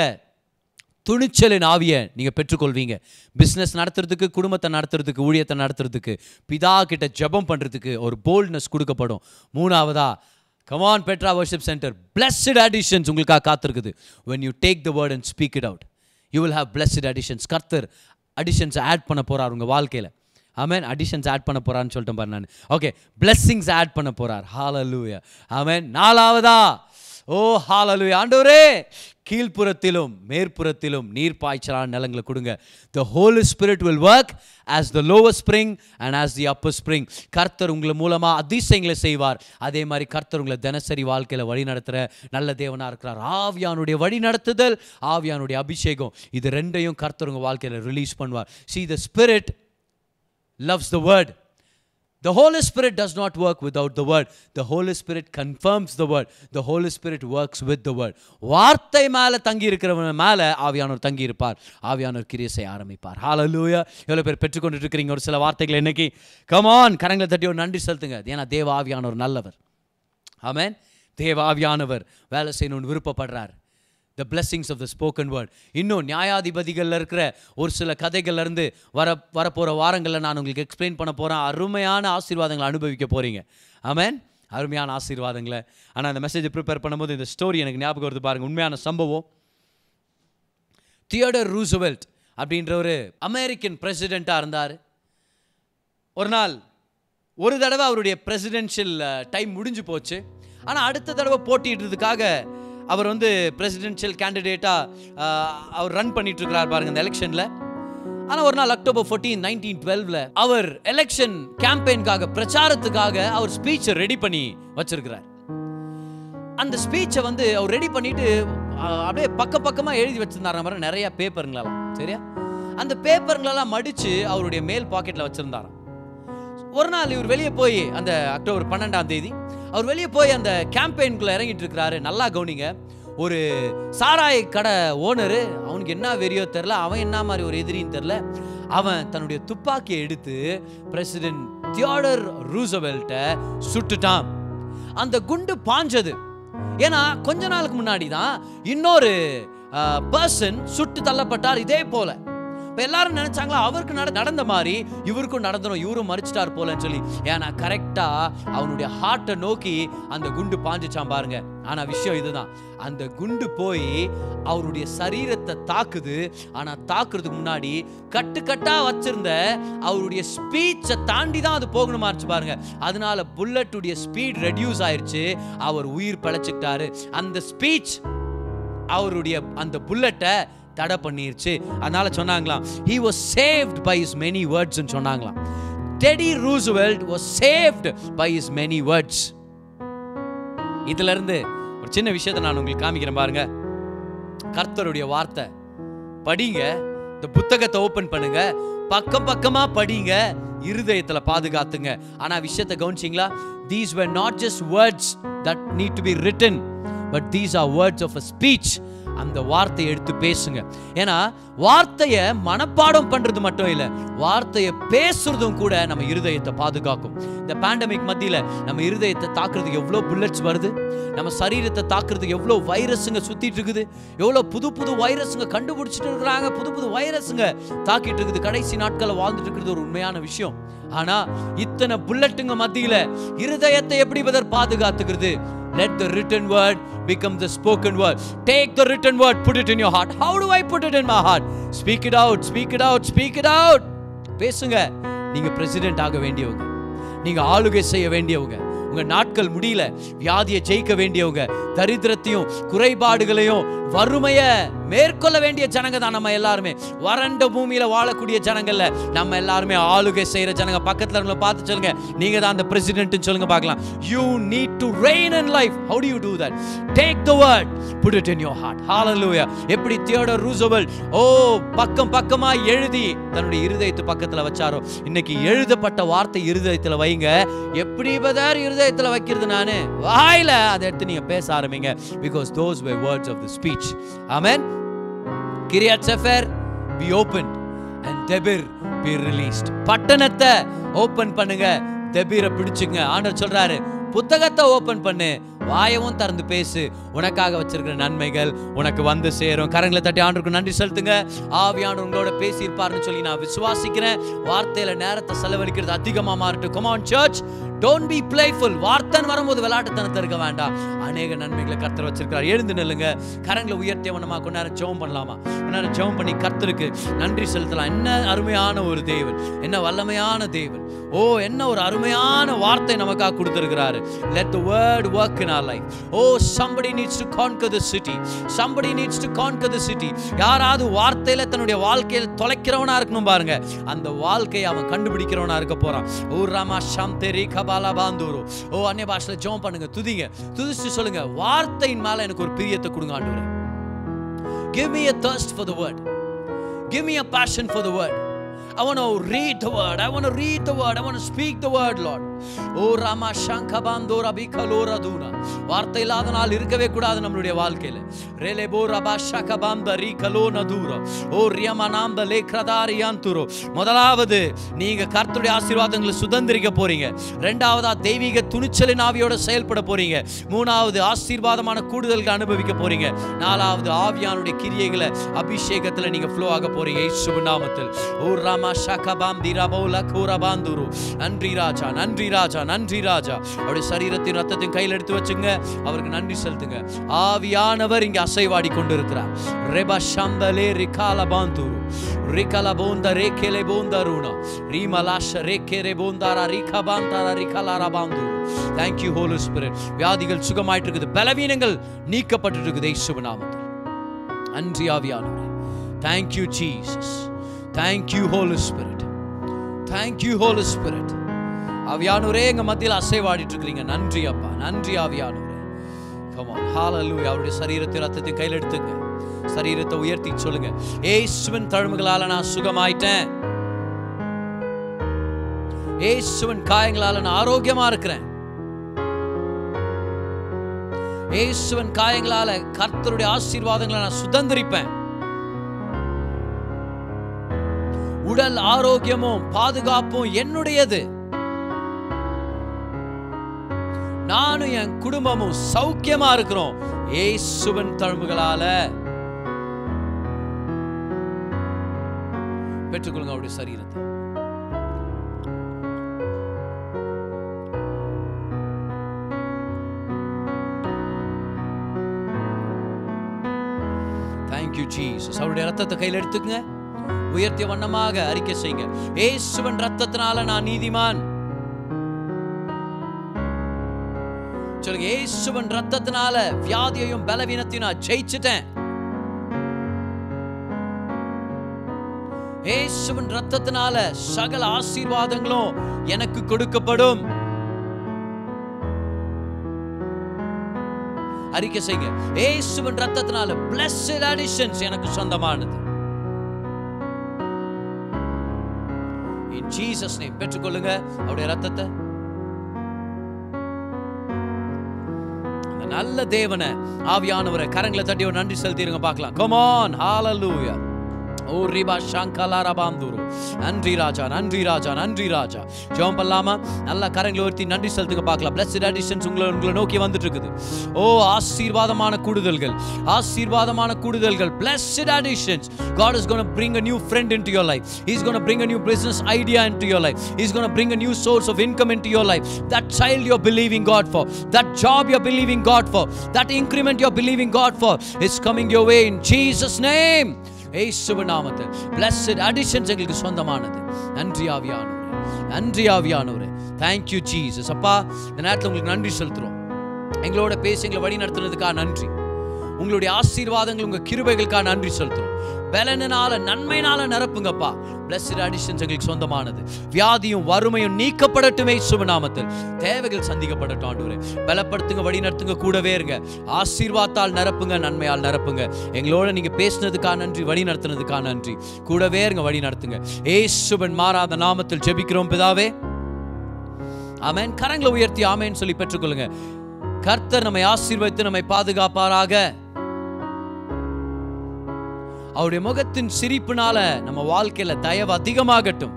Speaker 2: துணிச்சலின் ஆவியை நீங்கள் பெற்றுக்கொள்வீங்க பிஸ்னஸ் நடத்துறதுக்கு குடும்பத்தை நடத்துறதுக்கு ஊழியத்தை நடத்துறதுக்கு பிதா கிட்ட ஜெபம் பண்ணுறதுக்கு ஒரு போல்ட்னஸ் கொடுக்கப்படும் மூணாவதா come on Petra worship centre blessed additions உங்களுக்காக காத்திருக்குது when you take the word and speak it out you will have blessed additions கர்த்தர் அடிஷன்ஸ் ஆட் பண்ண போறார் உங்கள் வாழ்க்கையில் ஆமென் அடிஷன்ஸ் ஆட் பண்ண போறான்னு சொல்லிட்டேன் பாரு நான் ஓகே blessings ஆட் பண்ண போறார் ஹalleluya ஆமென் நாலாவதா ஓ ஹalleluya ஆண்டவரே கீழ்ப்புறத்திலும் மேற்புறத்திலும் நீர் பாய்ச்சலான நிலங்களை கொடுங்க the holy spirit will work as the lower spring and as the upper spring கர்த்தர் உங்களை மூலமாக அதிசயங்களை செய்வார் அதே மாதிரி கர்த்தர் உங்களை தினசரி வாழ்க்கையில் வழி நடத்துகிற நல்ல தேவனாக இருக்கிறார் ஆவியானுடைய வழி நடத்துதல் ஆவியானுடைய அபிஷேகம் இது ரெண்டையும் கர்த்தர் உங்கள் வாழ்க்கையில் ரிலீஸ் பண்ணுவார் see the spirit loves the word The Holy Spirit does not work without the word. The Holy Spirit confirms the word. The Holy Spirit works with the word. வார்த்தை மேல தங்கி இருக்கிறவன் மேல ஆவியானவர் தங்கி இருப்பார் ஆவியானவர் கிரியை செய்ய ஆரம்பிப்பார் ஹalleluya எவ்வளவு பேர் பெற்றுக்கொண்டு இருக்கிறீங்க ஒரு சில வார்த்தைகள் இன்னைக்கு கமான் கரங்களை தட்டி ஒரு நன்றி செலுத்துங்க ஏன்னா தேவ ஆவியானவர் நல்லவர் ஆமென் தேவ ஆவியானவர் வேலை செய்யணும்னு விருப்பப்படுறார் த blessings of the spoken word இன்னும் நியாயாதிபதிகளில் இருக்கிற ஒரு சில கதைகள்ல இருந்து வர வரப்போகிற வாரங்களில் நான் உங்களுக்கு எக்ஸ்பிளைன் பண்ண போகிறேன் அருமையான ஆசீர்வாதங்களை அனுபவிக்க போகிறீங்க ஆமென் அருமையான ஆசீர்வாதங்களை ஆனால் அந்த மெசேஜை ப்ரிப்பேர் பண்ணும்போது இந்த ஸ்டோரி எனக்கு ஞாபகம் வருது பாருங்க உண்மையான சம்பவம் தியோடர் ரூசவெல்ட் அப்படின்ற ஒரு அமெரிக்கன் பிரசிடெண்ட்டாக இருந்தார் ஒரு நாள் ஒரு தடவை அவருடைய பிரசிடென்ஷியல் டைம் முடிஞ்சு போச்சு ஆனால் அடுத்த தடவை போட்டியிடுறதுக்காக அவர் வந்து பிரசிடென்ஷியல் கேண்டிடேட்டாக அவர் ரன் பண்ணிட்டு இருக்கிறார் பாருங்க இந்த எலெக்ஷனில் ஆனால் ஒரு நாள் அக்டோபர் ஃபோர்டீன் நைன்டீன் டுவெல்வில் அவர் எலெக்ஷன் கேம்பெயின்காக பிரச்சாரத்துக்காக அவர் ஸ்பீச்சை ரெடி பண்ணி வச்சிருக்கிறார் அந்த ஸ்பீச்சை வந்து அவர் ரெடி பண்ணிட்டு அஹ், அப்படியே பக்க பக்கமாக எழுதி வச்சிருந்தாரு மாதிரி நிறைய பேப்பருங்களெல்லாம் சரியா அந்த பேப்பருங்களெல்லாம் மடிச்சு அவருடைய மேல் பாக்கெட்டில் வச்சிருந்தாராம் ஒரு நாள் இவர் வெளியே போய் அந்த அக்டோபர் பன்னெண்டாம் தேதி அவர் வெளியே போய் அந்த கேம்பெயின்குள்ளே இறங்கிட்டு இருக்கிறாரு நல்லா கவனிங்க ஒரு சாராய கடை ஓனரு அவனுக்கு என்ன வெறியோ தெரில அவன் என்ன மாதிரி ஒரு எதிரின்னு தெரில அவன் தன்னுடைய துப்பாக்கியை எடுத்து பிரசிடென்ட் தியோடர் ரூசவெல்ட்டை சுட்டுட்டான் அந்த குண்டு பாஞ்சது ஏன்னா கொஞ்ச நாளுக்கு முன்னாடி தான் இன்னொரு பர்சன் சுட்டு தள்ளப்பட்டார் இதே போல இப்போ எல்லாரும் நினைச்சாங்களா அவருக்கு நட நடந்த மாதிரி இவருக்கும் நடந்துடும் இவரும் மறிச்சிட்டார் போலன்னு சொல்லி ஏன்னா கரெக்டா அவனுடைய ஹார்ட்டை நோக்கி அந்த குண்டு பாஞ்சிச்சான் பாருங்க ஆனா விஷயம் இதுதான் அந்த குண்டு போய் அவருடைய சரீரத்தை தாக்குது ஆனா தாக்குறதுக்கு முன்னாடி கட்டு கட்டா வச்சிருந்த அவருடைய ஸ்பீச்சை தாண்டி தான் அது போகணுமா இருந்துச்சு பாருங்க அதனால புல்லட்டுடைய ஸ்பீட் ரெடியூஸ் ஆயிருச்சு அவர் உயிர் பிழைச்சிக்கிட்டாரு அந்த ஸ்பீச் அவருடைய அந்த புல்லட்டை தடை பண்ணிருச்சு அதனால சொன்னாங்களாம் he was saved by his many words ன்னு சொன்னாங்களாம் Teddy Roosevelt was saved by his many words இதுல இருந்து ஒரு சின்ன விஷயத்தை நான் உங்களுக்கு காமிக்கிறேன் பாருங்க கர்த்தருடைய வார்த்தை படிங்க இந்த புத்தகத்தை ஓபன் பண்ணுங்க பக்கம் பக்கமா படிங்க இருதயத்துல பாதுகாத்துங்க ஆனா விஷயத்தை கவனிச்சிங்களா these were not just words that need to be written but these are words of a speech அந்த வார்த்தையை எடுத்து பேசுங்க ஏன்னா வார்த்தையை மனப்பாடம் பண்றது மட்டும் இல்ல வார்த்தையை பேசுறதும் கூட நம்ம இருதயத்தை பாதுகாக்கும் இந்த பேண்டமிக் மத்தியில நம்ம இருதயத்தை தாக்குறதுக்கு எவ்வளோ புல்லட்ஸ் வருது நம்ம சரீரத்தை தாக்குறதுக்கு எவ்வளோ வைரஸுங்க சுத்திட்டு இருக்குது எவ்வளோ புது புது வைரஸுங்க கண்டுபிடிச்சிட்டு இருக்கிறாங்க புது புது வைரஸுங்க தாக்கிட்டு இருக்குது கடைசி நாட்களில் வாழ்ந்துட்டு இருக்கிறது ஒரு உண்மையான விஷயம் ஆனா இத்தனை புல்லட்டுங்க மத்தியில இருதயத்தை எப்படி பதர் பாதுகாத்துக்கிறது let the written word become the spoken word take the written word put it in your heart how do i put it in my heart speak it out speak it out speak it out பேசுங்க நீங்க பிரசிடென்ட் ஆக வேண்டியவங்க நீங்க ஆளுகை செய்ய வேண்டியவங்க உங்க நாட்கள் முடியல வியாதியை ஜெயிக்க வேண்டியவங்க தரித்திரத்தையும் குறைபாடுகளையும் வறுமைய மேற்கொள்ள வேண்டிய ஜனங்க தான் நம்ம எல்லாருமே வறண்ட பூமியில வாழக்கூடிய ஜனங்கள்ல நம்ம எல்லாருமே ஆளுகை செய்யற ஜனங்க பக்கத்துல இருந்தவங்கள பார்த்து சொல்லுங்க நீங்க தான் அந்த பிரசிடென்ட் சொல்லுங்க பார்க்கலாம் you need to reign in life how do you do that take the word put it in your heart ஹalleluya எப்படி தியோடர் ரூசவெல்ட் ஓ பக்கம் பக்கமா எழுதி தன்னுடைய இருதயத்து பக்கத்துல வச்சாரோ இன்னைக்கு எழுதப்பட்ட வார்த்தை இருதயத்துல வைங்க எப்படி பதார் இருதயத்துல வைக்கிறது நானு வாயில அதை எடுத்து நீங்க பேச ஆரம்பிங்க because those were words of the speech amen Kiriath Sepher be open and Debir be released பட்டணத்தை ஓபன் பண்ணுங்க தெபீரை பிடிச்சுங்க ஆண்டவர் சொல்றாரு புத்தகத்தை ஓபன் பண்ணு வாயவும் திறந்து பேசு உனக்காக வச்சிருக்கிற நன்மைகள் உனக்கு வந்து சேரும் கரங்களை தட்டி ஆண்டவருக்கு நன்றி செலுத்துங்க ஆவியானவர் உங்களோட பேசியிருப்பாருன்னு சொல்லி நான் விசுவாசிக்கிறேன் வார்த்தையில நேரத்தை செலவழிக்கிறது அதிகமா மாறட்டும் come on church don't be playful வார்த்தைன்னு வரும்போது விளையாட்டுத்தனத்தை இருக்க வேண்டாம் அநேக நன்மைகளை கர்த்தர் வச்சிருக்கிறார் எழுந்து நில்லுங்க கரங்களை உயர்த்தியவனமா கொஞ்ச நேரம் ஜெபம் பண்ணலாமா கொஞ்ச நேரம் ஜெபம் பண்ணி கர்த்தருக்கு நன்றி செலுத்தலாம் என்ன அருமையான ஒரு தேவன் என்ன வல்லமையான தேவன் ஓ என்ன ஒரு அருமையான வார்த்தை நமக்காக கொடுத்திருக்கிறாரு let the word work in our life oh somebody needs to conquer the city somebody needs to conquer the city யாராவது வார்த்தையில தன்னுடைய வாழ்க்கையில தொலைக்கிறவனா இருக்கணும் பாருங்க அந்த வாழ்க்கையை அவன் கண்டுபிடிக்கிறவனா இருக்க போறான் ஓ ராமா ஷாந்தேரி கபாலா பாந்தூரு ஓ அந்நிய பாஷையில ஜெபம் பண்ணுங்க துதிங்க துதிச்சு சொல்லுங்க வார்த்தையின் மேல எனக்கு ஒரு பிரியத்தை கொடுங்க ஆண்டவரே give me a thirst for the word give me a passion for the word I want to read the word. I want to read the word. I want to speak the word, Lord. ஓ ராமா சங்கபாந்தோ ரபி கலோரா தூனா வார்த்தை இல்லாத நாள் இருக்கவே கூடாது நம்மளுடைய வாழ்க்கையில ரேலே போ ரபா ஷகபாந்த ரீ கலோ நதூரோ ஓ ரியமா நாம்ப லே கிரதாரி யாந்துரோ முதலாவது நீங்க கர்த்தருடைய ஆசீர்வாதங்களை சுதந்திரிக்க போறீங்க ரெண்டாவதா தெய்வீக துணிச்சலின் ஆவியோட செயல்பட போறீங்க மூணாவது ஆசீர்வாதமான கூடுதல்கள் அனுபவிக்க போறீங்க நாலாவது ஆவியானுடைய கிரியைகளை அபிஷேகத்துல நீங்க ஃப்ளோ ஆக போறீங்க இயேசுவின் நாமத்தில் ஓ ராமா ஷகபாம் திரபோல கூரபாந்துரு நன்றி ராஜா நன்றி ராஜா நன்றி ராஜா அவருடைய சரீரத்தின் ரத்தத்தையும் கையில் எடுத்து வச்சுங்க அவருக்கு நன்றி செலுத்துங்க ஆவியானவர் இங்க அசைவாடி கொண்டிருக்கிறார் ரெப சம்பலே ரிகால பாந்தூரு ரிகல போந்த ரேக்கேலே போந்தருணா ரீமலாஷ ரேக்கேரே போந்தாரா ரிகா பாந்தாரா ரிகலாரா பாந்தூரு தேங்க்யூ ஹோலி ஸ்பிரிட் வியாதிகள் சுகமாயிட்டு இருக்குது பலவீனங்கள் நீக்கப்பட்டு இருக்குது இயேசுவின் நாமத்தில் நன்றி ஆவியானவரே thank you Jesus thank you Holy Spirit thank you Holy Spirit ஆவியானவரே எங்க மத்தியில் அசைவாடிட்டு இருக்கிறீங்க நன்றி அப்பா நன்றி ஆவியானவரே கமான் ஹalleluya அவருடைய சரீரத்தை ரத்தத்தை கையில் எடுத்துங்க சரீரத்தை உயர்த்தி சொல்லுங்க ஏசுவின் தழும்புகளால நான் சுகமாயிட்டேன் ஏசுவின் காயங்களால நான் ஆரோக்கியமா இருக்கிறேன் இயேசுவின் காயங்களால கர்த்தருடைய ஆசீர்வாதங்களை நான் சுதந்திரிப்பேன் உடல் ஆரோக்கியமும் பாதுகாப்பும் என்னுடையது நானும் என் குடும்பமும் சௌக்கியமா இருக்கிறோம் இயேசுவின் தழும்புகளால பெற்றுக்கொள்ளுங்க அவருடைய சரீரத்தை தேங்க்யூ ஜீசஸ் அவருடைய ரத்தத்தை கையில் எடுத்துக்கங்க உயர்த்திய வண்ணமாக அறிக்கை செய்யுங்க ஏசுவன் ரத்தத்தினால நான் நீதிமான் சொல்லுங்க ஏசுவன் ரத்தத்தினால வியாதியையும் பலவீனத்தையும் நான் ஜெயிச்சிட்டேன் ஏசுவன் ரத்தத்தினால சகல ஆசீர்வாதங்களும் எனக்கு கொடுக்கப்படும் அறிக்கை செய்யுங்க ஏசுவன் ரத்தத்தினால blessed additions எனக்கு சொந்தமானது in jesus name பெற்றுக்கொள்ளுங்க அவருடைய ரத்தத்தை அந்த நல்ல தேவனை ஆவியானவரை கரங்களை தட்டி ஒரு நன்றி செலுத்திடுங்க பார்க்கலாம் come on hallelujah ஓ ரிபா ஷங்கலா ரபாந்தூரு நன்றி ராஜா நன்றி ராஜா நன்றி ராஜா ஜெபம் பண்ணலாமா நல்லா கரங்களை உயர்த்தி நன்றி செலுத்துங்க பார்க்கலாம் பிளஸ்ட் அடிஷன்ஸ் உங்களை உங்களை நோக்கி வந்துட்டு இருக்குது ஓ ஆசீர்வாதமான கூடுதல்கள் ஆசீர்வாதமான கூடுதல்கள் blessed additions God is going to bring a new friend into your life. He's going to bring a new business idea into your life. He's going to bring a new source of income into your life. That child you're believing God for, that job you're believing God for, that increment you're believing God for is coming your way in Jesus' name. ஏசுவ நாமத்தில் பிளஸ்ட் அடிஷன்ஸ் எங்களுக்கு சொந்தமானது நன்றி ஆவியானவரே நன்றி ஆவியானவரே தேங்க்யூ ஜீசஸ் அப்பா இந்த நேரத்தில் உங்களுக்கு நன்றி செலுத்துறோம் எங்களோட பேசி எங்களை வழி நடத்துனதுக்காக நன்றி உங்களுடைய ஆசீர்வாதங்கள் உங்க கிருபைகளுக்காக நன்றி செலுத்துறோம் பலனால நன்மைனால நிரப்புங்கப்பா பிளஸ்ட் அடிஷன்ஸ் எங்களுக்கு சொந்தமானது வியாதியும் வறுமையும் நீக்கப்படட்டுமே சுபநாமத்தில் தேவைகள் சந்திக்கப்படட்டும் ஆண்டவரே பலப்படுத்துங்க வழி நடத்துங்க கூடவே இருங்க ஆசீர்வாத்தால் நிரப்புங்க நன்மையால் நிரப்புங்க எங்களோட நீங்க பேசினதுக்காக நன்றி வழி நடத்துனதுக்காக நன்றி கூடவே இருங்க வழி நடத்துங்க ஏசுபன் மாறாத நாமத்தில் ஜெபிக்கிறோம் பிதாவே ஆமென் கரங்களை உயர்த்தி ஆமென் சொல்லி பெற்றுக்கொள்ளுங்க கர்த்தர் நம்மை ஆசீர்வதித்து நம்மை பாதுகாப்பாராக அவருடைய முகத்தின் சிரிப்பினால நம்ம வாழ்க்கையில தயவு அதிகமாகட்டும்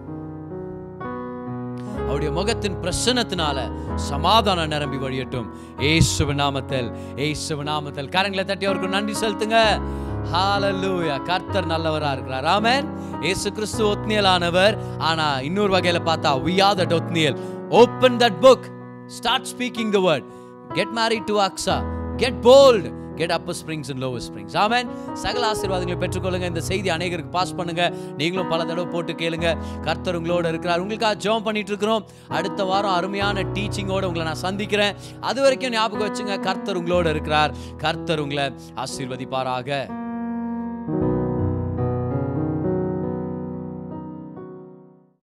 Speaker 2: அவருடைய முகத்தின் பிரசன்னத்தினால சமாதானம் நிரம்பி வழியட்டும் ஏசுவ நாமத்தில் ஏசுவ நாமத்தில் கரங்களை தட்டி அவருக்கு நன்றி செலுத்துங்க ஹalleluya கர்த்தர் நல்லவரா இருக்கிறார் ஆமென் இயேசு கிறிஸ்து ஒத்னியலானவர் ஆனா இன்னொரு வகையில பார்த்தா we are that Othniel open that book start speaking the word get married to aksa get bold get upper springs and lower springs amen சகல ஆசீர்வாதங்களை பெற்றுக்கொள்ளுங்க இந்த செய்தி அநேகருக்கு பாஸ் பண்ணுங்க நீங்களும் பல தடவை போட்டு கேளுங்க கர்த்தர் உங்களோட இருக்கிறார் உங்களுக்காக ஜெபம் பண்ணிட்டு இருக்கிறோம் அடுத்த வாரம் அருமையான டீச்சிங்கோட உங்களை நான் சந்திக்கிறேன் அது வரைக்கும் ஞாபகம் வச்சுங்க கர்த்தர் உங்களோட இருக்கிறார் கர்த்தர் உங்களை ஆசீர்வதிப்பாராக